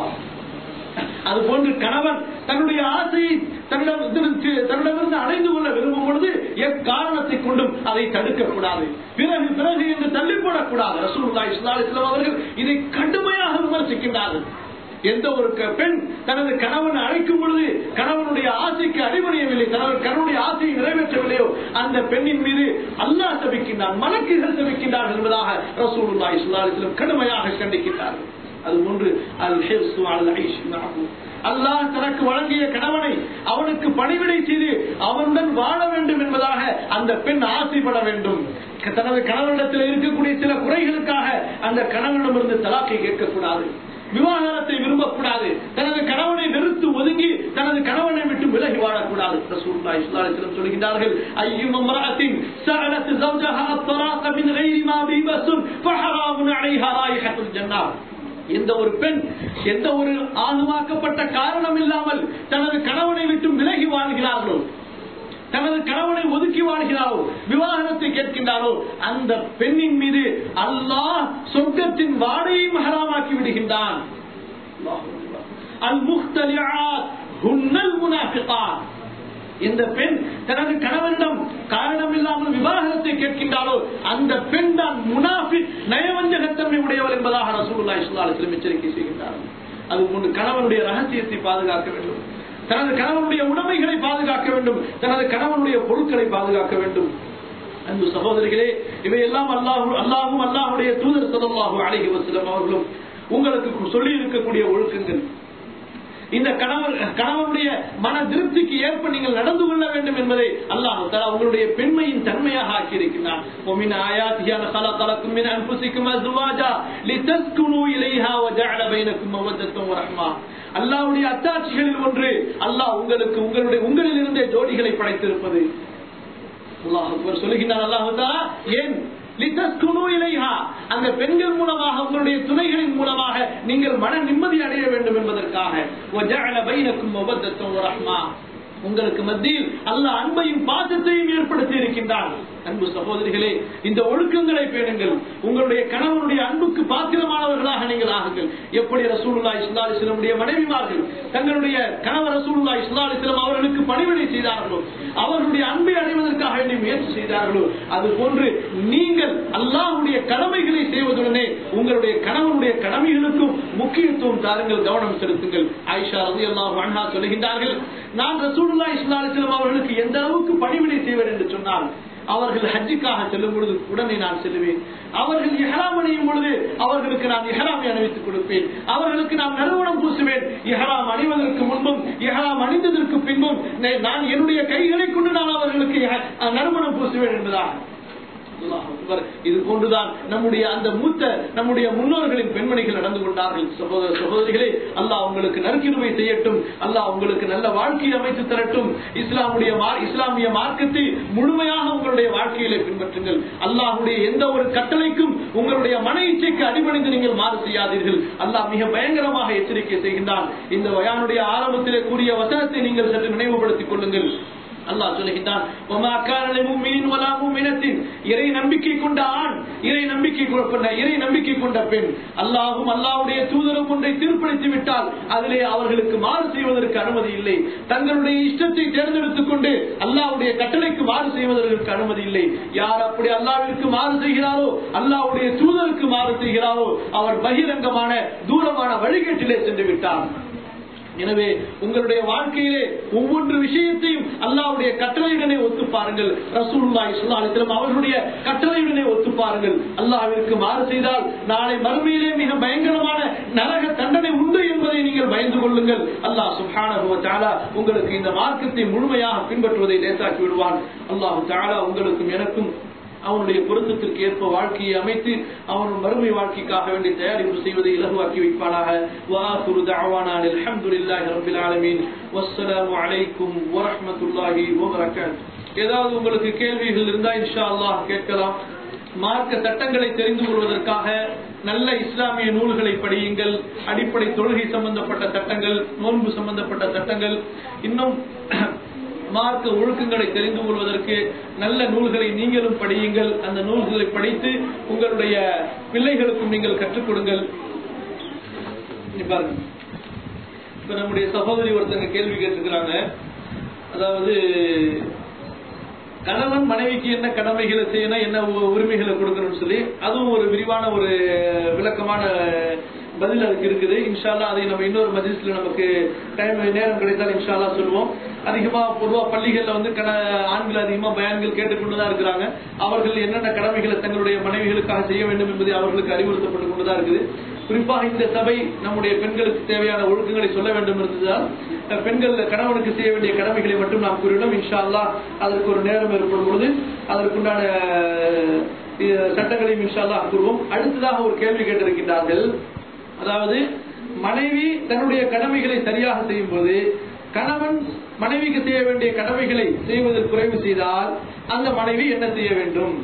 அது போன்று கணவன் தன்னுடைய ஆசையை தன்னிடமிருந்து தன்னிடமிருந்து அடைந்து கொள்ள விரும்பும் பொழுது எக்காரணத்தை கொண்டும் அதை தடுக்கக்கூடாது பிறகு பிறகு என்று தள்ளி போடக்கூடாது ரசூலுல்லாஹி ஸல்லல்லாஹு அலைஹி வஸல்லம் அவர்கள் இதை கடுமையாக விமர்சிக்கின்றார்கள் எந்த ஒரு க- பெண் தனது கணவன் அழைக்கும் பொழுது கணவனுடைய ஆசைக்கு அடிபணியவில்லை தனது கணவனுடைய ஆசையை நிறைவேற்றவில்லையோ அந்த பெண்ணின் மீது அல்லாஹ் சபிக்கின்றான் மலக்குகள் சபிக்கின்றார்கள் என்பதாக ரசூலுல்லாஹி ஸல்லல்லாஹு அலைஹி வஸல்லம் கடுமையாக கண்டிக்கின்றார்கள் அது ஒன்று அல் ஹிர்சு அல் ஐஷ் மஅஹு. அல்லாஹ் தனக்கு வழங்கிய கணவனை அவனுக்கு பணிவிடை செய்து அவனுடன் வாழ வேண்டும் என்பதாக அந்த பெண் ஆசைப்பட வேண்டும் தனது கணவனிடத்தில் இருக்கக்கூடிய சில குறைகளுக்காக அந்த கணவனிடமிருந்து தலாக்கை கேட்கக்கூடாது விவாகரத்தை விரும்பக்கூடாது தனது கணவனை நிறுத்து ஒதுங்கி தனது கணவனை விட்டு விலகி வாழக்கூடாது ரசூலுல்லாஹி ஸல்லல்லாஹு அலைஹி வஸல்லம் சொல்கிறார்கள் ஐயும் இம்ரஅத்தின் சஅலத் زوجها الطلاق من غير ما بيبس فحرام عليها رائحة الجنة எந்த ஒரு பெண் எந்த ஒரு ஆணுமாக்கப்பட்ட காரணம் இல்லாமல் தனது கணவனை விட்டு விலகி வாழ்கிறார்களோ தனது கணவனை ஒதுக்கி வாழ்கிறாரோ விவாகரத்தை கேட்கின்றாரோ அந்த பெண்ணின் மீது அல்லாஹ் சொர்க்கத்தின் வாடையும் ஹராமாக்கி விடுகின்றான் அல் முஹ்தலிஆத் ஹுன்னல் முனாஃபிகாத் இந்த பெண் தனது கணவனிடம் காரணம் இல்லாமல் விவாகரத்தை கேட்கின்றாலோ அந்த பெண் தான் முனாஃபி நயவஞ்சகத்தன்மை உடையவர் என்பதாக ரசூலுல்லாஹி ஸல்லல்லாஹு அலைஹி வஸல்லம் எச்சரிக்கை செய்கின்றார்கள் அது முன்பு கணவனுடைய ரகசியத்தை பாதுகாக்க வேண்டும் தனது கணவனுடைய உடைமைகளை பாதுகாக்க வேண்டும் தனது கணவனுடைய பொருட்களை பாதுகாக்க வேண்டும் அன்பு சகோதரிகளே இவையெல்லாம் அல்லாஹு அல்லாஹும் அல்லாஹுடைய தூதர் ஸல்லல்லாஹு அலைஹி வஸல்லம் அவர்களும் உங்களுக்கு சொல்லி இருக்கக்கூடிய ஒழுக்கங்கள் இந்த கணவர் கணவனுடைய மன திருப்திக்கு ஏற்ப நீங்கள் நடந்து கொள்ள வேண்டும் என்பதை அல்லாஹ் தஆலா உங்களுடைய பெண்மையின் தன்மையாக ஆக்கியிருக்கிறான் ومن آياته أن خلق لكم من أنفسكم أزواجا لتسكنوا إليها وجعل بينكم مودة ورحمة அல்லாஹ்வுடைய அத்தாட்சிகளில் ஒன்று அல்லாஹ் உங்களுக்கு உங்களுடைய உங்களில் இருந்தே ஜோடிகளை படைத்திருப்பது அல்லாஹ் அக்பர் சொல்லுகின்றார் அல்லாஹ் தஆலா ஏன் லிதஸ்குனு இலைஹா அந்த பெண்கள் மூலமாக உங்களுடைய துணைகளின் மூலமாக நீங்கள் மன நிம்மதி அடைய வேண்டும் என்பதற்காக وجعل بينكم مودة ورحمة உங்களுக்கு மத்தியில் அல்லாஹ் அன்பையும் பாசத்தையும் ஏற்படுத்தி இருக்கின்றான் அன்பு சகோதரிகளே இந்த ஒழுக்கங்களை பேணுங்கள் உங்களுடைய கணவனுடைய அன்புக்கு பாத்திரமானவர்களாக நீங்கள் ஆகுங்கள் எப்படி ரசூலுல்லாஹி ஸல்லல்லாஹு அலைஹி வஸல்லம் மனைவிமார்கள் தங்களுடைய கணவர் ரசூலுல்லாஹி ஸல்லல்லாஹு அலைஹி வஸல்லம் அவர்களுக்கு பணிவிடை செய்தார்களோ அவர்களுடைய அன்பை அடைவதற்காக வேண்டி முயற்சி செய்தார்களோ அது போன்று நீங்கள் அல்லாஹ்வுடைய கடமைகளை செய்வதுடனே உங்களுடைய கணவனுடைய கடமைகளுக்கும் முக்கியத்துவம் தாருங்கள் கவனம் செலுத்துங்கள் ஆயிஷா ரலியல்லாஹு அன்ஹா சொல்லுகின்றார்கள் நான் ரசூலுல்லாஹி ஸல்லல்லாஹு அலைஹி வஸல்லம் அவர்களுக்கு எந்த அளவுக்கு பணிவிடை செய்வேன் என்று சொன்னால் அவர்கள் ஹஜ்ஜுக்காக செல்லும் பொழுது உடனே நான் செல்லுவேன் அவர்கள் இஹராம் அணியும் பொழுது அவர்களுக்கு நான் இஹராமை அணிவித்துக் கொடுப்பேன் அவர்களுக்கு நான் நறுமணம் பூசுவேன் இஹராம் அணிவதற்கு முன்பும் இஹராம் அணிந்ததற்கு பின்பும் நே- நான் என்னுடைய கைகளை கொண்டு நான் அவர்களுக்கு இஹ- நறுமணம் பூசுவேன் என்பதாக அல்லாஹ் அக்பர். இது போன்றுதான் நம்முடைய அந்த மூத்த நம்முடைய முன்னோர்களின் பெண்மணிகள் நடந்து கொண்டார்கள் சகோதர சகோதரிகளே அல்லாஹ் உங்களுக்கு நற்கிருமை செய்யட்டும் அல்லாஹ் உங்களுக்கு நல்ல வாழ்க்கையை அமைத்து தரட்டும் இஸ்லாமுடைய மா- இஸ்லாமிய மார்க்கத்தை முழுமையாக உங்களுடைய வாழ்க்கையிலே பின்பற்றுங்கள் அல்லாஹ்வுடைய எந்த ஒரு கட்டளைக்கும் உங்களுடைய மன இச்சைக்கு அடிபணிந்து நீங்கள் மாறு செய்யாதீர்கள் அல்லாஹ் மிக பயங்கரமாக எச்சரிக்கை செய்கின்றான் இந்த வயானுடைய ஆரம்பத்திலே கூறிய வசனத்தை நீங்கள் சற்று நினைவுபடுத்திக் கொள்ளுங்கள் அல்லாஹ் சொல்லுகின்றான் "வமா கான லிமுமினின் வலா முமினத்தின்." இறை நம்பிக்கை கொண்ட ஆண் இறை நம்பிக்கை கொண்ட இறை நம்பிக்கை கொண்ட பெண் அல்லாஹும் அல்லாஹ்வுடைய தூதரும் ஒன்றை தீர்ப்பளித்து விட்டால் அதிலே அவர்களுக்கு மாறு செய்வதற்கு அனுமதி இல்லை தங்களுடைய இஷ்டத்தை தேர்ந்தெடுத்துக் கொண்டு அல்லாஹ்வுடைய கட்டளைக்கு மாறு செய்வதற்கு அனுமதி இல்லை யார் அப்படி அல்லாஹ்விற்கு மாறு செய்கிறாரோ அல்லாஹ்வுடைய தூதருக்கு மாறு செய்கிறாரோ அவர் பகிரங்கமான தூரமான வழிகேட்டிலே சென்று விட்டார் எனவே உங்களுடைய வாழ்க்கையிலே ஒவ்வொரு விஷயத்தையும் அல்லாஹ்வுடைய கட்டளையுடனே ஒத்து பாருங்கள் ரசூலுல்லாஹி ஸல்லல்லாஹு அலைஹி வஸல்லம் அவர்களுடைய கட்டளையுடனே ஒத்து பாருங்கள் அல்லாஹ்விற்கு மாறு செய்தால் நாளை மறுமையிலே மிக பயங்கரமான நரக தண்டனை உண்டு என்பதை நீங்கள் பயந்து கொள்ளுங்கள் அல்லாஹ் சுப்ஹானஹு வ தஆலா உங்களுக்கு இந்த மார்க்கத்தை முழுமையாக பின்பற்றுவதை லேசாக்கி விடுவான் அல்லாஹ் தஆலா உங்களுக்கும் எனக்கும் அவனுடைய பொருத்தத்திற்கு ஏற்ப வாழ்க்கையை அமைத்து அவன் மறுமை வாழ்க்கைக்காக வேண்டி தயாரிப்பு செய்வதை இலகுவாக்கி வைப்பானாக வாஹுரு தஅவானா அல்ஹம்துலில்லாஹி ரப்பில் ஆலமீன் வஸ்ஸலாமு அலைக்கும் வரஹ்மத்துல்லாஹி வபரகாத்துஹு ஏதாவது உங்களுக்கு கேள்விகள் இருந்தா இன்ஷா அல்லாஹ் கேட்கலாம் மார்க்க சட்டங்களை தெரிந்து கொள்வதற்காக நல்ல இஸ்லாமிய நூல்களை படியுங்கள் அடிப்படை தொழுகை சம்பந்தப்பட்ட சட்டங்கள் நோன்பு சம்பந்தப்பட்ட சட்டங்கள் இன்னும் மார்க்க ஒழுக்கங்களை தெரிந்து கொள்வதற்கு நல்ல நூல்களை நீங்களும் படியுங்கள் அந்த நூல்களை படித்து உங்களுடைய பிள்ளைகளுக்கும் நீங்கள் கற்றுக் கொடுங்கள் இங்க பாருங்க இப்ப நம்முடைய சகோதரி ஒருத்தங்க கேள்வி கேட்டிருக்கிறாங்க அதாவது கணவன் மனைவிக்கு என்ன கடமைகளை செய்யணும் என்ன உ- உரிமைகளை கொடுக்கணும்னு சொல்லி அதுவும் ஒரு விரிவான ஒரு விளக்கமான பதில் அதுக்கு இருக்குது இன்ஷால்லா அதை நம்ம இன்னொரு மஜிஸ்ல நமக்கு டைம் நேரம் கிடைத்தால் இன்ஷால்லா சொல்லுவோம் அதிகமா பொதுவா பள்ளிகள்ல வந்து கண ஆண்கள் அதிகமா பயான்கள் கேட்டுக்கொண்டுதான் இருக்கிறாங்க அவர்கள் என்னென்ன கடமைகளை தங்களுடைய மனைவிகளுக்காக செய்ய வேண்டும் என்பதை அவர்களுக்கு அறிவுறுத்தப்பட்டு கொண்டுதான் இருக்குது குறிப்பாக இந்த சபை நம்முடைய பெண்களுக்கு தேவையான ஒழுக்கங்களை சொல்ல வேண்டும் இருந்ததால் அஹ், பெண்கள் கணவனுக்கு செய்ய வேண்டிய கடமைகளை மட்டும் நாம் கூறினோம் இன்ஷா அல்லாஹ் அதற்கு ஒரு நேரம் ஏற்படும் பொழுது அதற்குண்டான அஹ், சட்டங்களையும் இன்ஷா அல்லாஹ் கூறுவோம் அடுத்ததாக ஒரு கேள்வி கேட்டிருக்கின்றார்கள் அதாவது மனைவி தன்னுடைய கடமைகளை சரியாக செய்யும் போது கணவன் மனைவிக்கு செய்ய வேண்டிய கடமைகளை செய்வதில் குறைவு செய்தால் அந்த மனைவி என்ன செய்ய வேண்டும்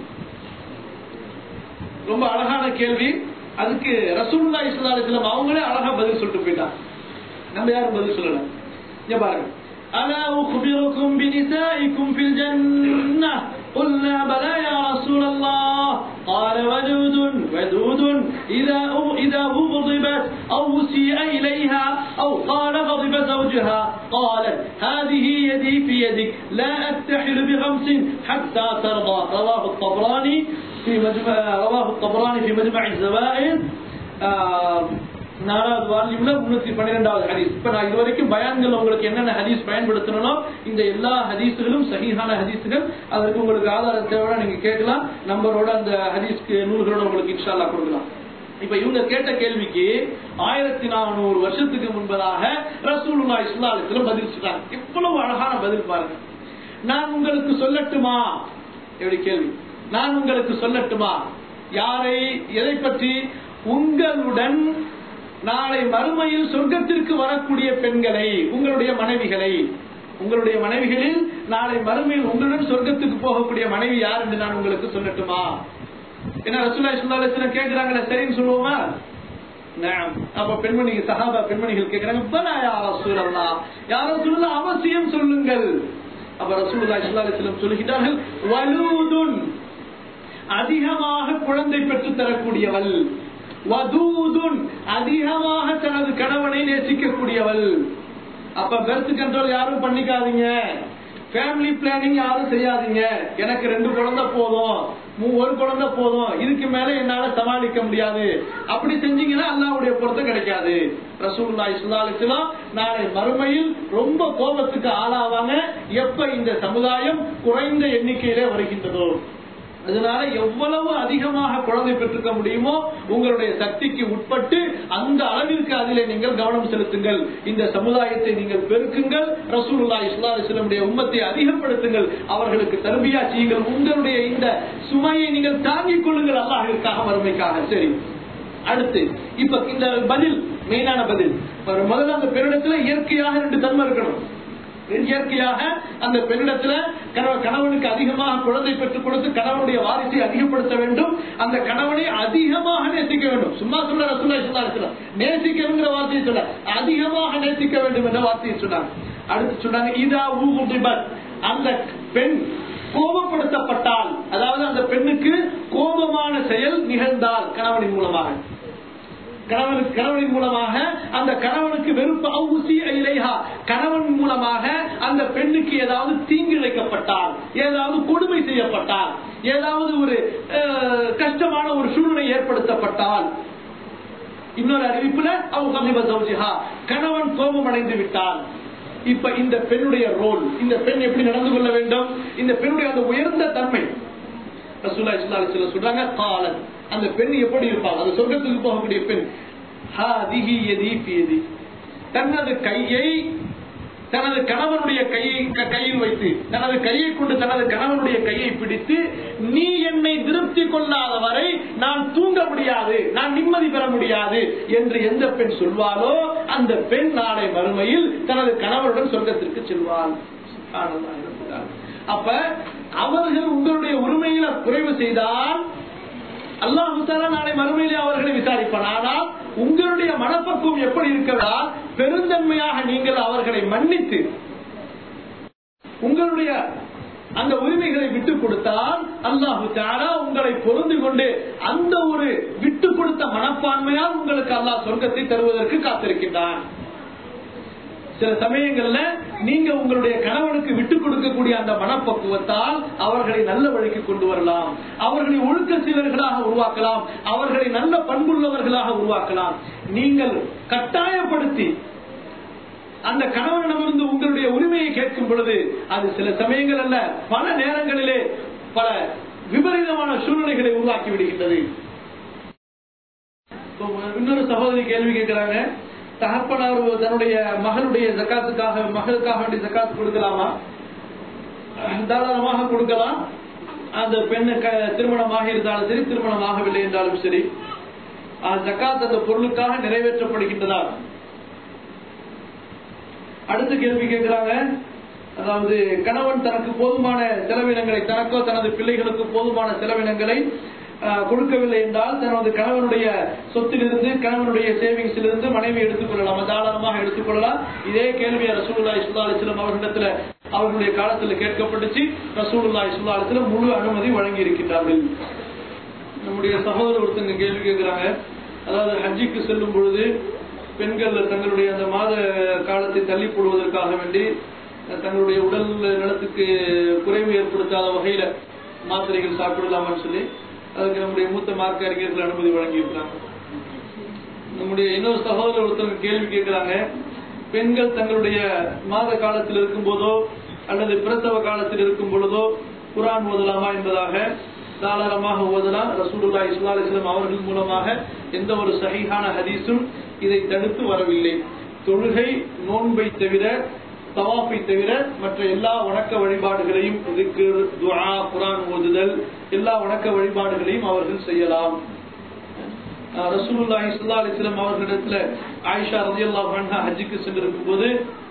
ரொம்ப அழகான கேள்வி அதுக்கு ரசூலுல்லாஹி ஸல்லல்லாஹு அலைஹி வஸல்லம் அவங்களே அழகா பதில் சொல்லிட்டு போயிட்டாங்க நம்ம யாரும் பதில் சொல்லல இங்க பாருங்க ألا أخبركم بنسائكم في الجنة قلنا بلى يا رسول الله قال ودود ودود إذا إذا أغضبت أو سيء إليها أو قال غضب زوجها قالت هذه يدي في يدك لا أتحل بغمس حتى ترضى رواه الطبراني في مجمع رواه الطبراني في مجمع الزوائد آه நாலாவது வால்யூம்ல முன்னூத்தி பன்னிரெண்டாவது ஹதீஸ் இப்ப நான் இதுவரைக்கும் பயான்கள் உங்களுக்கு என்னென்ன ஹதீஸ் பயன்படுத்தணும் இந்த எல்லா ஹதீஸுகளும் சஹீஹான ஹதீஸுகள் அதற்கு உங்களுக்கு ஆதாரம் தேவைன்னா நீங்க கேட்கலாம் நம்பரோட அந்த ஹதீஸ்க்கு நூல்களோட உங்களுக்கு இன்ஷால்லா கொடுக்கலாம் இப்ப இவங்க கேட்ட கேள்விக்கு ஆயிரத்தி நானூறு வருஷத்துக்கு முன்பதாக ரசூலுல்லா இஸ்லாலத்துல பதில் சொன்னாங்க இவ்வளவு அழகான பதில் பாருங்க நான் உங்களுக்கு சொல்லட்டுமா எப்படி கேள்வி நான் உங்களுக்கு சொல்லட்டுமா யாரை எதை பற்றி உங்களுடன் நாளை மறுமையில் சொர்க்கத்திற்கு வரக்கூடிய பெண்களை உங்களுடைய மனைவிகளை உங்களுடைய மனைவிகளில் நாளை மறுமையில் உங்களுடன் சொர்க்கத்துக்கு போகக்கூடிய மனைவி யார் என்று நான் உங்களுக்கு சொல்லட்டுமா என்ன ரசூல்லா சுல்லாலட்சணம் கேட்கிறாங்களே சரின்னு சொல்லுவோமா நعم. அப்ப பெண்மணி சஹாபா பெண்மணிகள் கேட்கிறாங்க பலா யா ரசூலல்லா யா ரசூலல்லா அவசியம் சொல்லுங்கள் அப்ப ரசூலுல்லாஹி ஸல்லல்லாஹு அலைஹி வஸல்லம் சொல்கிறார்கள் வலூதுன் அதிகமாக குழந்தை பெற்று தரக்கூடியவள் வதூதுன் அதிகமாக தனது கணவனை நேசிக்கக்கூடியவள் அப்ப பெர்த் கண்ட்ரோல் யாரும் பண்ணிக்காதீங்க ஃபேமிலி பிளானிங் யாரும் செய்யாதீங்க எனக்கு ரெண்டு குழந்தை போதும் மூ- ஒரு குழந்தை போதும் இதுக்கு மேல என்னால சமாளிக்க முடியாது அப்படி செஞ்சீங்கன்னா அல்லாவுடைய பொருத்தம் கிடைக்காது ரசூலுல்லாஹி ஸல்லல்லாஹு அலைஹி வஸல்லம் நாளை மறுமையில் ரொம்ப கோபத்துக்கு ஆளாவாங்க எப்ப இந்த சமுதாயம் குறைந்த எண்ணிக்கையிலே வருகின்றதோ அதனால எவ்வளவு அதிகமாக குழந்தை பெற்றுக்க முடியுமோ உங்களுடைய சக்திக்கு உட்பட்டு அந்த அளவிற்கு அதிலே நீங்கள் கவனம் செலுத்துங்கள் இந்த சமுதாயத்தை நீங்கள் பெருக்குங்கள் ரசூலுல்லாஹி ஸல்லல்லாஹு அலைஹி வஸல்லமுடைய உம்மத்தை அதிகப்படுத்துங்கள் அவர்களுக்கு தர்பியா செய்யுங்கள் உங்களுடைய இந்த சுமையை நீங்கள் தாங்கிக் கொள்ளுங்கள் அல்லாஹ்விற்காக வறுமைக்காக சரி அடுத்து இப்ப இந்த பதில் மெயினான பதில் ஒரு முதல்ல அந்த பெருடத்துல இயற்கையாக ரெண்டு தன்மை இருக்கணும் இயற்கையாக அந்த பெண்ணிடத்துல கணவ- கணவனுக்கு அதிகமாக குழந்தை பெற்றுக் கொடுத்து கணவனுடைய வாரிசை அதிகப்படுத்த வேண்டும் அந்த கணவனை அதிகமாக நேசிக்க வேண்டும் சும்மா சொல்ல ரசூல்லா ஸல்லல்லாஹு அலைஹி வஸல்லம் நேசிக்கணுங்கிற வார்த்தையை சொல்ல அதிகமாக நேசிக்க வேண்டும் என்ற வார்த்தையை சொன்னாங்க அடுத்து சொன்னாங்க இதா ஊகுதிபத் அந்த பெண் கோபப்படுத்தப்பட்டால் அதாவது அந்த பெண்ணுக்கு கோபமான செயல் நிகழ்ந்தால் கணவனின் மூலமாக கணவனுக்கு கணவனின் மூலமாக அந்த கணவனுக்கு வெறுப்பு அவுசி இலைஹா கணவன் மூலமாக அந்த பெண்ணுக்கு ஏதாவது தீங்கு இழைக்கப்பட்டால் ஏதாவது கொடுமை செய்யப்பட்டால் ஏதாவது ஒரு அஹ், கஷ்டமான ஒரு சூழ்நிலை ஏற்படுத்தப்பட்டால் இன்னொரு அறிவிப்புல அவங்க கமிப சௌஜிஹா கணவன் கோபம் அடைந்து விட்டால் இப்ப இந்த பெண்ணுடைய ரோல் இந்த பெண் எப்படி நடந்து கொள்ள வேண்டும் இந்த பெண்ணுடைய அந்த உயர்ந்த தன்மை ரசூலுல்லாஹி ஸல்லல்லாஹு அலைஹி வஸல்லம் சொல்றாங்க காலன் அந்த பெண் எப்படி இருப்பாங்க அந்த சொர்க்கத்துக்கு போகக்கூடிய பெண் ஹாதிஹி யதி ஃபி யதி தனது கையை தனது கணவனுடைய கையை க- கையில் வைத்து தனது கையை கொண்டு தனது கணவனுடைய கையை பிடித்து நீ என்னை திருப்தி கொள்ளாத வரை நான் தூங்க முடியாது நான் நிம்மதி பெற முடியாது என்று எந்த பெண் சொல்வாளோ அந்த பெண் நாளை மறுமையில் தனது கணவருடன் சொர்க்கத்திற்கு செல்வாள் சுப்ஹானல்லாஹ் இருக்கிறார். அப்ப அவர்கள் உங்களுடைய உரிமையில குறைவு செய்தால் அல்லாஹ் தாலா நாளை மறுமையிலே அவர்களை விசாரிப்பான் ஆனால் உங்களுடைய மனப்பக்குவம் எப்படி இருக்கிறதால் பெருந்தன்மையாக நீங்கள் அவர்களை மன்னித்து உங்களுடைய அந்த உரிமைகளை விட்டுக் கொடுத்தால் அல்லாஹு தாலா உங்களை பொருந்து கொண்டு அந்த ஒரு விட்டுக் கொடுத்த மனப்பான்மையால் உங்களுக்கு அல்லாஹ் சொர்க்கத்தை தருவதற்கு காத்திருக்கின்றான் சில சமயங்கள்ல நீங்க உங்களுடைய கணவனுக்கு விட்டுக் கொடுக்கக்கூடிய அந்த மனப்பக்குவத்தால் அவர்களை நல்ல வழிக்கு கொண்டு வரலாம் அவர்களை ஒழுக்க சீலர்களாக உருவாக்கலாம் அவர்களை நல்ல பண்புள்ளவர்களாக உருவாக்கலாம் நீங்கள் கட்டாயப்படுத்தி அந்த கணவனிடமிருந்து உங்களுடைய உரிமையை கேட்கும் பொழுது அது சில சமயங்கள் அல்ல பல நேரங்களிலே பல விபரீதமான சூழ்நிலைகளை உருவாக்கி விடுகின்றது இப்போ இன்னொரு சகோதரி கேள்வி கேட்கிறாங்க தகப்பனார் தன்னுடைய மகளுடைய ஜக்காத்துக்காக மகளுக்காக வேண்டிய ஜக்காத்து கொடுக்கலாமா தாராளமாக கொடுக்கலாம் அந்த பெண்ணு க- திருமணமாக இருந்தாலும் சரி திருமணமாகவில்லை என்றாலும் சரி அந்த ஜக்காத் அந்த பொருளுக்காக நிறைவேற்றப்படுகின்றதா அடுத்த கேள்வி கேட்கிறாங்க அதாவது கணவன் தனக்கு போதுமான செலவினங்களை தனக்கோ தனது பிள்ளைகளுக்கு போதுமான செலவினங்களை ஆஹ், கொடுக்கவில்லை என்றால் தனது கணவனுடைய சொத்திலிருந்து கணவனுடைய சேவிங்ஸில் இருந்து மனைவி எடுத்துக்கொள்ளலாம் தாராளமாக எடுத்துக்கொள்ளலாம் இதே கேள்வி ரசூலுல்லாஹி ஸல்லல்லாஹு அலைஹி வஸல்லம் அவர்களிடத்துல அவர்களுடைய காலத்தில் கேட்கப்பட்டுச்சு ரசூலுல்லாஹி ஸல்லல்லாஹு அலைஹி வஸல்லம் முழு அனுமதி வழங்கி இருக்கின்றார்கள் நம்முடைய சகோதரர் ஒருத்தங்க கேள்வி கேட்கிறாங்க அதாவது ஹஜ்ஜிக்கு செல்லும் பொழுது பெண்கள் தங்களுடைய அந்த மாத காலத்தை தள்ளி போடுவதற்காக வேண்டி தங்களுடைய உடல் நலத்துக்கு குறைவு ஏற்படுத்தாத வகையில மாத்திரைகள் சாப்பிடலாமான்னு சொல்லி அதுக்கு நம்முடைய மூத்த மார்க்க அறிஞர்கள் அனுமதி வழங்கியிருக்கிறாங்க நம்முடைய இன்னொரு சகோதரர் ஒருத்தவங்க கேள்வி கேட்கிறாங்க பெண்கள் தங்களுடைய மாத காலத்தில் இருக்கும் போதோ அல்லது பிரசவ காலத்தில் இருக்கும் பொழுதோ குரான் ஓதலாமா என்பதாக தாராளமாக ஓதலாம் ரசூலுல்லாஹி ஸல்லல்லாஹு அலைஹி வஸல்லம் அவர்கள் மூலமாக எந்த ஒரு சஹீஹான ஹதீஸும் இதை தடுத்து வரவில்லை தொழுகை நோன்பை தவிர தவாஃபை தவிர மற்ற எல்லா வணக்க வழிபாடுகளையும் இதுக்கு துஆ குரான் ஓதுதல் எல்லா வணக்க வழிபாடுகளையும் அவர்கள் செய்யலாம் அஹ் ரசூலுல்லாஹி ஸல்லல்லாஹு அலைஹி வஸல்லம் அவர்களிடத்துல ஆயிஷா ரலியல்லாஹு அன்ஹா ஹஜ்ஜுக்கு சென்றிருக்கும் போது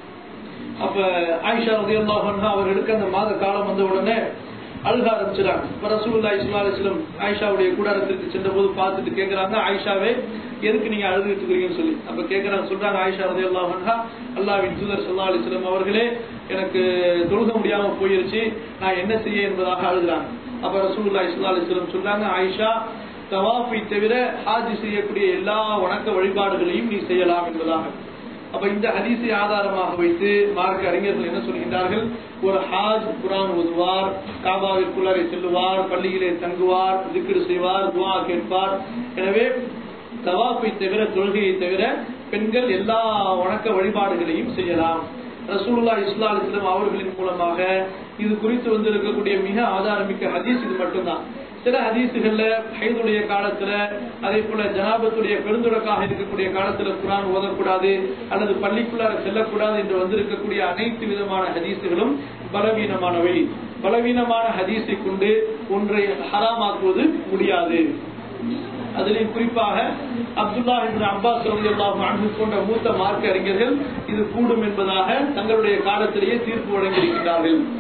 அப்ப ஆயிஷா ரலியல்லாஹு அன்ஹா அவர்களுக்கு அந்த மாத காலம் வந்த உடனே அழுக ஆரம்பிச்சிடாங்க இப்ப ரசூலுல்லாஹி ஸல்லல்லாஹு அலைஹி வஸல்லம் ஆயிஷாவுடைய கூடாரத்திற்கு சென்றபோது பார்த்துட்டு கேக்குறாங்க ஆயிஷாவே எதுக்கு நீங்க அழுதுட்டு இருக்கீங்கன்னு சொல்லி அப்ப கேக்குறாங்க சொல்றாங்க ஆயிஷா ரலியல்லாஹு அன்ஹா அல்லாஹ்வின் தூதர் ஸல்லல்லாஹு அலைஹி வஸல்லம் அவர்களே எனக்கு தொழுக முடியாம போயிருச்சு நான் என்ன செய்ய என்பதாக அழுகுறாங்க அப்ப ரசூலுல்லாஹி ஸல்லல்லாஹு அலைஹி வஸல்லம் சொல்றாங்க ஆயிஷா தவாஃபை தவிர ஹாஜ் செய்யக்கூடிய எல்லா வணக்க வழிபாடுகளையும் நீ செய்யலாம் என்பதாக அப்ப இந்த ஹதீஸை ஆதாரமாக வைத்து மார்க்க அறிஞர்கள் என்ன சொல்கின்றார்கள் ஒரு ஹாஜ் குரான் ஓதுவார் காபாவிற்குள்ளரை செல்லுவார் பள்ளியிலே தங்குவார் திக்ரு செய்வார் துவா கேட்பார் எனவே தவாஃபை தவிர தொழுகையை தவிர பெண்கள் எல்லா வணக்க வழிபாடுகளையும் செய்யலாம் ரசூலுல்லா இஸ்லா அலிஸ்லாம் அவர்களின் மூலமாக இது குறித்து வந்து இருக்கக்கூடிய மிக ஆதாரமிக்க ஹதீஸ் இது மட்டும்தான் சில ஹதீசுகள்ல ஹைதுடைய காலத்துல அதே போல ஜனாபத்துடைய பெருந்தொடக்காக இருக்கக்கூடிய காலத்துல குரான் ஓதக்கூடாது அல்லது பள்ளிக்குள்ளார செல்லக்கூடாது என்று வந்திருக்கக்கூடிய அனைத்து விதமான ஹதீசுகளும் பலவீனமானவை பலவீனமான ஹதீஸை கொண்டு ஒன்றை ஹராமாக்குவது முடியாது அதிலும் குறிப்பாக அப்துல்லா இப்னு அப்பாஸ் ரலியல்லாஹு அன்ஹு போன்ற மூத்த மார்க்க அறிஞர்கள் இது கூடும் என்பதாக தங்களுடைய காலத்திலேயே தீர்ப்பு வழங்கியிருக்கிறார்கள்